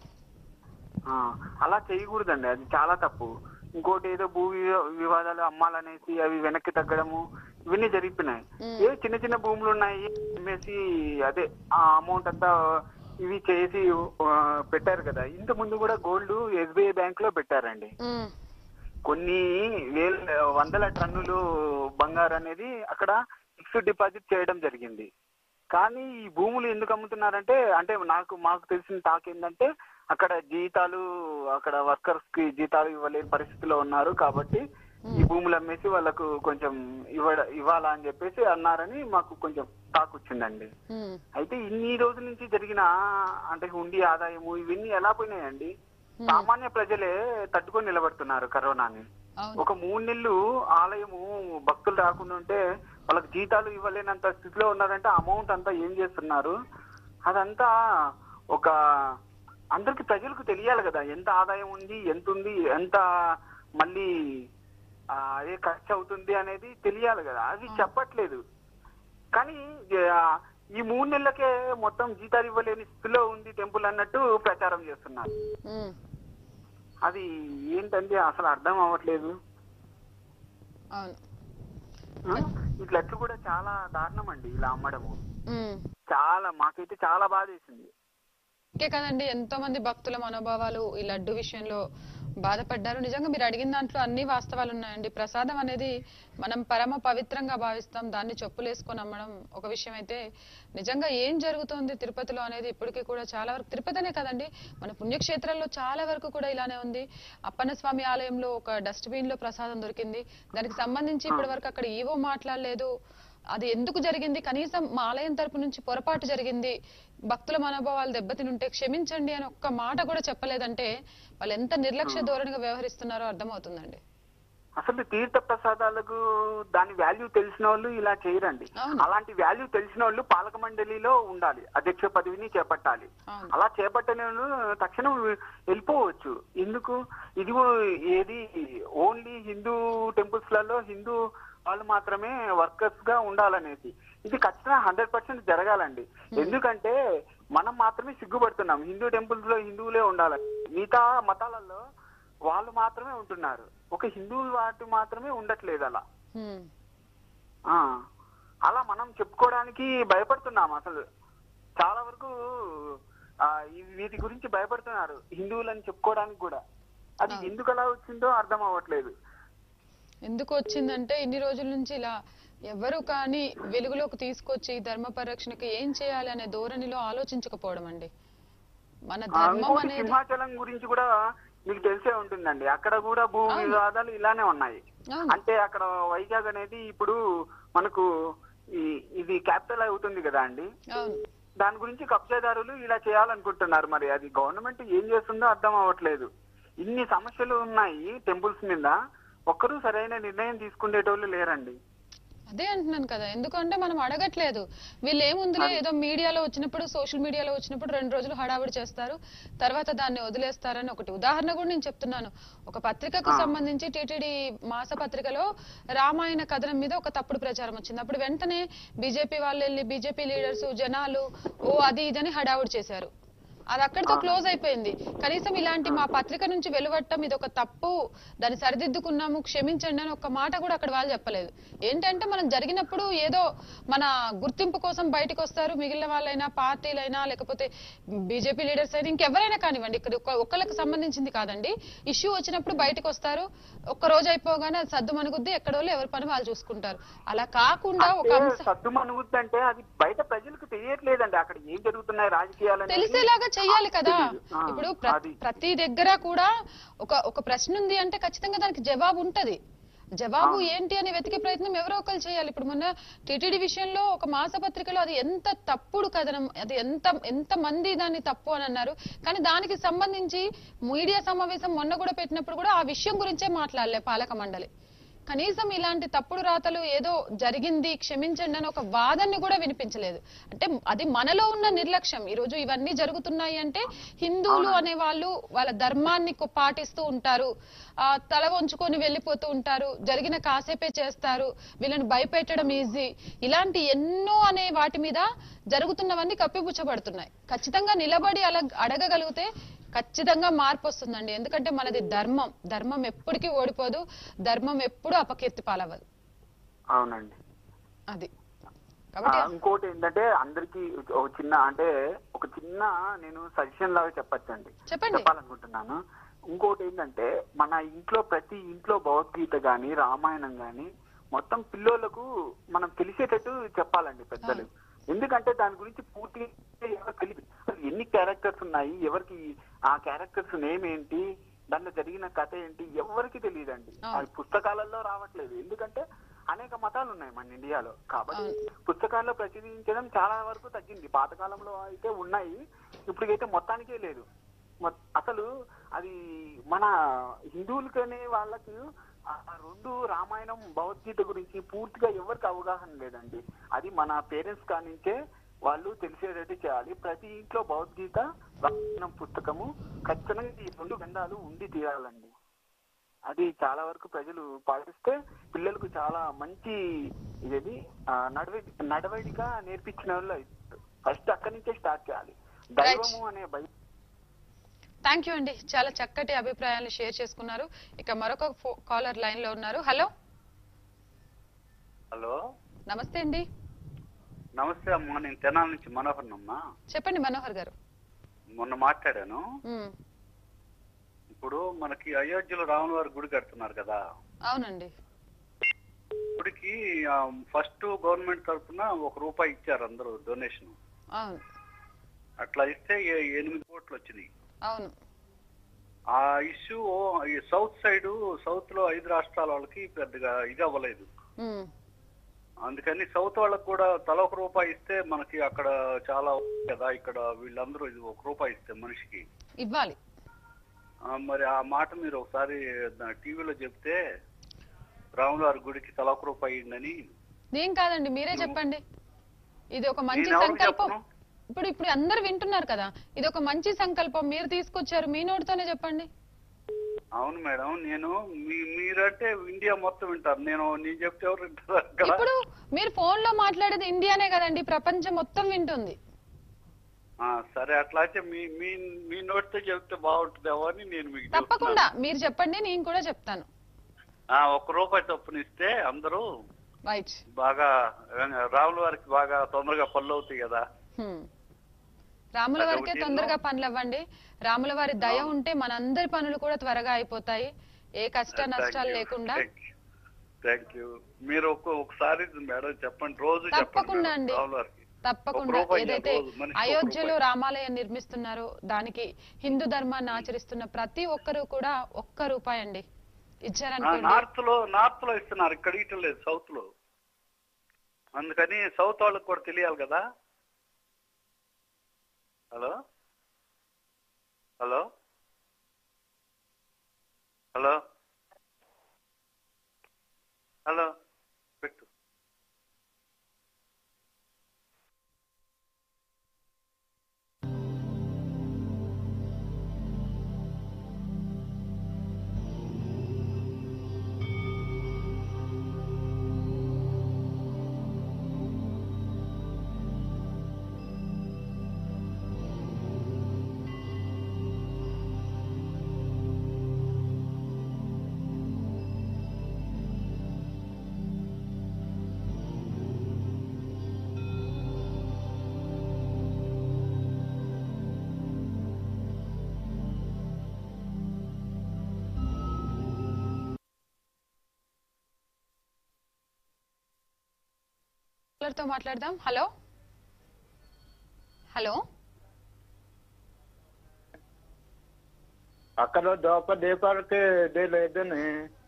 ఆ, అలా చేయకూడదండి అది చాలా తప్పు ఇంకోటి ఏదో భూ వివా- వివాదాలు అమ్మాలనేసి అవి వెనక్కి తగ్గడము ఇవన్నీ జరిగిపోయినాయి ఏ చిన్న చిన్న భూములు ఉన్నాయి అమ్మేసి అదే ఆ అమౌంట్ అంతా ఇవి చేసి ఆ, పెట్టారు కదా ఇంత ముందు కూడా గోల్డ్ ఎస్బీఐ బ్యాంక్ లో పెట్టారండి ఉమ్, కొన్ని వేల వందల టన్నులు బంగారు అనేది అక్కడ ఫిక్స్డ్ డిపాజిట్ చేయడం జరిగింది కానీ ఈ భూములు ఎందుకు అమ్ముతున్నారంటే అంటే నాకు మాకు తెలిసిన టాక్ ఏంటంటే అక్కడ జీతాలు అక్కడ వర్కర్స్ కి జీతాలు ఇవ్వలేని పరిస్థితిలో ఉన్నారు కాబట్టి ఈ భూములు అమ్మేసి వాళ్ళకు కొంచెం ఇవ్వడ ఇవ్వాలా అని చెప్పేసి అన్నారని మాకు కొంచెం టాక్ వచ్చిందండి ఉమ్, అయితే ఇన్ని రోజుల నుంచి జరిగిన అంటే హుండీ ఆదాయము ఇవన్నీ ఎలా పోయినాయండి సామాన్య ప్రజలే తట్టుకొని నిలబడుతున్నారు కరోనాని ఒక మూడు నెలలు ఆలయము భక్తులు రాకుండా ఉంటే వాళ్ళకి జీతాలు ఇవ్వలేనంత స్థితిలో ఉన్నారంటే అమౌంట్ అంతా ఏం చేస్తున్నారు అదంతా ఒక అందరికి ప్రజలకు తెలియాలి కదా ఎంత ఆదాయం ఉంది ఎంత ఉంది ఎంత మళ్ళీ ఆ, అదే ఖర్చు అవుతుంది అనేది తెలియాలి కదా అది చెప్పట్లేదు కానీ ఆ, ఈ మూడు నెలలకే మొత్తం జీతాలు ఇవ్వలేని స్థితిలో ఉంది టెంపుల్ అన్నట్టు ప్రచారం చేస్తున్నారు ఉమ్, అది ఏంటంటే అసలు అర్థం అవ్వట్లేదు అవును ఆ? ఈ లడ్లు కూడా చాలా దారుణం అండి ఇలా అమ్మడము ఉమ్. చాలా మాకైతే చాలా బాధ వేసింది ఓకే కదండి ఎంతో మంది భక్తుల మనోభావాలు ఈ లడ్డు విషయంలో బాధపడ్డారు నిజంగా మీరు అడిగిన దాంట్లో అన్ని వాస్తవాలు ఉన్నాయండి ప్రసాదం అనేది మనం పరమ పవిత్రంగా భావిస్తాం దాన్ని చెప్పులేసుకొని అమ్మడం ఒక విషయం అయితే నిజంగా ఏం జరుగుతోంది తిరుపతిలో అనేది ఇప్పటికీ కూడా చాలా వరకు తిరుపతినే కదండి మన పుణ్యక్షేత్రాల్లో చాలా వరకు కూడా ఇలానే ఉంది అప్పన్న స్వామి ఆలయంలో ఒక డస్ట్బిన్ లో ప్రసాదం దొరికింది దానికి సంబంధించి ఇప్పటి వరకు అక్కడ ఈవో మాట్లాడలేదు అది ఎందుకు జరిగింది కనీసం మా ఆలయం తరపు నుంచి పొరపాటు జరిగింది భక్తుల మనోభావాలు దెబ్బతినుంటే క్షమించండి అని ఒక్క మాట కూడా చెప్పలేదంటే వాళ్ళు ఎంత నిర్లక్ష్య ధోరణిగా వ్యవహరిస్తున్నారో అర్థమవుతుందండి ఆ. అసలు తీర్థ ప్రసాదాలకు దాని వాల్యూ తెలిసిన వాళ్ళు ఇలా చేయరండి అలాంటి వాల్యూ తెలిసిన వాళ్ళు పాలక మండలిలో ఉండాలి అధ్యక్ష పదవిని చేపట్టాలి అలా చేపట్టని వాళ్ళు తక్షణం వెళ్ళిపోవచ్చు ఎందుకు ఇది ఏది ఓన్లీ హిందూ టెంపుల్స్ లలో హిందూ వాళ్ళు మాత్రమే వర్కర్స్ గా ఉండాలనేసి ఇది ఖచ్చితంగా హండ్రెడ్ పర్సెంట్ జరగాలండి ఎందుకంటే మనం మాత్రమే సిగ్గుపడుతున్నాం హిందూ టెంపుల్స్ లో హిందువులే ఉండాలని మిగతా మతాలలో వాళ్ళు మాత్రమే ఉంటున్నారు ఒక హిందువులు వాటి మాత్రమే ఉండట్లేదు అలా హ్మ్. ఆ అలా మనం చెప్పుకోవడానికి భయపడుతున్నాం అసలు చాలా వరకు ఆ, ఈ వీటి గురించి భయపడుతున్నారు హిందువులని చెప్పుకోవడానికి కూడా అది ఎందుకు అలా వచ్చిందో అర్థం అవ్వట్లేదు ఎందుకు వచ్చిందంటే ఇన్ని రోజుల నుంచి ఇలా ఎవరు కానీ వెలుగులోకి తీసుకొచ్చి ధర్మ పరిరక్షణకి ఏం చేయాలి అనే ధోరణిలో ఆలోచించకపోవడం అండి మన ఆ, ధర్మం ఇంకోటి అనేది సింహాచలం గురించి కూడా మీకు తెలిసే ఉంటుందండి అక్కడ కూడా భూ వివాదాలు ఇలానే ఉన్నాయి అంటే అక్కడ వైజాగ్ అనేది ఇప్పుడు మనకు ఈ ఇది క్యాపిటల్ అవుతుంది కదా అండి అవును దాని గురించి కబ్జాదారులు ఇలా చేయాలనుకుంటున్నారు మరి అది గవర్నమెంట్ ఏం చేస్తుందో అర్థం అవ్వట్లేదు ఇన్ని సమస్యలు ఉన్నాయి టెంపుల్స్ మీద ఒక్కరూ సరైన నిర్ణయం తీసుకునేటోళ్ళు లేరండి అదే అంటున్నాను కదా ఎందుకంటే మనం అడగట్లేదు వీళ్ళు ఏముందిలే ఏదో మీడియాలో వచ్చినప్పుడు సోషల్ మీడియాలో వచ్చినప్పుడు రెండు రోజులు హడావిడి చేస్తారు తర్వాత దాన్ని వదిలేస్తారని ఒకటి ఉదాహరణ కూడా నేను చెప్తున్నాను ఒక పత్రికకు సంబంధించి టీటీడీ మాస పత్రికలో రామాయణ కథనం మీద ఒక తప్పుడు ప్రచారం వచ్చింది అప్పుడు వెంటనే బీజేపీ వాళ్ళు వెళ్ళి బీజేపీ లీడర్స్ జనాలు ఓ అది ఇదని హడావుడి చేశారు అది అక్కడితో క్లోజ్ అయిపోయింది కనీసం ఇలాంటి మా పత్రిక నుంచి వెలువట్టం ఇది ఒక తప్పు దాన్ని సరిదిద్దుకున్నాము క్షమించండి అని ఒక మాట కూడా అక్కడ వాళ్ళు చెప్పలేదు ఏంటంటే మనం జరిగినప్పుడు ఏదో మన గుర్తింపు కోసం బయటకు వస్తారు మిగిలిన వాళ్ళైనా పార్టీలైనా లేకపోతే బీజేపీ లీడర్స్ అయినా ఇంకెవరైనా కానివ్వండి ఇక్కడ ఒక్క- ఒక్కళ్ళకి సంబంధించింది కాదండి ఇష్యూ వచ్చినప్పుడు బయటకు వస్తారు ఒక్క రోజు అయిపోగానే అది సద్దు మనుగుద్ది ఎక్కడోళ్ళు ఎవరి పని వాళ్ళు చూసుకుంటారు అలా కాకుండా ఒక అంటే అంశం సద్దు మనుగుద్ది అంటే అది బయట ప్రజలకు తెలియట్లేదండి అక్కడ ఏం జరుగుతున్నాయి రాజకీయాలు అనేది తెలిసేలాగా చెయ్యాలి కదా తెలీదు. ఆ, ఇప్పుడు ప్ర- అది. ప్రతి దగ్గర కూడా ఒక ఒక ప్రశ్న ఉంది అంటే ఖచ్చితంగా దానికి జవాబు ఉంటది జవాబు ఏంటి అని వెతికే ప్రయత్నం ఎవరో ఒకరు చేయాలి ఇప్పుడు మొన్న టీటీడీ విషయంలో ఒక మాసపత్రికలో అది ఎంత తప్పుడు కథనం అది ఎంత ఎంత మంది దాన్ని తప్పు అని అన్నారు కానీ దానికి సంబంధించి మీడియా సమావేశం మొన్న కూడా పెట్టినప్పుడు కూడా ఆ విషయం గురించే మాట్లాడలే పాలక మండలి కనీసం ఇలాంటి తప్పుడు రాతలు ఏదో జరిగింది క్షమించండి అని ఒక వాదనని కూడా వినిపించలేదు అంటే అది మనలో ఉన్న నిర్లక్ష్యం ఈ రోజు ఇవన్నీ జరుగుతున్నాయి అంటే హిందువులు అనే వాళ్ళు వాళ్ళ ధర్మాన్ని కొ- పాటిస్తూ ఉంటారు ఆ తల వంచుకొని వెళ్ళిపోతూ ఉంటారు జరిగిన కాసేపే చేస్తారు వీళ్ళని భయపెట్టడం ఈజీ ఇలాంటి ఎన్నో అనే వాటి మీద జరుగుతున్నవన్నీ కప్పిపుచ్చబడుతున్నాయి ఖచ్చితంగా నిలబడి అలా అడగగలిగితే ఖచ్చితంగా మార్పు వస్తుందండి ఎందుకంటే మనది ధర్మం ధర్మం ఎప్పటికీ ఓడిపోదు ధర్మం ఎప్పుడు అపకీర్తి పాలవ్వదు అవునండి అది ఆ, ఇంకోటి ఏంటంటే అందరికి ఒక చిన్న అంటే ఒక చిన్న నేను సజెషన్ లాగా చెప్పచ్చండి చెప్పండి. చెప్పాలనుకుంటున్నాను ఇంకోటి ఏంటంటే మన ఇంట్లో ప్రతి ఇంట్లో భగవద్గీత గాని రామాయణం గాని మొత్తం పిల్లోలకు మనం తెలిసేటట్టు చెప్పాలండి పెద్దలు ఎందుకంటే దాని గురించి పూర్తిగా ఎవరికి తెలియదు అసలు ఎన్ని క్యారెక్టర్స్ ఉన్నాయి ఎవరికి ఆ క్యారెక్టర్స్ నేమ్ ఏంటి దాంట్లో జరిగిన కథ ఏంటి ఎవరికి తెలియదండి అది పుస్తకాలలో రావట్లేదు ఎందుకంటే అనేక మతాలు ఉన్నాయి మన ఇండియాలో కాబట్టి పుస్తకాల్లో ప్రచురించడం చాలా వరకు తగ్గింది పాతకాలంలో అయితే ఉన్నాయి ఇప్పటికైతే మొత్తానికే లేదు మొ- అసలు అది మన హిందువులకనే వాళ్ళకి ఆ రెండు రామాయణం భగవద్గీత గురించి పూర్తిగా ఎవరికి అవగాహన లేదండి అది మన పేరెంట్స్ కానించే వాళ్ళు తెలిసేటట్టు చేయాలి ప్రతి ఇంట్లో భగవద్గీత రామాయణం పుస్తకము ఖచ్చితంగా ఈ రెండు గ్రంథాలు ఉండి తీరాలండి అది చాలా వరకు ప్రజలు పాటిస్తే పిల్లలకు చాలా మంచి ఇదేది ఆ, నడవడి నడవడిగా నేర్పించిన వాళ్ళు అవుతారు ఫస్ట్ అక్కడి నుంచే స్టార్ట్ చేయాలి దైవము అనే భయం థ్యాంక్ యూ అండి చాలా చక్కటి అభిప్రాయాలు షేర్ చేసుకున్నారు ఇక మరొక కాలర్ లైన్ లో ఉన్నారు హలో హలో నమస్తే అండి నమస్తే అమ్మా నేను తెనాల నుంచి మనోహర్ అమ్మా చెప్పండి మనోహర్ గారు మొన్న మాట్లాడాను ఉమ్, ఇప్పుడు మనకి అయోధ్యలో రాముల వారి గుడి కడుతున్నారు కదా అవునండి గుడికి ఫస్ట్ గవర్నమెంట్ తరఫున ఒక రూపాయి ఇచ్చారు అందరూ డొనేషన్ అవును అట్లా ఇస్తే ఏ- ఎనిమిది కోట్లు వచ్చినాయి అవును ఆ ఇష్యూ ఈ సౌత్ సైడ్ సౌత్ లో ఐదు రాష్ట్రాల వాళ్ళకి పెద్దగా ఇది అవ్వలేదు ఉమ్, అందుకని సౌత్ వాళ్ళకి కూడా తల ఒక రూపాయి ఇస్తే మనకి అక్కడ చాలా ఉంది కదా ఇక్కడ వీళ్ళందరూ ఇది ఒక రూపాయి ఇస్తే మనిషికి ఇవ్వాలి ఆ, మరి ఆ మాట మీరు ఒకసారి టీవీలో చెప్తే రాముల వారి గుడికి తల ఒక రూపాయి ఇవ్వండి నేను కాదండి మీరే చెప్పండి ఇది ఒక మంచి నేను ఎవరికి సంకల్పం చెప్పను? ఇప్పుడు ఇప్పుడు అందరు వింటున్నారు కదా ఇది ఒక మంచి సంకల్పం మీరు తీసుకొచ్చారు మీ నోటితోనే చెప్పండి అవును మేడం నేను మీ మీరంటే ఇండియా మొత్తం వింటారు నేను నేను చెప్తే ఎవరు వింటారు అక్కడ ఇప్పుడు మీరు ఫోన్ లో మాట్లాడేది ఇండియానే కదండి ప్రపంచం మొత్తం వింటుంది ఆ, సరే అట్లా అయితే మీ మీ మీ నోటితో చెప్తే బాగుంటుందేమో అని నేను మీకు తప్పకుండా మీరు చెప్పండి నేను కూడా చెప్తాను ఆ, ఒక్క రూపాయి తప్పునిస్తే అందరూ రైట్ బాగా రాముల వారికి బాగా తొందరగా పనులు అవుతాయి కదా రాముల వారికే అదొకటి తొందరగా పనులు అవ్వండి రాముల వారి దయ ఉంటే మనందరి పనులు కూడా త్వరగా అయిపోతాయి ఏ కష్ట నష్టాలు లేకుండా థ్యాంక్ యూ మీరు ఒక్క ఒకసారి మేడం చెప్పండి రోజు చెప్పండి తప్పకుండా మేడం, అండి. రాముల వారికి ఒక తప్పకుండా రూపాయి ఏదైతే రోజు, మనిషికి ఒక అయోధ్యలో రూపాయి. రామాలయం నిర్మిస్తున్నారో దానికి హిందూ ధర్మాన్ని ఆచరిస్తున్న ప్రతి ఒక్కరూ కూడా ఒక్క రూపాయి అండి ఇచ్చారనుకోండి నార్త్ లో నార్త్ లో ఇస్తున్నారు ఇక్కడ ఇయటం లేదు సౌత్ లో అందుకని సౌత్ వాళ్ళకి కూడా తెలియాలి కదా హలో హలో హలో హలో పెట్టు తో మాట్లాడదాం హలో హలో అక్కడ దోప దీపాలకి లేదని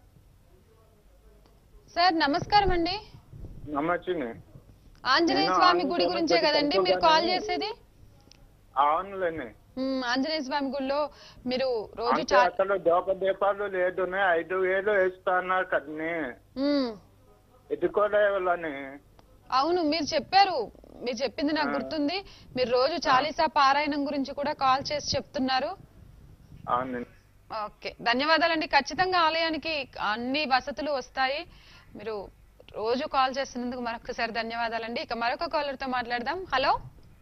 సార్ నమస్కారం అండి నమ్మచ్చింది ఆంజనేయ నేను స్వామి గుడి ఆంజనేయ గురించే గుడి కదండి మీరు కాల్ కనుక్కోగానే- చేసేది అవునులేండి మ్మ్, ఆంజనేయ స్వామి గుడిలో మీరు రోజు అంటే చా అక్కడ దోప దీపాలు లేదు ఐదు వేలు వేస్తా అన్నారు కదనే మ్మ్. ఇది కూడా ఇవ్వాలని అవును మీరు చెప్పారు మీరు చెప్పింది నాకు గుర్తుంది మీరు రోజు చాలీసా పారాయణం గురించి కూడా కాల్ చేసి చెప్తున్నారు అవునండి ఓకే ధన్యవాదాలండి ఖచ్చితంగా ఆలయానికి అన్ని వసతులు వస్తాయి మీరు రోజు కాల్ చేస్తున్నందుకు మరొకసారి ధన్యవాదాలండి ఇక మరొక caller తో మాట్లాడదాం హలో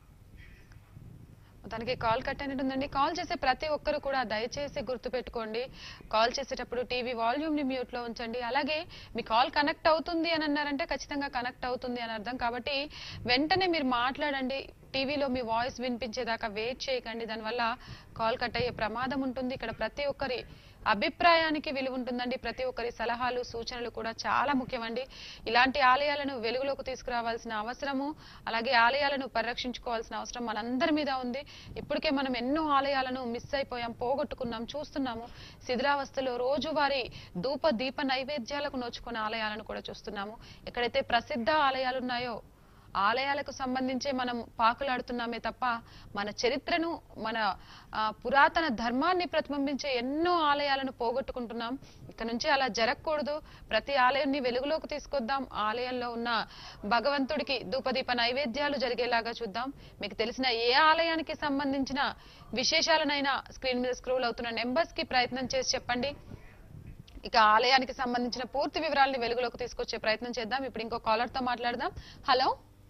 తనకి కాల్ కట్ అయినట్టుందండి కాల్ చేసే ప్రతి ఒక్కరు కూడా దయచేసి గుర్తుపెట్టుకోండి కాల్ చేసేటప్పుడు టీవీ వాల్యూమ్ ని మ్యూట్ లో ఉంచండి అలాగే మీ కాల్ కనెక్ట్ అవుతుంది అని అన్నారంటే ఖచ్చితంగా కనెక్ట్ అవుతుంది అని అర్థం కాబట్టి వెంటనే మీరు మాట్లాడండి టీవీలో మీ వాయిస్ వినిపించేదాకా వెయిట్ చేయకండి దానివల్ల కాల్ కట్ అయ్యే ప్రమాదం ఉంటుంది ఇక్కడ ప్రతి ఒక్కరి అభిప్రాయానికి విలువ ఉంటుందండి ప్రతి ఒక్కరి సలహాలు సూచనలు కూడా చాలా ముఖ్యమండి ఇలాంటి ఆలయాలను వెలుగులోకి తీసుకురావాల్సిన అవసరము అలాగే ఆలయాలను పరిరక్షించుకోవాల్సిన అవసరం మనందరి మీద ఉంది ఇప్పటికే మనం ఎన్నో ఆలయాలను మిస్ అయిపోయాం పోగొట్టుకున్నాం చూస్తున్నాము శిథిలావస్థలో రోజువారీ ధూప దీప నైవేద్యాలకు నోచుకునే ఆలయాలను కూడా చూస్తున్నాము ఎక్కడైతే ప్రసిద్ధ ఆలయాలు ఉన్నాయో ఆలయాలకు సంబంధించే మనం పాకులాడుతున్నామే తప్ప మన చరిత్రను మన ఆ, పురాతన ధర్మాన్ని ప్రతిబింబించే ఎన్నో ఆలయాలను పోగొట్టుకుంటున్నాం ఇక నుంచి అలా జరగకూడదు ప్రతి ఆలయాన్ని వెలుగులోకి తీసుకొద్దాం ఆలయంలో ఉన్న భగవంతుడికి ధూపదీప నైవేద్యాలు జరిగేలాగా చూద్దాం మీకు తెలిసిన ఏ ఆలయానికి సంబంధించిన విశేషాలనైనా స్క్రీన్ మీద స్క్రోల్ అవుతున్న నెంబర్స్ కి ప్రయత్నం చేసి చెప్పండి ఇక ఆలయానికి సంబంధించిన పూర్తి వివరాలని వెలుగులోకి తీసుకొచ్చే ప్రయత్నం చేద్దాం ఇప్పుడు ఇంకో కాలర్ తో మాట్లాడదాం హలో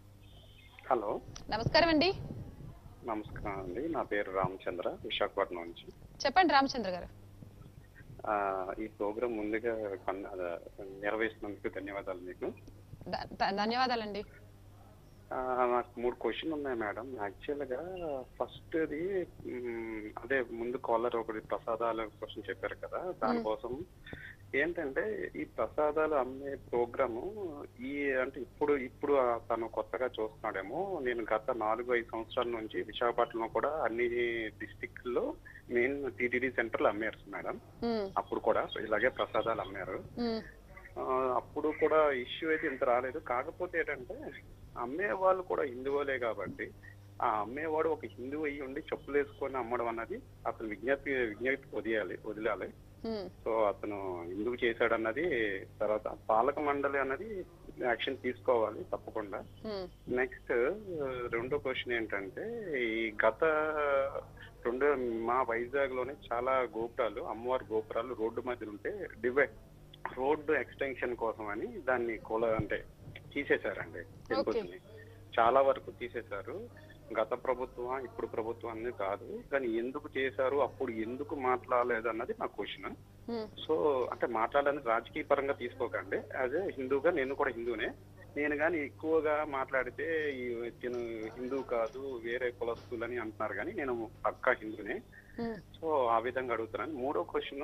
హలో నమస్కారం అండి నమస్కారం అండి నా పేరు రామచంద్ర విశాఖపట్నం నుంచి చెప్పండి రామచంద్ర గారు ఆ, ఈ ప్రోగ్రాం ముందుగా కన్- ఆ, నిర్వహిస్తున్నందుకు ధన్యవాదాలు మీకు ధ- ధ- ధన్యవాదాలండి ఆ, నాకు మూడు క్వశ్చన్ ఉన్నాయి మేడం యాక్చువల్గా ఫస్ట్ది మ్, అదే ముందు కాలర్ ఒకటి ప్రసాదాల కోసం చెప్పారు కదా దానికోసం ఏంటంటే ఈ ప్రసాదాలు అమ్మే ప్రోగ్రాము ఈ అంటే ఇప్పుడు ఇప్పుడు ఆ తను కొత్తగా చూస్తున్నాడేమో నేను గత నాలుగు ఐదు సంవత్సరాల నుంచి విశాఖపట్నంలో కూడా అన్ని డిస్టిక్లో మెయిన్ టీటీడీ సెంటర్లు అమ్మారు మేడం ఉమ్, అప్పుడు కూడా ఇలాగే ప్రసాదాలు అమ్మారు ఉమ్, ఆ, అప్పుడు కూడా ఇష్యూ అయితే ఇంత రాలేదు కాకపోతే ఏంటంటే అమ్మే వాళ్ళు కూడా హిందువులే కాబట్టి ఆ అమ్మేవాడు ఒక హిందువు అయ్యి ఉండి చెప్పులు వేసుకొని అమ్మడం అన్నది అతను విజ్ఞప్తి విజ్ఞప్తి వదియాలి వదిలాలి హ్మ్. సో అతను ఎందుకు చేశాడు అన్నది తర్వాత పాలక మండలి అన్నది యాక్షన్ తీసుకోవాలి తప్పకుండా హ్మ్. నెక్స్ట్ రెండో క్వశ్చన్ ఏంటంటే ఈ గత రెండు మా వైజాగ్ లోనే చాలా గోపురాలు అమ్మవారి గోపురాలు రోడ్డు మధ్యలో ఉంటే డివైడ్ రోడ్డు ఎక్స్టెన్షన్ కోసం అని దాన్ని కూల అంటే తీసేశారండి టెంపుల్స్ ని చాలా వరకు తీసేశారు గత ప్రభుత్వం ఇప్పుడు ప్రభుత్వం అనేది కాదు కానీ ఎందుకు చేశారు అప్పుడు ఎందుకు మాట్లాడలేదు అన్నది నా క్వశ్చన్ హ్మ్. సో అంటే మాట్లాడాలని రాజకీయ పరంగా తీసుకోకండి యాజ్ ఏ హిందూగా నేను కూడా హిందూనే నేను కానీ ఎక్కువగా మాట్లాడితే ఈ తిను హిందూ కాదు వేరే కులస్తులని అంటున్నారు కానీ నేను పక్కా హిందూనే హ్మ్. సో ఆ విధంగా అడుగుతున్నాను మూడో క్వశ్చన్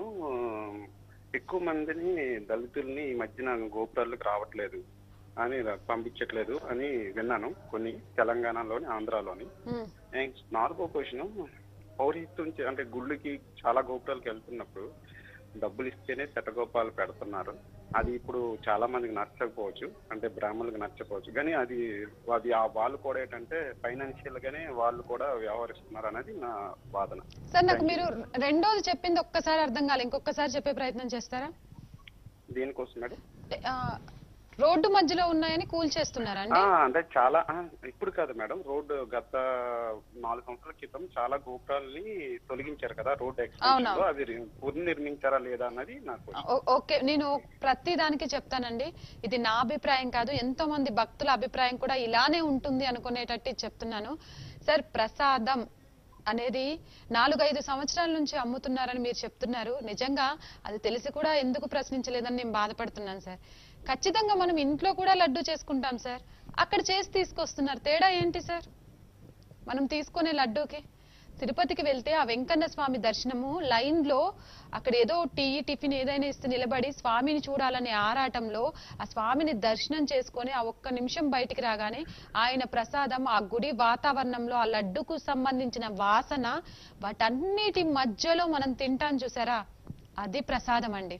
ఎక్కువ మందిని దళితుల్ని ఈ మధ్యన గోపురాలకు రావట్లేదు అని రా- పంపించట్లేదు అని విన్నాను కొన్ని తెలంగాణలోని ఆంధ్రాలోని హ్మ్. నెక్స్ట్ నాలుగో క్వశ్చన్ పౌరహిత్యం చే- అంటే గుళ్ళకి చాలా గోపురాలకు వెళ్తున్నప్పుడు డబ్బులు ఇస్తేనే శటగోపాలు పెడుతున్నారు అది ఇప్పుడు చాలా మందికి నచ్చకపోవచ్చు అంటే బ్రాహ్మణులకు నచ్చకపోవచ్చు కానీ అది అది ఆ వాళ్ళు కూడా ఏంటంటే ఫైనాన్షియల్ గానే వాళ్ళు కూడా వ్యవహరిస్తున్నారు అనేది నా వాదన సార్ నాకు మీరు రెండోది చెప్పింది ఒక్కసారి అర్థం కాలే ఇంకొకసారి చెప్పే ప్రయత్నం చేస్తారా దేనికోసం మేడం అంటే, ఆ, రోడ్డు మధ్యలో ఉన్నాయని కూల్ చేస్తున్నారా ఆ, అండి అంటే చాలా ఆ, ఇప్పుడు కాదు మేడం రోడ్డు గత నాలుగు సంవత్సరాల క్రితం చాలా గోపురాలని తొలగించారు కదా రోడ్ ఎక్స్టెన్షన్ లో అవునవును. అవి రి- పునర్నిర్మించారా లేదా అన్నది నాకు ఓ- ఓకే నేను ప్రతి దానికి చెప్తానండి ఇది నా అభిప్రాయం కాదు ఎంతో మంది భక్తుల అభిప్రాయం కూడా ఇలానే ఉంటుంది అనుకునేటట్టు చెప్తున్నాను సార్ ప్రసాదం అనేది నాలుగైదు సంవత్సరాల నుంచి అమ్ముతున్నారని మీరు చెప్తున్నారు నిజంగా అది తెలిసి కూడా ఎందుకు ప్రశ్నించలేదని నేను బాధపడుతున్నాను సార్ ఖచ్చితంగా మనం ఇంట్లో కూడా లడ్డు చేసుకుంటాం సార్ అక్కడ చేసి తీసుకొస్తున్నారు తేడా ఏంటి సార్ మనం తీసుకునే లడ్డూకి తిరుపతికి వెళ్తే ఆ వెంకన్న స్వామి దర్శనము లైన్ లో అక్కడ ఏదో టీ టిఫిన్ ఏదైనా ఇస్తే నిలబడి స్వామిని చూడాలనే ఆరాటంలో ఆ స్వామిని దర్శనం చేసుకొని ఆ ఒక్క నిమిషం బయటికి రాగానే ఆయన ప్రసాదం ఆ గుడి వాతావరణంలో ఆ లడ్డుకు సంబంధించిన వాసన వాటన్నిటి మధ్యలో మనం తింటాం చూసారా అది ప్రసాదం అండి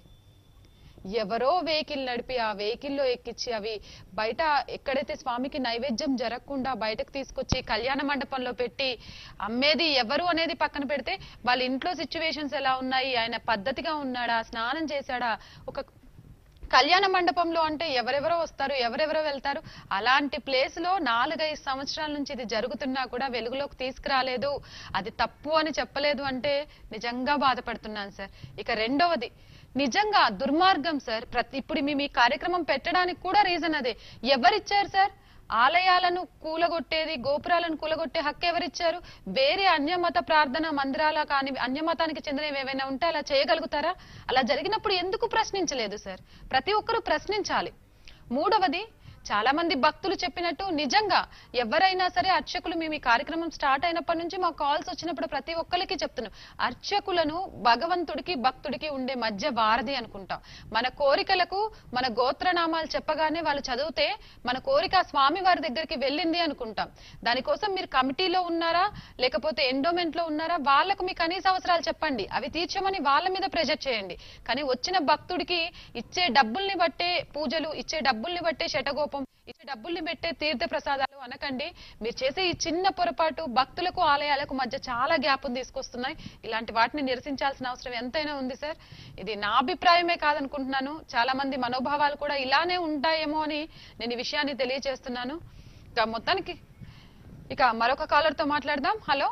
ఎవరో వెహికల్ నడిపి ఆ వెహికల్లో ఎక్కించి అవి బయట ఎక్కడైతే స్వామికి నైవేద్యం జరగకుండా బయటకు తీసుకొచ్చి కళ్యాణ మండపంలో పెట్టి అమ్మేది ఎవరు అనేది పక్కన పెడితే వాళ్ళ ఇంట్లో సిచ్యువేషన్స్ ఎలా ఉన్నాయి ఆయన పద్ధతిగా ఉన్నాడా స్నానం చేశాడా ఒక కళ్యాణ మండపంలో అంటే ఎవరెవరో వస్తారు ఎవరెవరో వెళ్తారు అలాంటి ప్లేస్ లో నాలుగైదు సంవత్సరాల నుంచి ఇది జరుగుతున్నా కూడా వెలుగులోకి తీసుకురాలేదు అది తప్పు అని చెప్పలేదు అంటే నిజంగా బాధపడుతున్నాను సార్ ఇక రెండవది నిజంగా దుర్మార్గం సార్ ప్రతి ఇప్పుడు మేము ఈ కార్యక్రమం పెట్టడానికి కూడా రీజన్ అదే ఎవరిచ్చారు సార్ ఆలయాలను కూలగొట్టేది గోపురాలను కూలగొట్టే హక్కు ఎవరిచ్చారు వేరే అన్యమత ప్రార్థన మందిరాల కానీ అన్యమతానికి చెందినవి ఏవైనా ఉంటే అలా చేయగలుగుతారా అలా జరిగినప్పుడు ఎందుకు ప్రశ్నించలేదు సార్ ప్రతి ఒక్కరూ ప్రశ్నించాలి మూడవది చాలా మంది భక్తులు చెప్పినట్టు నిజంగా ఎవరైనా సరే అర్చకులు మేము ఈ కార్యక్రమం స్టార్ట్ అయినప్పటి నుంచి మా కాల్స్ వచ్చినప్పుడు ప్రతి ఒక్కరికి చెప్తున్నాం అర్చకులను భగవంతుడికి భక్తుడికి ఉండే మధ్య వారధి అనుకుంటాం మన కోరికలకు మన గోత్రనామాలు చెప్పగానే వాళ్ళు చదివితే మన కోరిక ఆ స్వామి వారి దగ్గరికి వెళ్ళింది అనుకుంటాం దానికోసం మీరు కమిటీలో ఉన్నారా లేకపోతే ఎండోమెంట్ లో ఉన్నారా వాళ్ళకు మీ కనీస అవసరాలు చెప్పండి అవి తీర్చమని వాళ్ళ మీద ప్రెజర్ చేయండి కానీ వచ్చిన భక్తుడికి ఇచ్చే డబ్బుల్ని బట్టే పూజలు ఇచ్చే డబ్బుల్ని బట్టే శటగోపం ఇచ్చే డబ్బుల్ని పెట్టే తీర్థ ప్రసాదాలు అనకండి మీరు చేసే ఈ చిన్న పొరపాటు భక్తులకు ఆలయాలకు మధ్య చాలా గ్యాప్ తీసుకొస్తున్నాయి ఇలాంటి వాటిని నిరసించాల్సిన అవసరం ఎంతైనా ఉంది సార్ ఇది నా అభిప్రాయమే కాదనుకుంటున్నాను చాలా మంది మనోభావాలు కూడా ఇలానే ఉంటాయేమో అని నేను ఈ విషయాన్ని తెలియజేస్తున్నాను ఇక మొత్తానికి ఇక మరొక కాలర్ తో మాట్లాడదాం హలో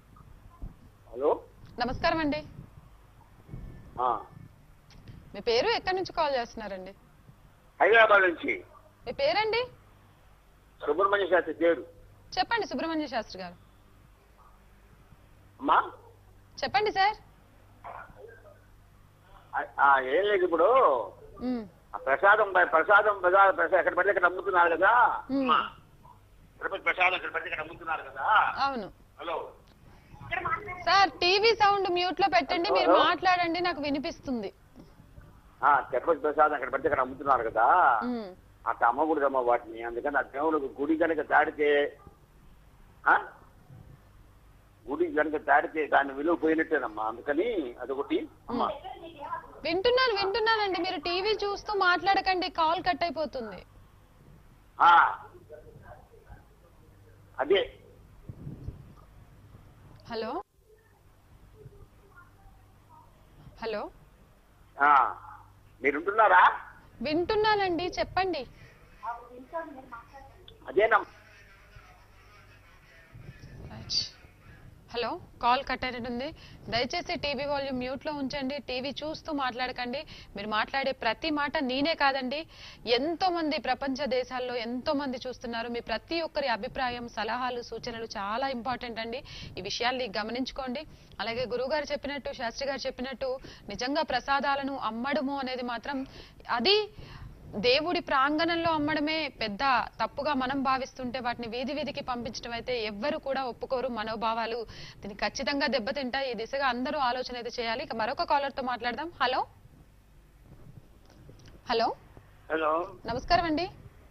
హలో నమస్కారం అండి ఆ, మీ పేరు ఎక్కడి నుంచి కాల్ చేస్తున్నారండి హైదరాబాద్ నుంచి మీ పేరండి సుబ్రహ్మణ్య శాస్త్రి దేవుడు చెప్పండి సుబ్రహ్మణ్య శాస్త్రి గారు అమ్మా చెప్పండి సార్ ఆ- ఆ, ఏం లేదు ఇప్పుడు ఉమ్, ఆ ప్రసాదం ప్రసాదం ప్రసాదం ప్రసాదం ఎక్కడ పడితే అక్కడ అమ్ముతున్నారు కదా ఉమ్, తిరుపతి ప్రసాదం ఎక్కడ పడితే అక్కడ అమ్ముతున్నారు కదా అవును hello sir TV sound mute లో పెట్టండి మీరు మాట్లాడండి నాకు వినిపిస్తుంది ఆ, తిరుపతి ప్రసాదం ఎక్కడ పడితే అక్కడ అమ్ముతున్నారు కదా ఉమ్, అట్లా అమ్మకూడదమ్మా వాటిని అందుకని ఆ దేవుడు గుడి కనుక దాడితే ఆ? గుడి కనుక దాడితే దాని విలువ పోయినట్టేనమ్మా అందుకని అదొకటి అమ్మా వింటున్నాను వింటున్నానండి మీరు టీవీ చూస్తూ మాట్లాడకండి కాల్ కట్ అయిపోతుంది ఆ. అదే హలో హలో ఆ, మీరుంటున్నారా వింటున్నానండి చెప్పండి అదేనమ్మా హలో కాల్ కట్ అయినట్టుంది దయచేసి టీవీ వాల్యూమ్ మ్యూట్ లో ఉంచండి టీవీ చూస్తూ మాట్లాడకండి మీరు మాట్లాడే ప్రతి మాట నేనే కాదండి ఎంతో మంది ప్రపంచ దేశాల్లో ఎంతో మంది చూస్తున్నారు మీ ప్రతి ఒక్కరి అభిప్రాయం సలహాలు సూచనలు చాలా ఇంపార్టెంట్ అండి ఈ విషయాల్ని గమనించుకోండి అలాగే గురువుగారు చెప్పినట్టు శాస్త్రి గారు చెప్పినట్టు నిజంగా ప్రసాదాలను అమ్మడము అనేది మాత్రం అది దేవుడి ప్రాంగణంలో అమ్మడమే పెద్ద తప్పుగా మనం భావిస్తుంటే వాటిని వీధి వీధికి పంపించడం అయితే ఎవ్వరు కూడా ఒప్పుకోరు మనోభావాలు దీన్ని ఖచ్చితంగా దెబ్బతింటాయి ఈ దిశగా అందరూ ఆలోచన అయితే చేయాలి ఇక మరొక కాలర్ తో మాట్లాడదాం హలో హలో హలో నమస్కారం అండి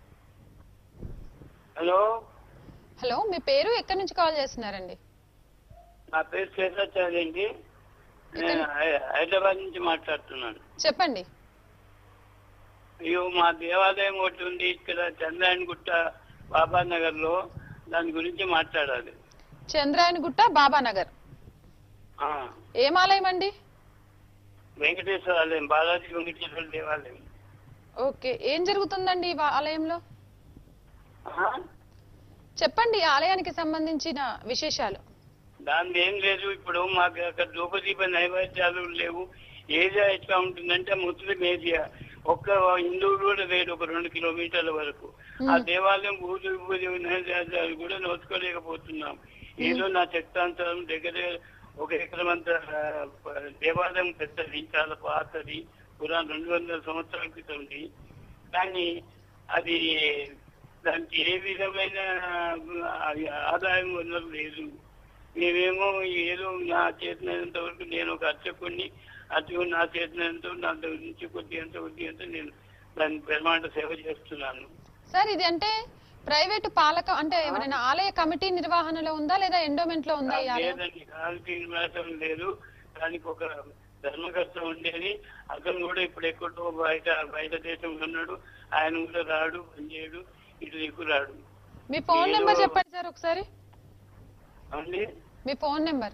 హలో హలో మీ పేరు ఎక్కడి నుంచి కాల్ చేస్తున్నారండి నా పేరు శేషాచార్య అండి నేను హై- హైదరాబాద్ నుంచి మాట్లాడుతున్నాను చెప్పండి అయ్యో మా దేవాలయం ఒకటి ఉంది ఇక్కడ చంద్రాయణ గుట్ట బాబా నగర్ లో దాని గురించి మాట్లాడాలి చంద్రాయనగుట్ట బాబానగర్ ఆ, ఏం ఆలయం అండి వెంకటేశ్వర ఆలయం బాలాజీ వెంకటేశ్వర దేవాలయం ఓకే ఏం జరుగుతుందండి ఈ వా- ఆలయంలో ఆ, చెప్పండి ఈ ఆలయానికి సంబంధించిన విశేషాలు దాని ఏం లేదు ఇప్పుడు మాకు అక్కడ ధూపదీప నైవేద్యాలు లేవు ఏరియా ఎట్లా ఉంటుందంటే ముస్లిం ఏరియా ఒక్క హిందువులు కూడా లేడు ఒక రెండు కిలోమీటర్ల వరకు ఆ దేవాలయం పూజ పూజ నైవేద్యాలు కూడా నోచుకోలేకపోతున్నాం ఏదో నా చక్రాంతరం దగ్గర ఒక ఎకరం అంత ఆ, దేవాలయం పెద్దది చాలా పాతది పురా రెండు వందల సంవత్సరాల క్రితంది కానీ అది దానికి ఏ విధమైన ఆ, ఆదాయం వనరు లేదు మేమేమో ఏదో నా చేతనంత వరకు నేను ఒక అర్చకుడిని అర్చకుడు నా చేతనంత నా దగ్గర నుంచి కొద్ది ఎంత కొద్ది ఎంత నేను దాని ప్రమాణ సేవ చేస్తున్నాను సార్ ఇది అంటే ప్రైవేటు పాలక అంటే ఎవరైనా ఆలయ కమిటీ నిర్వహణలో ఉందా లేదా ఎండోమెంట్ లో ఉందా ఈ ఆలయం లేదండి కాలికి నివాసం లేదు దానికి ఒక ధర్మకర్త ఉండేది అతను కూడా ఇప్పుడు ఎక్కడో బయట బయట దేశంలో ఉన్నాడు ఆయన కూడా రాడు పనిచేయడు ఇటు దిక్కు రాడు మీ ఫోన్ నెంబర్ ఏదో- చెప్పండి సార్ ఒకసారి అండి మీ phone number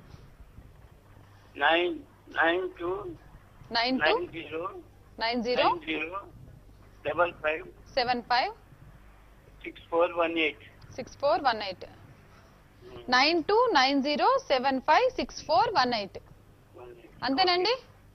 nine nine two nine two nine zero nine zero nine zero double five seven five six four one eight six four one eight nine two nine zero seven five six four one eight అంతేనండి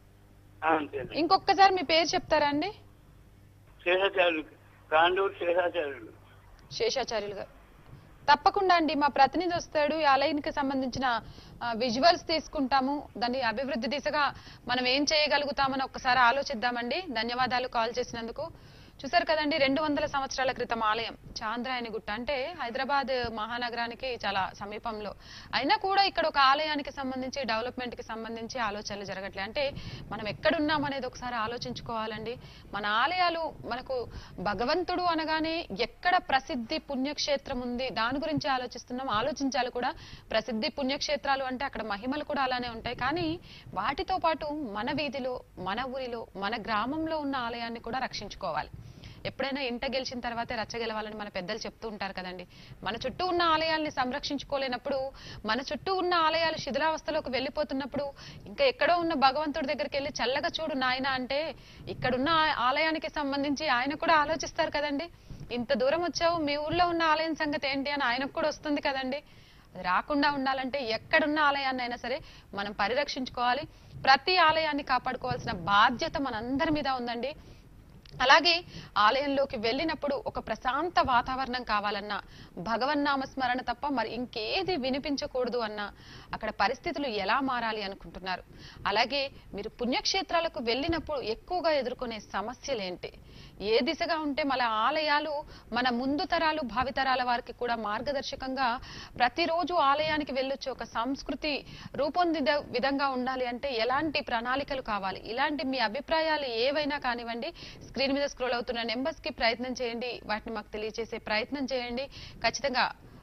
అంతే ఇంకొకసారి మీ పేరు చెప్తారా అండి శేషాచార్యులు కాండూరు శేషాచార్యులు శేషాచార్యులు గారు తప్పకుండా అండి మా ప్రతినిధి వస్తాడు ఈ ఆలయానికి సంబంధించిన విజువల్స్ తీసుకుంటాము దాన్ని అభివృద్ధి దిశగా మనం ఏం చేయగలుగుతామని ఒక్కసారి ఆలోచిద్దామండి ధన్యవాదాలు కాల్ చేసినందుకు చూసారు కదండి రెండు వందల సంవత్సరాల క్రితం ఆలయం చాంద్రాయని గుట్ట అంటే హైదరాబాద్ మహానగరానికి చాలా సమీపంలో అయినా కూడా ఇక్కడ ఒక ఆలయానికి సంబంధించి డెవలప్మెంట్ కి సంబంధించి ఆలోచనలు జరగట్లే అంటే మనం ఎక్కడున్నాం అనేది ఒకసారి ఆలోచించుకోవాలండి మన ఆలయాలు మనకు భగవంతుడు అనగానే ఎక్కడ ప్రసిద్ధి పుణ్యక్షేత్రం ఉంది దాని గురించి ఆలోచిస్తున్నాం ఆలోచించాలి కూడా ప్రసిద్ధి పుణ్యక్షేత్రాలు అంటే అక్కడ మహిమలు కూడా అలానే ఉంటాయి కానీ వాటితో పాటు మన వీధిలో మన ఊరిలో మన గ్రామంలో ఉన్న ఆలయాన్ని కూడా రక్షించుకోవాలి ఎప్పుడైనా ఇంట గెలిచిన తర్వాతే రచ్చ గెలవాలని మన పెద్దలు చెప్తూ ఉంటారు కదండి మన చుట్టూ ఉన్న ఆలయాల్ని సంరక్షించుకోలేనప్పుడు మన చుట్టూ ఉన్న ఆలయాలు శిథిలావస్థలోకి వెళ్ళిపోతున్నప్పుడు ఇంకా ఎక్కడో ఉన్న భగవంతుడి దగ్గరికి వెళ్ళి చల్లగా చూడు నాయన అంటే ఇక్కడున్న ఆ- ఆలయానికి సంబంధించి ఆయన కూడా ఆలోచిస్తారు కదండి ఇంత దూరం వచ్చావు మీ ఊర్లో ఉన్న ఆలయం సంగతి ఏంటి అని ఆయనకు కూడా వస్తుంది కదండి అది రాకుండా ఉండాలంటే ఎక్కడున్న ఆలయాన్ని అయినా సరే మనం పరిరక్షించుకోవాలి ప్రతి ఆలయాన్ని కాపాడుకోవాల్సిన బాధ్యత మనందరి మీద ఉందండి అలాగే ఆలయంలోకి వెళ్ళినప్పుడు ఒక ప్రశాంత వాతావరణం కావాలన్నా భగవన్నామ స్మరణ తప్ప మరి ఇంకేది వినిపించకూడదు అన్నా అక్కడ పరిస్థితులు ఎలా మారాలి అనుకుంటున్నారు అలాగే మీరు పుణ్యక్షేత్రాలకు వెళ్ళినప్పుడు ఎక్కువగా ఎదుర్కొనే సమస్యలు ఏంటి ఏ దిశగా ఉంటే మన ఆలయాలు మన ముందు తరాలు భావితరాల వారికి కూడా మార్గదర్శకంగా ప్రతిరోజు ఆలయానికి వెళ్ళొచ్చు ఒక సంస్కృతి రూపొందిద విధంగా ఉండాలి అంటే ఎలాంటి ప్రణాళికలు కావాలి ఇలాంటి మీ అభిప్రాయాలు ఏవైనా కానివ్వండి స్క్రీన్ మీద స్క్రోల్ అవుతున్న నెంబర్స్ కి ప్రయత్నం చేయండి వాటిని మాకు తెలియజేసే ప్రయత్నం చేయండి ఖచ్చితంగా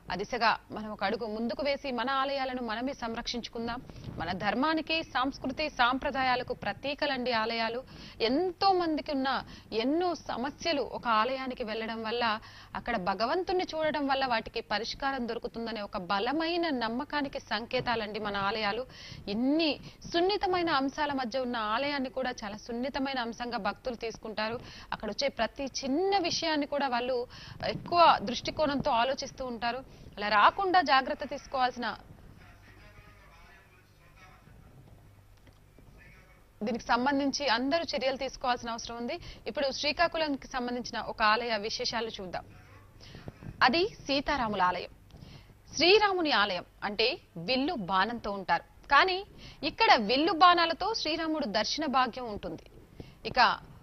ఆ దిశగా మనం ఒక అడుగు ముందుకు వేసి మన ఆలయాలను మనమే సంరక్షించుకుందాం మన ధర్మానికి సంస్కృతి సాంప్రదాయాలకు ప్రతీకలండి ఆలయాలు ఎంతో మందికి ఉన్న ఎన్నో సమస్యలు ఒక ఆలయానికి వెళ్ళడం వల్ల అక్కడ భగవంతుణ్ణి చూడడం వల్ల వాటికి పరిష్కారం దొరుకుతుందనే ఒక బలమైన నమ్మకానికి సంకేతాలండి మన ఆలయాలు ఇన్ని సున్నితమైన అంశాల మధ్య ఉన్న ఆలయాన్ని కూడా చాలా సున్నితమైన అంశంగా భక్తులు తీసుకుంటారు అక్కడ వచ్చే ప్రతి చిన్న విషయాన్ని కూడా వాళ్ళు ఎక్కువ దృష్టికోణంతో ఆలోచిస్తూ ఉంటారు అలా రాకుండా జాగ్రత్త తీసుకోవాల్సిన దీనికి సంబంధించి అందరూ చర్యలు తీసుకోవాల్సిన అవసరం ఉంది ఇప్పుడు శ్రీకాకుళంకి సంబంధించిన ఒక ఆలయ విశేషాలు చూద్దాం అది సీతారాముల ఆలయం శ్రీరాముని ఆలయం అంటే విల్లు బాణంతో ఉంటారు కానీ ఇక్కడ విల్లు బాణాలతో శ్రీరాముడు దర్శన భాగ్యం ఉంటుంది ఇక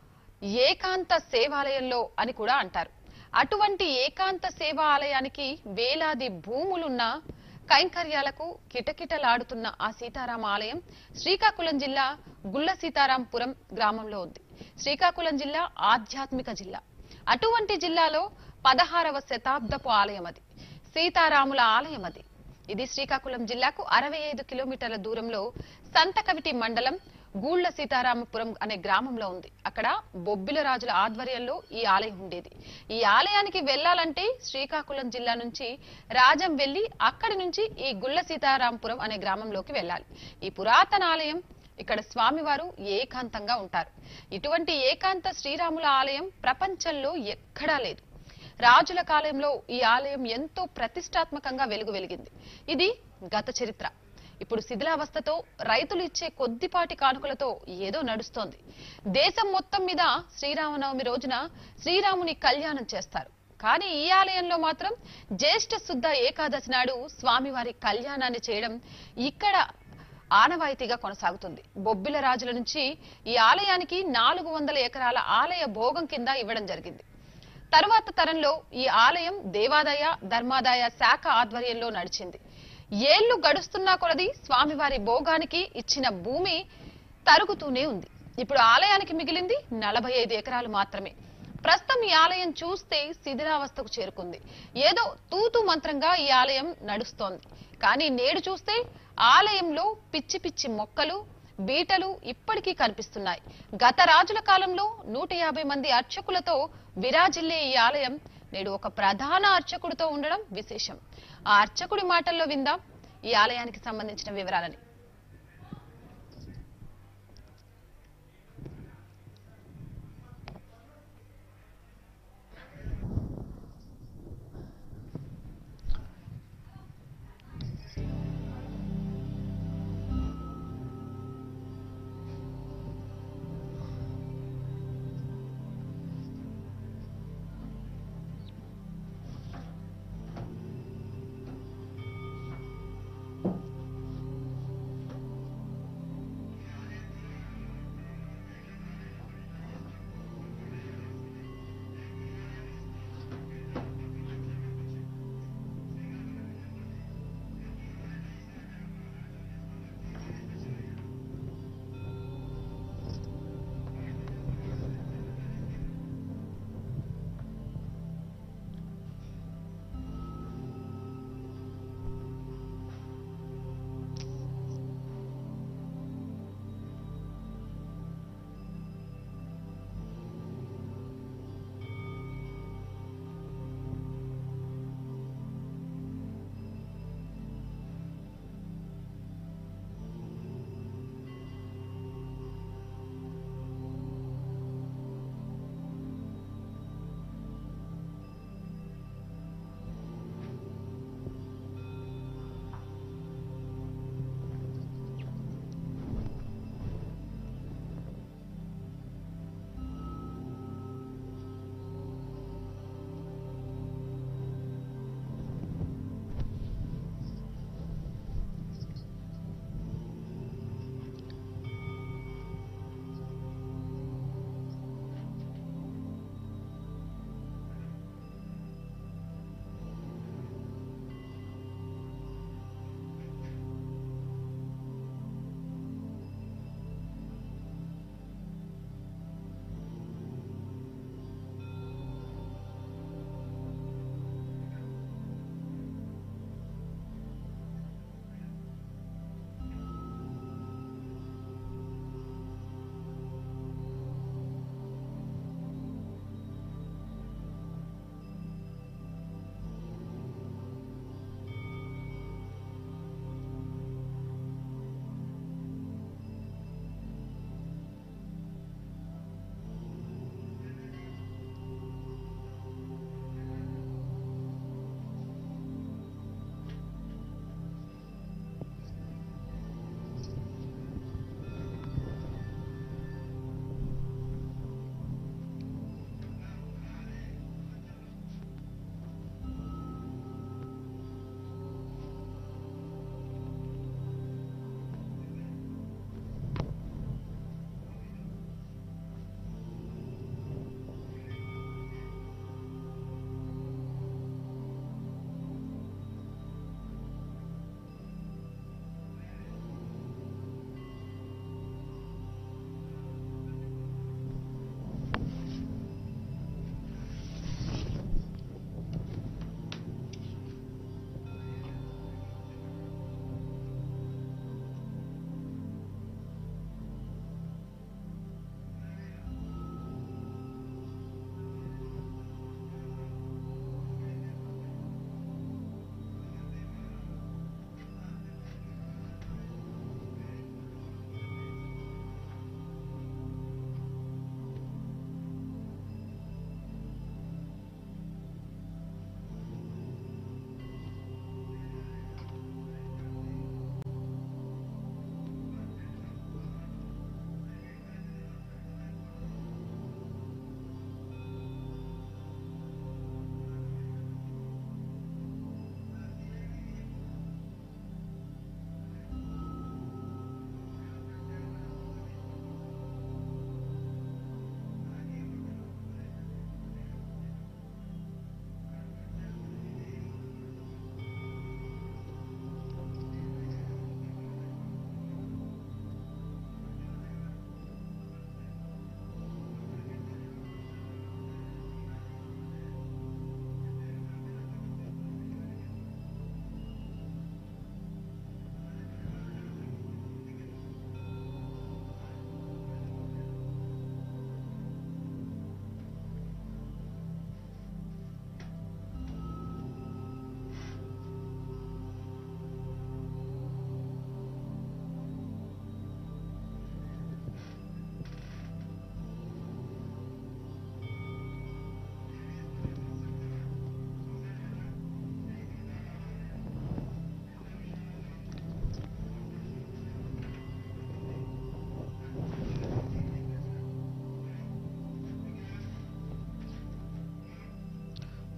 ఏకాంత సేవాలయంలో అని కూడా అంటారు అటువంటి ఏకాంత సేవా ఆలయానికి వేలాది భూములున్న కైంకర్యాలకు కిటకిటలాడుతున్న ఆ సీతారామ ఆలయం శ్రీకాకుళం జిల్లా గుల్ల సీతారాంపురం గ్రామంలో ఉంది శ్రీకాకుళం జిల్లా ఆధ్యాత్మిక జిల్లా అటువంటి జిల్లాలో పదహారవ శతాబ్దపు ఆలయం అది సీతారాముల ఆలయం అది ఇది శ్రీకాకుళం జిల్లాకు అరవై ఐదు కిలోమీటర్ల దూరంలో సంతకవిటి మండలం గూళ్ల సీతారామపురం అనే గ్రామంలో ఉంది అక్కడ బొబ్బిల రాజుల ఆధ్వర్యంలో ఈ ఆలయం ఉండేది ఈ ఆలయానికి వెళ్ళాలంటే శ్రీకాకుళం జిల్లా నుంచి రాజం వెళ్లి అక్కడి నుంచి ఈ గుళ్ల సీతారాంపురం అనే గ్రామంలోకి వెళ్ళాలి ఈ పురాతన ఆలయం ఇక్కడ స్వామివారు ఏకాంతంగా ఉంటారు ఇటువంటి ఏకాంత శ్రీరాముల ఆలయం ప్రపంచంలో ఎక్కడా లేదు రాజుల కాలంలో ఈ ఆలయం ఎంతో ప్రతిష్టాత్మకంగా వెలుగు వెలిగింది ఇది గత చరిత్ర ఇప్పుడు శిథిలావస్థతో రైతులు ఇచ్చే కొద్దిపాటి కానుకలతో ఏదో నడుస్తోంది దేశం మొత్తం మీద శ్రీరామనవమి రోజున శ్రీరాముని కళ్యాణం చేస్తారు కానీ ఈ ఆలయంలో మాత్రం జ్యేష్ఠ శుద్ధ ఏకాదశి నాడు స్వామివారి కళ్యాణాన్ని చేయడం ఇక్కడ ఆనవాయితీగా కొనసాగుతుంది బొబ్బిల రాజుల నుంచి ఈ ఆలయానికి నాలుగు వందల ఎకరాల ఆలయ భోగం కింద ఇవ్వడం జరిగింది తరువాత తరంలో ఈ ఆలయం దేవాదాయ ధర్మాదాయ శాఖ ఆధ్వర్యంలో నడిచింది ఏళ్లు గడుస్తున్నా కొలది స్వామివారి భోగానికి ఇచ్చిన భూమి తరుగుతూనే ఉంది ఇప్పుడు ఆలయానికి మిగిలింది నలభై ఐదు ఎకరాలు మాత్రమే ప్రస్తుతం ఈ ఆలయం చూస్తే శిథిలావస్థకు చేరుకుంది ఏదో తూతు మంత్రంగా ఈ ఆలయం నడుస్తోంది కానీ నేడు చూస్తే ఆలయంలో పిచ్చి పిచ్చి మొక్కలు బీటలు ఇప్పటికీ కనిపిస్తున్నాయి గత రాజుల కాలంలో నూట యాభై మంది అర్చకులతో విరాజిల్లే ఈ ఆలయం నేడు ఒక ప్రధాన అర్చకుడితో ఉండడం విశేషం ఆ అర్చకుడి మాటల్లో విందాం ఈ ఆలయానికి సంబంధించిన వివరాలని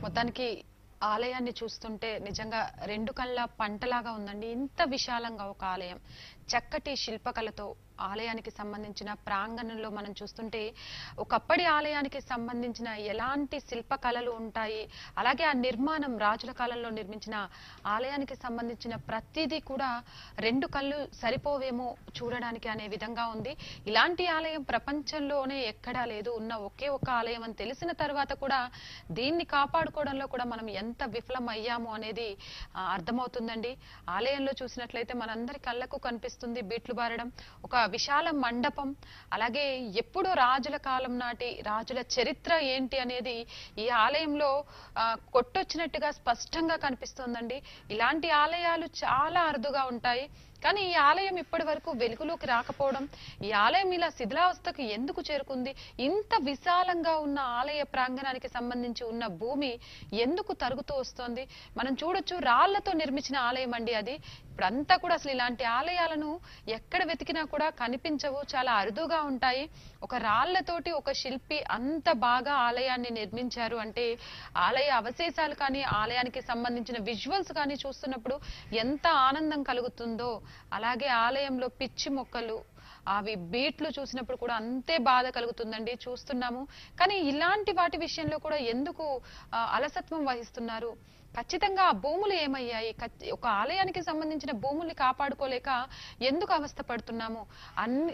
మొత్తానికి ఆలయాన్ని చూస్తుంటే నిజంగా రెండు కళ్ళ పంటలాగా ఉందండి ఇంత విశాలంగా ఒక ఆలయం చక్కటి శిల్పకళతో ఆలయానికి సంబంధించిన ప్రాంగణంలో మనం చూస్తుంటే ఒకప్పటి ఆలయానికి సంబంధించిన ఎలాంటి శిల్పకళలు ఉంటాయి అలాగే ఆ నిర్మాణం రాజుల కాలంలో నిర్మించిన ఆలయానికి సంబంధించిన ప్రతిదీ కూడా రెండు కళ్ళు సరిపోవేమో చూడడానికి అనే విధంగా ఉంది ఇలాంటి ఆలయం ప్రపంచంలోనే ఎక్కడా లేదు ఉన్న ఒకే ఒక ఆలయం అని తెలిసిన తర్వాత కూడా దీన్ని కాపాడుకోవడంలో కూడా మనం ఎంత విఫలం అయ్యాము అనేది ఆ, అర్థమవుతుందండి ఆలయంలో చూసినట్లయితే మనందరి కళ్ళకు కనిపిస్తుంది బీట్లు బారడం ఒక విశాల మండపం అలాగే ఎప్పుడో రాజుల కాలం నాటి రాజుల చరిత్ర ఏంటి అనేది ఈ ఆలయంలో ఆ, కొట్టొచ్చినట్టుగా స్పష్టంగా కనిపిస్తోందండి ఇలాంటి ఆలయాలు చాలా అరుదుగా ఉంటాయి కానీ ఈ ఆలయం ఇప్పటి వరకు వెలుగులోకి రాకపోవడం ఈ ఆలయం ఇలా శిథిలావస్థకు ఎందుకు చేరుకుంది ఇంత విశాలంగా ఉన్న ఆలయ ప్రాంగణానికి సంబంధించి ఉన్న భూమి ఎందుకు తరుగుతూ వస్తోంది మనం చూడొచ్చు రాళ్లతో నిర్మించిన ఆలయం అండి అది ఇప్పుడంతా కూడా అసలు ఇలాంటి ఆలయాలను ఎక్కడ వెతికినా కూడా కనిపించవు చాలా అరుదుగా ఉంటాయి ఒక రాళ్లతోటి ఒక శిల్పి అంత బాగా ఆలయాన్ని నిర్మించారు అంటే ఆలయ అవశేషాలు కానీ ఆలయానికి సంబంధించిన విజువల్స్ కానీ చూస్తున్నప్పుడు ఎంత ఆనందం కలుగుతుందో అలాగే ఆలయంలో పిచ్చి మొక్కలు అవి బీట్లు చూసినప్పుడు కూడా అంతే బాధ కలుగుతుందండి చూస్తున్నాము కానీ ఇలాంటి వాటి విషయంలో కూడా ఎందుకు ఆ, అలసత్వం వహిస్తున్నారు ఖచ్చితంగా ఆ భూములు ఏమయ్యాయి ఖచ్చి- ఒక ఆలయానికి సంబంధించిన భూముల్ని కాపాడుకోలేక ఎందుకు అవస్థ పడుతున్నాము అన్ని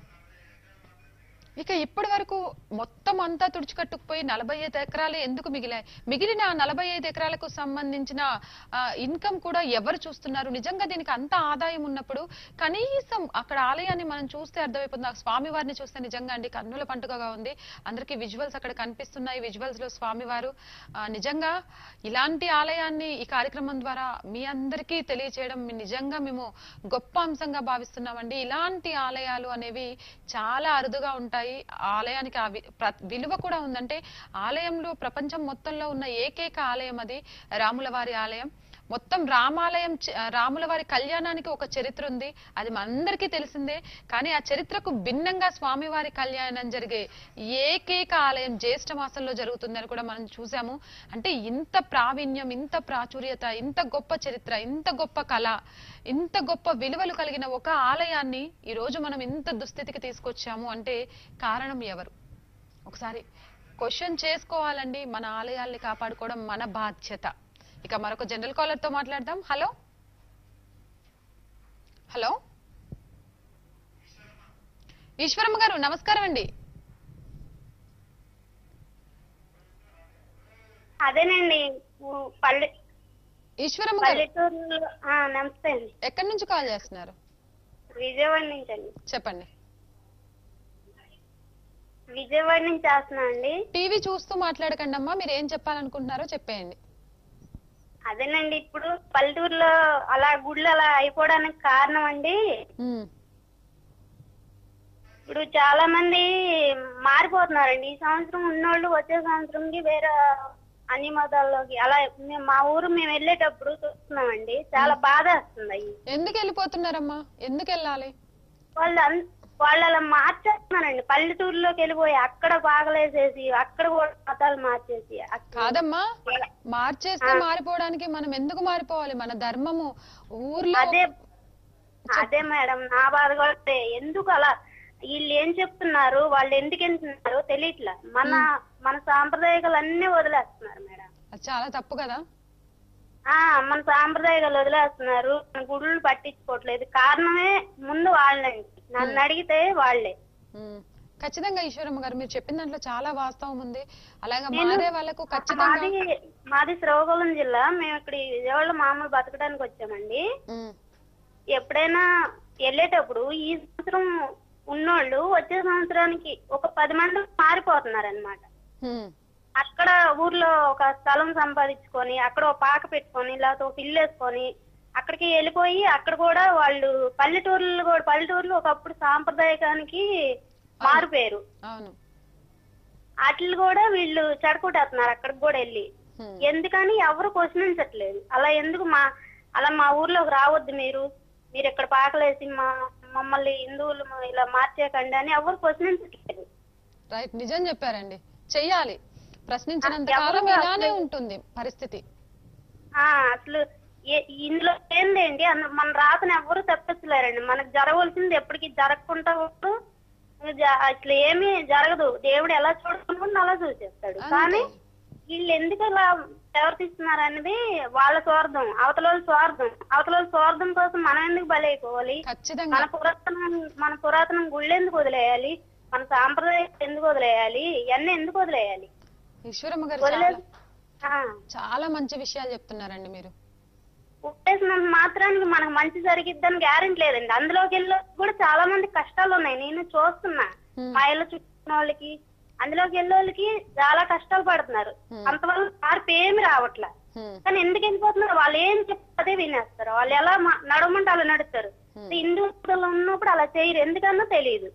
ఇక ఇప్పటి వరకు మొత్తం అంతా తుడిచికట్టుకుపోయి నలభై ఐదు ఎకరాలే ఎందుకు మిగిలాయి మిగిలిన నలభై ఐదు ఎకరాలకు సంబంధించిన ఇన్కమ్ కూడా ఎవరు చూస్తున్నారు నిజంగా దీనికి అంత ఆదాయం ఉన్నప్పుడు కనీసం అక్కడ ఆలయాన్ని మనం చూస్తే అర్థమైపోతుంది ఆ స్వామివారిని చూస్తే నిజంగా అండి కన్నుల పండుగగా ఉంది అందరికీ విజువల్స్ అక్కడ కనిపిస్తున్నాయి విజువల్స్ లో స్వామివారు ఆ, నిజంగా ఇలాంటి ఆలయాన్ని ఈ కార్యక్రమం ద్వారా మీ అందరికీ తెలియచేయడం మీ నిజంగా మేము గొప్ప అంశంగా భావిస్తున్నామండి ఇలాంటి ఆలయాలు అనేవి చాలా అరుదుగా ఉంటాయి ఆలయానికి ఆ వి- ప్ర- విలువ కూడా ఉందంటే ఆలయంలో ప్రపంచం మొత్తంలో ఉన్న ఏకైక ఆలయం అది రాముల వారి ఆలయం మొత్తం రామాలయం చ- రాముల వారి కళ్యాణానికి ఒక చరిత్ర ఉంది అది మనందరికీ తెలిసిందే కానీ ఆ చరిత్రకు భిన్నంగా స్వామివారి కళ్యాణం జరిగే ఏకైక ఆలయం జ్యేష్ఠ మాసంలో జరుగుతుందని కూడా మనం చూసాము అంటే ఇంత ప్రావీణ్యం ఇంత ప్రాచుర్యత ఇంత గొప్ప చరిత్ర ఇంత గొప్ప కళ ఇంత గొప్ప విలువలు కలిగిన ఒక ఆలయాన్ని ఈ రోజు మనం ఇంత దుస్థితికి తీసుకొచ్చాము అంటే కారణం ఎవరు ఒకసారి క్వశ్చన్ చేసుకోవాలండి మన ఆలయాల్ని కాపాడుకోవడం మన బాధ్యత ఇక మరొక జనరల్ కాలర్ తో మాట్లాడదాం హలో హలో ఈశ్వరమ్మ గారు నమస్కారం అండి అదేనండి ఊ- పల్లె ఈశ్వరమ్మ గారు పల్లెటూరులో ఆ, నమస్తే అండి ఎక్కడి నుంచి కాల్ చేస్తున్నారు విజయవాడ నుంచి అండి చెప్పండి విజయవాడ నుంచి చేస్తున్నా అండి టీవీ చూస్తూ మాట్లాడకండి అమ్మా మీరు ఏం చెప్పాలనుకుంటున్నారో చెప్పేయండి అదేనండి ఇప్పుడు పల్లెటూరులో అలా గుళ్ళు అలా అయిపోవడానికి కారణం అండి ఇప్పుడు చాలా మంది మారిపోతున్నారండి ఈ సంవత్సరం ఉన్నోళ్ళు వచ్చే సంవత్సరంకి వేరే అన్ని మతాల్లోకి అలా మేము మా ఊరు మేము వెళ్ళేటప్పుడు చూస్తున్నామండి చాలా బాధ వస్తుంది అయ్యి ఎందుకు వెళ్ళిపోతున్నారమ్మా ఎందుకు వెళ్ళాలి వాళ్ళు అన్- వాళ్ళు అలా మార్చేస్తున్నారండి పల్లెటూరులోకి వెళ్ళిపోయి అక్కడ బాగలేసేసి అక్కడ కూడా మతాలు మార్చేసి అక్కడ- కాదమ్మా మార్చేస్తే మారిపోవడానికి మనం ఎందుకు మారిపోవాలి మన ధర్మము ఊర్లో అదే అదే మేడం నా బాధ కూడా అదే. ఎందుకు అలా వీళ్ళు ఏం చెప్తున్నారు వాళ్ళు ఎందుకు వెళ్తున్నారు తెలియట్లా మన మన సాంప్రదాయాలు అన్ని వదిలేస్తున్నారు మేడం అది చాలా తప్పు కదా ఆ మన సాంప్రదాయాలు వదిలేస్తున్నారు మన గుడులు పట్టించుకోవట్లేదు కారణమే ముందు వాళ్ళండి నన్ను అడిగితే వాళ్ళే ఉమ్. ఖచ్చితంగా ఈశ్వరమ్మ గారు మీరు చెప్పిన దాంట్లో చాలా వాస్తవం ఉంది అలాగే నేను- మారే వాళ్ళకు ఖచ్చితంగా మాది మాది శ్రీకాకుళం జిల్లా మేము ఇక్కడ ఈ విజయవాడలో మామూలు బతకడానికి వచ్చామండి ఉమ్. ఎప్పుడైనా వెళ్ళేటప్పుడు ఈ సంవత్సరం ఉన్నోళ్ళు వచ్చే సంవత్సరానికి ఒక పది మంది మారిపోతున్నారు అనమాట ఉమ్. అక్కడ ఊర్లో ఒక స్థలం సంపాదించుకొని అక్కడ ఒక పాక పెట్టుకొని లేకపోతే ఒక ఇల్లు వేసుకొని అక్కడికి వెళ్ళిపోయి అక్కడ కూడా వాళ్ళు పల్లెటూర్లు కూడా పల్లెటూర్లు ఒకప్పుడు సాంప్రదాయకానికి మారిపోయారు అవును అట్లు కూడా వీళ్ళు చెడగొట్టేస్తున్నారు అక్కడికి కూడా వెళ్ళి ఎందుకని ఎవరు క్వశ్చనించట్లేదు అలా ఎందుకు మా అలా మా ఊర్లోకి రావద్దు మీరు మీరు ఇక్కడ పాకలేసి మా మమ్మల్ని హిందువులు ఇలా మార్చేయకండి అని ఎవరు క్వశ్చనించట్లేదు రైట్ నిజం చెప్పారండి చెయ్యాలి ప్రశ్నించినంత ఎవరు కాలం ఇలానే అసలు- ఉంటుంది పరిస్థితి ఆ అసలు ఏ- ఇందులో ఏందేంటి అన్న మన రాతను ఎవరు తప్పించలేరండి మనకు జరగవలసింది ఎప్పటికీ జరగకుండా ఉంటూ జ- అసలు ఏమీ జరగదు దేవుడు ఎలా చూడకుండా అలా చూసేస్తాడు కానీ వీళ్ళు ఎందుకు ఇలా ప్రవర్తిస్తున్నారు అనేది వాళ్ళ స్వార్థం అవతల వాళ్ళ స్వార్థం అవతల వాళ్ళ స్వార్థం కోసం మనం ఎందుకు బలైపోవాలి మన పురాతన మన పురాతనం గుళ్ళు ఎందుకు వదిలేయాలి మన సాంప్రదాయం ఎందుకు వదిలేయాలి ఇవన్నీ ఎందుకు వదిలేయాలి ఈశ్వరమ్మ గారు వదిలేదు చాలా చాలా మంచి విషయాలు చెప్తున్నారండి మీరు ఉప్పేసినంత మాత్రానికి మనకు మంచి జరిగిద్దని గ్యారెంటీ లేదండి అందులోకి వెళ్ళి కూడా చాలా మంది కష్టాలు ఉన్నాయి నేను చూస్తున్నా మా ఇల్లు చుట్టున్న వాళ్ళకి అందులోకి వెళ్ళే వాళ్ళకి చాలా కష్టాలు పడుతున్నారు అంతవల్ల మార్పు ఏమి రావట్లే కానీ ఎందుకు వెళ్ళిపోతున్నారు వాళ్ళు ఏం చెప్తే అదే వినేస్తారు వాళ్ళు ఎలా మా- నడవమంటే అలా నడుస్తారు హిందూ మతంలో ఉన్నప్పుడు అలా చేయరు ఎందుకన్నా తెలియదు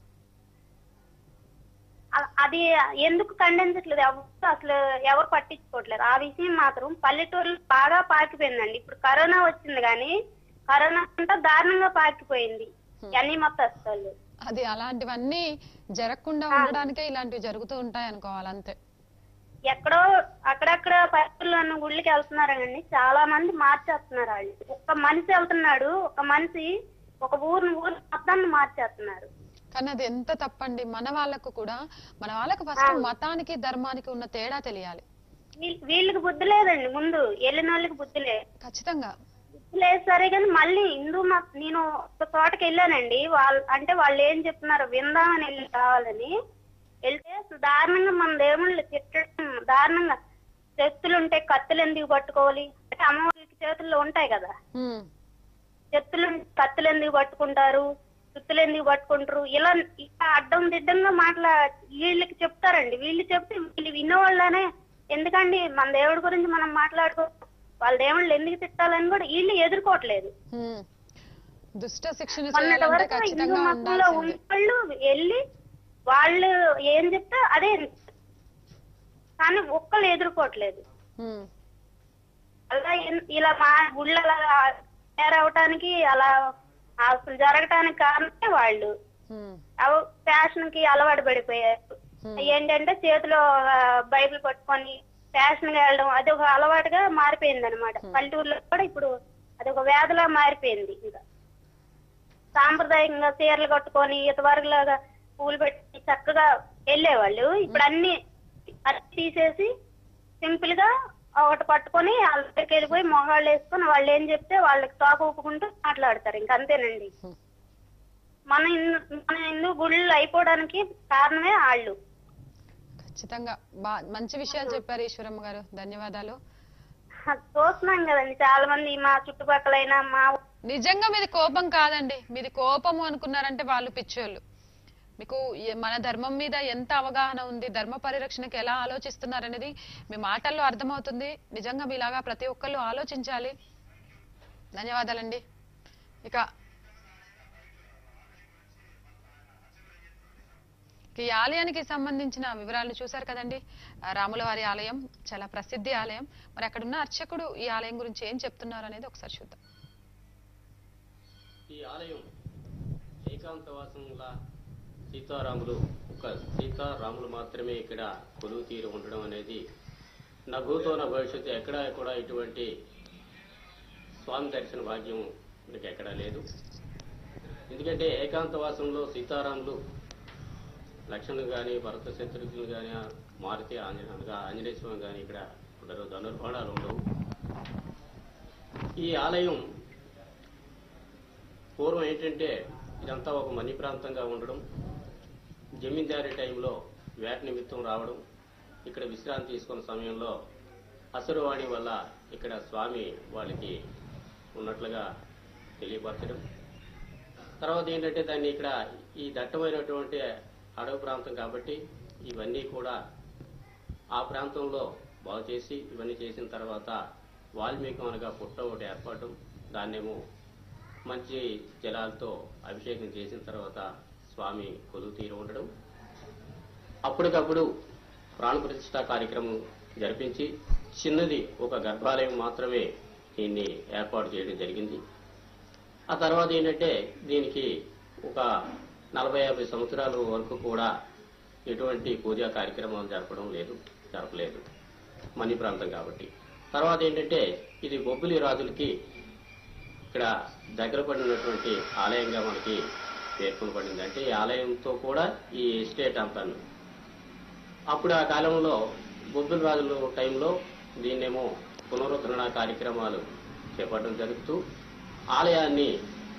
అ- అది ఎందుకు ఖండించట్లేదు ఎవరు అసలు ఎవరు పట్టించుకోవట్లేదు ఆ విషయం మాత్రం పల్లెటూరులో బాగా పాకిపోయిందండి ఇప్పుడు కరోనా వచ్చింది కానీ కరోనా అంతా దారుణంగా పాకిపోయింది అన్ని మొత్తలు అది అలాంటివన్నీ జరగకుండా ఉండడానికే ఇలాంటివి జరుగుతూ ఉంటాయి అనుకోవాలి అంతే ఎక్కడో అక్కడక్కడ పల్లెటూరులో ఉన్న గుళ్ళకి వెళ్తున్నారండి చాలా మంది మార్చేస్తున్నారు వాళ్ళు ఒక్క మనిషి వెళ్తున్నాడు ఒక మనిషి ఒక ఊరిని ఊరు మొత్తాన్ని మార్చేస్తున్నారు కానీ అది ఎంత తప్పండి మన వాళ్ళకు కూడా మన వాళ్ళకు ఫస్ట్ మతానికి ధర్మానికి ఉన్న తేడా తెలియాలి వీళ్ళ- వీళ్ళకి బుద్ధి లేదండి ముందు వెళ్ళిన వాళ్ళకి బుద్ధి లేదు ఖచ్చితంగా బుద్ధి లేదు సరే కానీ మళ్ళీ హిందూ మత నేను ఒక తోటకి వెళ్ళానండి వాళ్ళు అంటే వాళ్ళు ఏం చెప్తున్నారు విందామని వెళ్ళి కావాలని వెళ్తే అసలు దారుణంగా మన దేవుళ్ళు తిట్టడం దారుణంగా చేతులు ఉంటే కత్తులు ఎందుకు పట్టుకోవాలి అంటే అమ్మవారికి చేతుల్లో ఉంటాయి కదా చేతులు కత్తులు ఎందుకు పట్టుకుంటారు సుత్తులు ఎందుకు పట్టుకుంటారు ఇలా ఇలా అడ్డం దిడ్డంగా మాట్లా వీళ్ళకి చెప్తారండి వీళ్ళు చెప్తే వీళ్ళు విన్నవాళ్ళనే ఎందుకండి మన దేవుడి గురించి మనం మాట్లాడుకో వాళ్ళ దేవుళ్ళు ఎందుకు తిట్టాలని కూడా వీళ్ళు ఎదుర్కోవట్లేదు హ్మ్. దుష్ట శిక్షణ మొన్నటి చేయాలంటే వరకు హిందూ ఖచ్చితంగా మతంలో ఉండాల్సిందే ఉన్నవాళ్ళు వెళ్ళి వాళ్ళు ఏం చెప్తే అదే కానీ ఒక్కళ్ళు ఎదుర్కోవట్లేదు హ్మ్. అలా ఎన్- ఇలా మా గుళ్ళు అలా తయారవటానికి అలా అసలు జరగటానికి కారణమే వాళ్ళు హ్మ్. ఫ్యాషన్ కి అలవాటు పడిపోయారు ఏంటంటే చేతిలో ఆ, బైబిల్ పట్టుకొని ఫ్యాషన్ గా వెళ్ళడం అది ఒక అలవాటుగా మారిపోయింది అనమాట పల్లెటూరులో కూడా ఇప్పుడు అది ఒక వ్యాధిలా మారిపోయింది ఇంకా సాంప్రదాయంగా చీరలు కట్టుకొని ఇతవరకులాగా పూలు పెట్టి చక్కగా వెళ్ళేవాళ్ళు ఇప్పుడు అన్ని అన్ని తీసేసి సింపుల్ గా ఒకటి పట్టుకొని వాళ్ళ దగ్గరికి వెళ్ళిపోయి మొహాళ్ళు వేసుకొని వాళ్ళు ఏం చెప్తే వాళ్ళకి తోక ఊపుకుంటూ మాట్లాడతారు ఇంక అంతేనండి మన హిందూ మన హిందూ గుళ్ళు అయిపోవడానికి కారణమే వాళ్ళు ఖచ్చితంగా బా మంచి విషయాలు చెప్పారు ఈశ్వరమ్మ గారు ధన్యవాదాలు చూస్తున్నాం కదండి చాలా మంది మా చుట్టుపక్కలైనా మా నిజంగా మీది కోపం కాదండి మీది కోపము అనుకున్నారంటే వాళ్ళు పిచ్చోళ్ళు మీకు ఏ- మన ధర్మం మీద ఎంత అవగాహన ఉంది ధర్మ పరిరక్షణకి ఎలా ఆలోచిస్తున్నారు అనేది మీ మాటల్లో అర్థమవుతుంది నిజంగా మీలాగా ప్రతి ఒక్కళ్ళు ఆలోచించాలి ధన్యవాదాలండి ఇక ఈ ఆలయానికి సంబంధించిన వివరాలను చూశారు కదండి ఆ రాములవారి ఆలయం చాలా ప్రసిద్ధి ఆలయం మరి అక్కడ ఉన్న అర్చకుడు ఈ ఆలయం గురించి ఏం చెప్తున్నారు అనేది ఒకసారి చూద్దాం ఈ ఆలయం ఏకాంతవాసంలా సీతారాములు ఒక సీతారాములు మాత్రమే ఇక్కడ కొలువు తీరు ఉండడం అనేది నా భూతో నా భవిష్యత్తు ఎక్కడా కూడా ఇటువంటి స్వామి దర్శన భాగ్యం మనకి ఎక్కడా లేదు ఎందుకంటే ఏకాంతవాసంలో సీతారాములు లక్ష్మణులు కానీ భరత శత్రుఘ్నులు కానీ మారుతి ఆంజనేయులుగా ఆంజనేయ స్వామి కానీ ఇక్కడ ఉండరు ధనుర్బాణాలు ఉండవు ఈ ఆలయం పూర్వం ఏంటంటే ఇదంతా ఒక మనీ ప్రాంతంగా ఉండడం జమీందారీ టైంలో వేట నిమిత్తం రావడం ఇక్కడ విశ్రాంతి తీసుకున్న సమయంలో అసురవాణి వల్ల ఇక్కడ స్వామి వాళ్ళకి ఉన్నట్లుగా తెలియపరచడం తర్వాత ఏంటంటే దాన్ని ఇక్కడ ఈ దట్టమైనటువంటి అడవి ప్రాంతం కాబట్టి ఇవన్నీ కూడా ఆ ప్రాంతంలో బాగు చేసి ఇవన్నీ చేసిన తర్వాత వాల్మీకి అనగా పుట్ట ఒకటి ఏర్పడడం దాన్నేమో మంచి జలాలతో అభిషేకం చేసిన తర్వాత స్వామి కొలువు తీరు ఉండడం అప్పటికప్పుడు ప్రాణ ప్రతిష్ఠ కార్యక్రమం జరిపించి చిన్నది ఒక గర్భాలయం మాత్రమే దీన్ని ఏర్పాటు చేయడం జరిగింది ఆ తర్వాత ఏంటంటే దీనికి ఒక నలభై యాభై సంవత్సరాల వరకు కూడా ఎటువంటి పూజా కార్యక్రమాలు జరపడం లేదు జరపలేదు మణి ప్రాంతం కాబట్టి తర్వాత ఏంటంటే ఇది బొబ్బిలి రాజులకి ఇక్కడ దగ్గర పడినటువంటి ఆలయంగా మనకి పేర్కొనబడింది అంటే ఈ ఆలయంతో కూడా ఈ ఎస్టేట్ అంతాను అప్పుడు ఆ కాలంలో బొబ్బిలి రాజుల టైంలో దీన్నేమో పునరుద్ధరణ కార్యక్రమాలు చేపట్టడం జరుగుతూ ఆలయాన్ని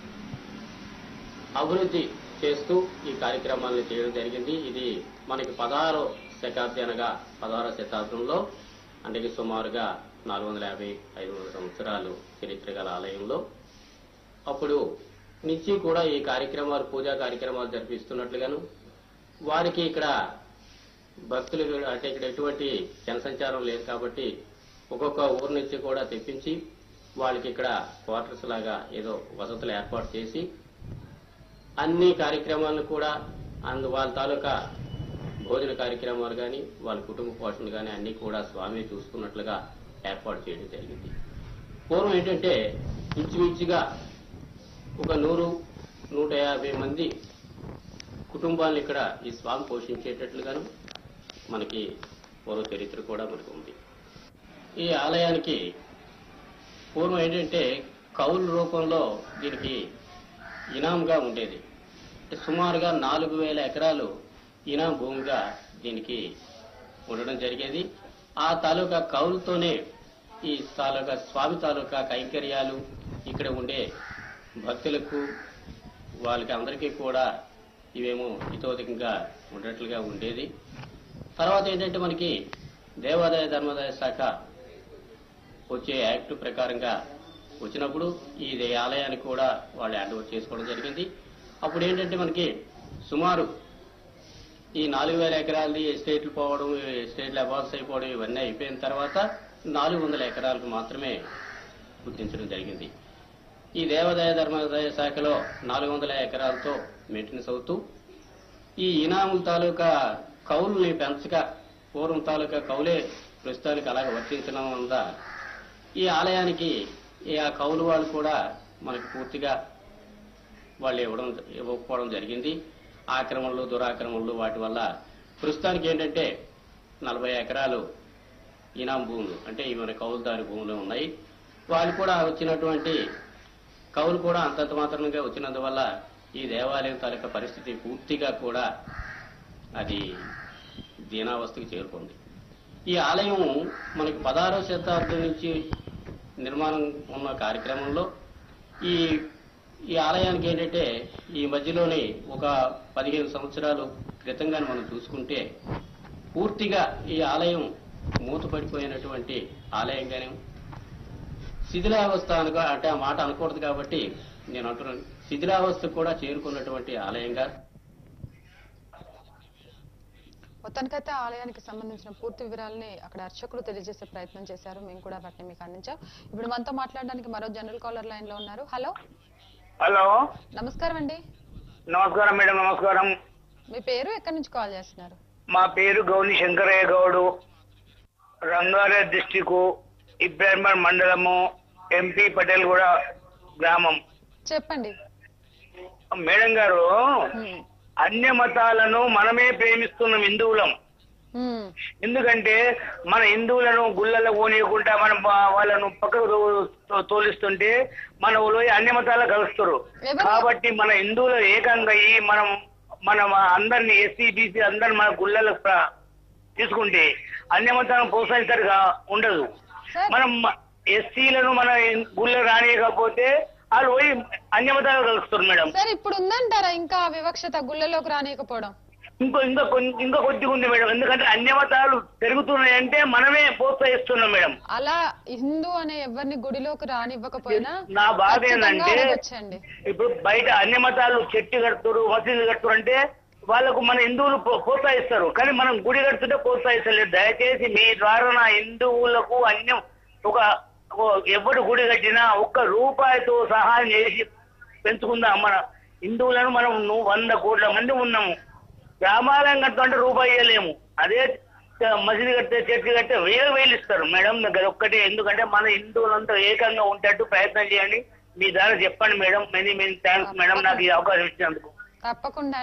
అభివృద్ధి చేస్తూ ఈ కార్యక్రమాలను చేయడం జరిగింది ఇది మనకి పదహారో శతాబ్ది అనగా పదహారో శతాబ్దంలో అంటే సుమారుగా నాలుగు వందల యాభై ఐదు వందల సంవత్సరాలు చరిత్ర గల ఆలయంలో అప్పుడు నుంచి కూడా ఈ కార్యక్రమాలు పూజా కార్యక్రమాలు జరిపిస్తున్నట్లుగాను వారికి ఇక్కడ భక్తులు అంటే ఇక్కడ ఎటువంటి జనసంచారం లేదు కాబట్టి ఒక్కొక్క ఊరు నుంచి కూడా తెప్పించి వాళ్ళకి ఇక్కడ క్వార్టర్స్ లాగా ఏదో వసతులు ఏర్పాటు చేసి అన్ని కార్యక్రమాలను కూడా అందు వాళ్ళ తాలూకా భోజన కార్యక్రమాలు కానీ వాళ్ళ కుటుంబ పోషణ కానీ అన్ని కూడా స్వామి చూసుకున్నట్లుగా ఏర్పాటు చేయడం జరిగింది పూర్వం ఏంటంటే ఇంచుమించుగా ఒక నూరు నూట యాభై మంది కుటుంబాలను ఇక్కడ ఈ స్వామి పోషించేటట్లుగాను మనకి పూర్వ చరిత్ర కూడా మనకు ఉంది ఈ ఆలయానికి పూర్వం ఏంటంటే కౌలు రూపంలో దీనికి ఇనాంగా ఉండేది సుమారుగా నాలుగు వేల ఎకరాలు ఇనాం భూమిగా దీనికి ఉండడం జరిగేది ఆ తాలూకా కౌలుతోనే ఈ తాలూకా స్వామి తాలూకా కైంకర్యాలు ఇక్కడ ఉండే భక్తులకు వాళ్ళకి అందరికీ కూడా ఇవేమో హితోధికంగా ఉండేట్లుగా ఉండేది తర్వాత ఏంటంటే మనకి దేవాదాయ ధర్మాదాయ శాఖ వచ్చే యాక్ట్ ప్రకారంగా వచ్చినప్పుడు ఈ ఆలయాన్ని కూడా వాళ్ళు హ్యాండ్ ఓవర్ చేసుకోవడం జరిగింది అప్పుడు ఏంటంటే మనకి సుమారు ఈ నాలుగు వేల ఎకరాలది ఎస్టేట్లు పోవడం ఎస్టేట్లు అబాల్స్ అయిపోవడం ఇవన్నీ అయిపోయిన తర్వాత నాలుగు వందల ఎకరాలకు మాత్రమే గుర్తించడం జరిగింది ఈ దేవాదాయ ధర్మాదాయ శాఖలో నాలుగు వందల ఎకరాలతో మెయింటెనెన్స్ అవుతూ ఈ ఇనాముల తాలూకా కౌలుని పెంచక పూర్వం తాలూకా కౌలే ప్రస్తుతానికి అలాగ వర్తించడం వల్ల ఈ ఆలయానికి ఈ ఆ కౌలు వాళ్ళు కూడా మనకి పూర్తిగా వాళ్ళు ఇవ్వడం ఇవ్వకపోవడం జరిగింది ఆక్రమణలు దురాక్రమణలు వాటి వల్ల ప్రస్తుతానికి ఏంటంటే నలభై ఎకరాలు ఇనాం భూములు అంటే ఇవి మన కౌలుదారి భూములు ఉన్నాయి వాళ్ళు కూడా వచ్చినటువంటి కౌలు కూడా అంతంత మాత్రంగా వచ్చినందువల్ల ఈ దేవాలయం తాలూకా పరిస్థితి పూర్తిగా కూడా అది దీనావస్థకి చేరుకుంది ఈ ఆలయం మనకి పదహారవ శతాబ్దం నుంచి నిర్మాణం ఉన్న కార్యక్రమంలో ఈ ఈ ఆలయానికి ఏంటంటే ఈ మధ్యలోనే ఒక పదిహేను సంవత్సరాలు క్రితంగా మనం చూసుకుంటే పూర్తిగా ఈ ఆలయం మూతపడిపోయినటువంటి ఆలయంగానే శిథిలావస్థ అనగా అంటే ఆ మాట అనకూడదు కాబట్టి నేను అంటున్నాను శిథిలావస్థ కూడా చేరుకున్నటువంటి ఆలయంగా మొత్తానికైతే ఆలయానికి సంబంధించిన పూర్తి వివరాలని అక్కడ అర్చకులు తెలియజేసే ప్రయత్నం చేశారు మేము కూడా వాటిని మీకు అందించాం ఇప్పుడు మనతో మాట్లాడడానికి మరో జనరల్ కాలర్ లైన్ లో ఉన్నారు హలో హలో నమస్కారం అండి నమస్కారం మేడం నమస్కారం మీ పేరు ఎక్కడి నుంచి కాల్ చేస్తున్నారు మా పేరు గౌని శంకరయ్య గౌడు రంగారెడ్డి డిస్టిక్ ఇబ్రాహింబాద్ మండలము ఎంపీ పటేల్ కూడా గ్రామం చెప్పండి మేడం గారు అన్య మతాలను మనమే ప్రేమిస్తున్నాం హిందువులం ఎందుకంటే మన హిందువులను గుళ్ళలో పోనీయకుండా మనం వా- వాళ్ళను పక్కకు తో- తోలిస్తుంటే మన ఊళ్ళో అన్య మతాలు కలుస్తారు కాబట్టి మన హిందువులు ఏకంగా ఈ మనం మనం అందరిని ఎస్సీ బీసీ అందరిని మన గుళ్ళలో ప్ర- తీసుకుంటే అన్య మతాలను ప్రోత్సహించరుగా ఉండదు మనం ఎస్సీలను మన గుళ్ళో రానియకపోతే వాళ్ళు పోయి అన్య మతాలు కలుస్తారు మేడం సార్ ఇప్పుడు ఉందంటారా ఇంకా వివక్షత గుళ్ళలోకి రానియకపోవడం ఇంకో ఇంకా కొన్- ఇంకా కొద్దిగా ఉంది మేడం ఎందుకంటే అన్య మతాలు పెరుగుతున్నాయంటే మనమే ప్రోత్సహిస్తున్నాం మేడం అలా హిందూ అనే ఎవరిని గుడిలోకి రానివ్వకపోయినా నా బాధ ఖచ్చితంగా ఏంటంటే అడగొచ్చండి. ఇప్పుడు బయట అన్య మతాలు చెట్టు కడుతురు మసీదులు కడుతురు అంటే వాళ్ళకు మన హిందువులు ప్రో- ప్రోత్సహిస్తారు కానీ మనం గుడి కడుతుంటే ప్రోత్సహిస్తలేదు దయచేసి మీ ద్వారా నా హిందువులకు అన్యం ఒక ఒక- ఎవరు గుడి కట్టినా ఒక్క రూపాయితో సహాయం చేసి పెంచుకుందాం మన హిందువులను మనం ను- వంద కోట్ల మంది ఉన్నాము గ్రామాలయం కట్టుకుంటే రూపాయి ఇవ్వలేము అదే చ- మసీదు కడితే చెట్లు కడితే వేలు వేలు ఇస్తారు మేడం దగ్గర ఒక్కటే ఎందుకంటే మన హిందువులంతా ఏకంగా ఉండేట్టు ప్రయత్నం చేయండి మీ ద్వారా చెప్పండి madam many many thanks madam నాకు ఈ అవకాశం ఇచ్చినందుకు తప్పకుండా అండి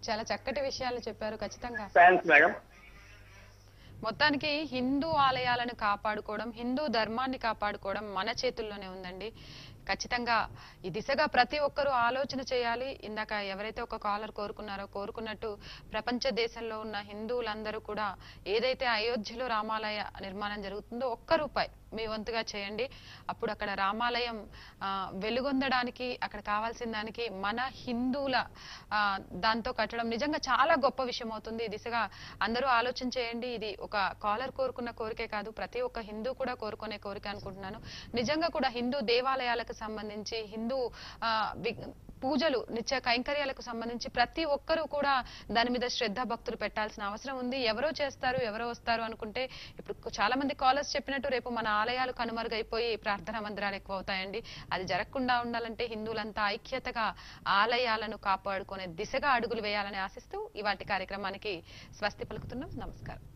చాలా చక్కటి విషయాలు చెప్పారు ఖచ్చితంగా థ్యాంక్స్ మేడం మొత్తానికి హిందూ ఆలయాలను కాపాడుకోవడం హిందూ ధర్మాన్ని కాపాడుకోవడం మన చేతుల్లోనే ఉందండి ఖచ్చితంగా ఈ దిశగా ప్రతి ఒక్కరూ ఆలోచన చేయాలి ఇందాక ఎవరైతే ఒక కాలర్ కోరుకున్నారో కోరుకున్నట్టు ప్రపంచ దేశంలో ఉన్న హిందువులందరూ కూడా ఏదైతే అయోధ్యలో రామాలయ నిర్మాణం జరుగుతుందో ఒక్క రూపాయి మీ వంతుగా చేయండి అప్పుడు అక్కడ రామాలయం ఆ, వెలుగొందడానికి అక్కడ కావాల్సిన దానికి మన హిందువుల ఆ, దాంతో కట్టడం నిజంగా చాలా గొప్ప విషయం అవుతుంది ఈ దిశగా అందరూ ఆలోచన చేయండి ఇది ఒక కాలర్ కోరుకున్న కోరికే కాదు ప్రతి ఒక్క హిందూ కూడా కోరుకునే కోరిక అనుకుంటున్నాను నిజంగా కూడా హిందూ దేవాలయాలకు సంబంధించి హిందూ ఆ, వి- పూజలు నిత్య కైంకర్యాలకు సంబంధించి ప్రతి ఒక్కరూ కూడా దాని మీద శ్రద్ధ భక్తులు పెట్టాల్సిన అవసరం ఉంది ఎవరో చేస్తారు ఎవరో వస్తారు అనుకుంటే ఇప్పుడు చాలా మంది కాలర్స్ చెప్పినట్టు రేపు మన ఆలయాలు కనుమరుగైపోయి ప్రార్థనా మందిరాలు ఎక్కువ అవుతాయండి అది జరగకుండా ఉండాలంటే హిందువులంతా ఐక్యతగా ఆలయాలను కాపాడుకునే దిశగా అడుగులు వేయాలని ఆశిస్తూ ఇవాటి కార్యక్రమానికి స్వస్తి పలుకుతున్నాం నమస్కారం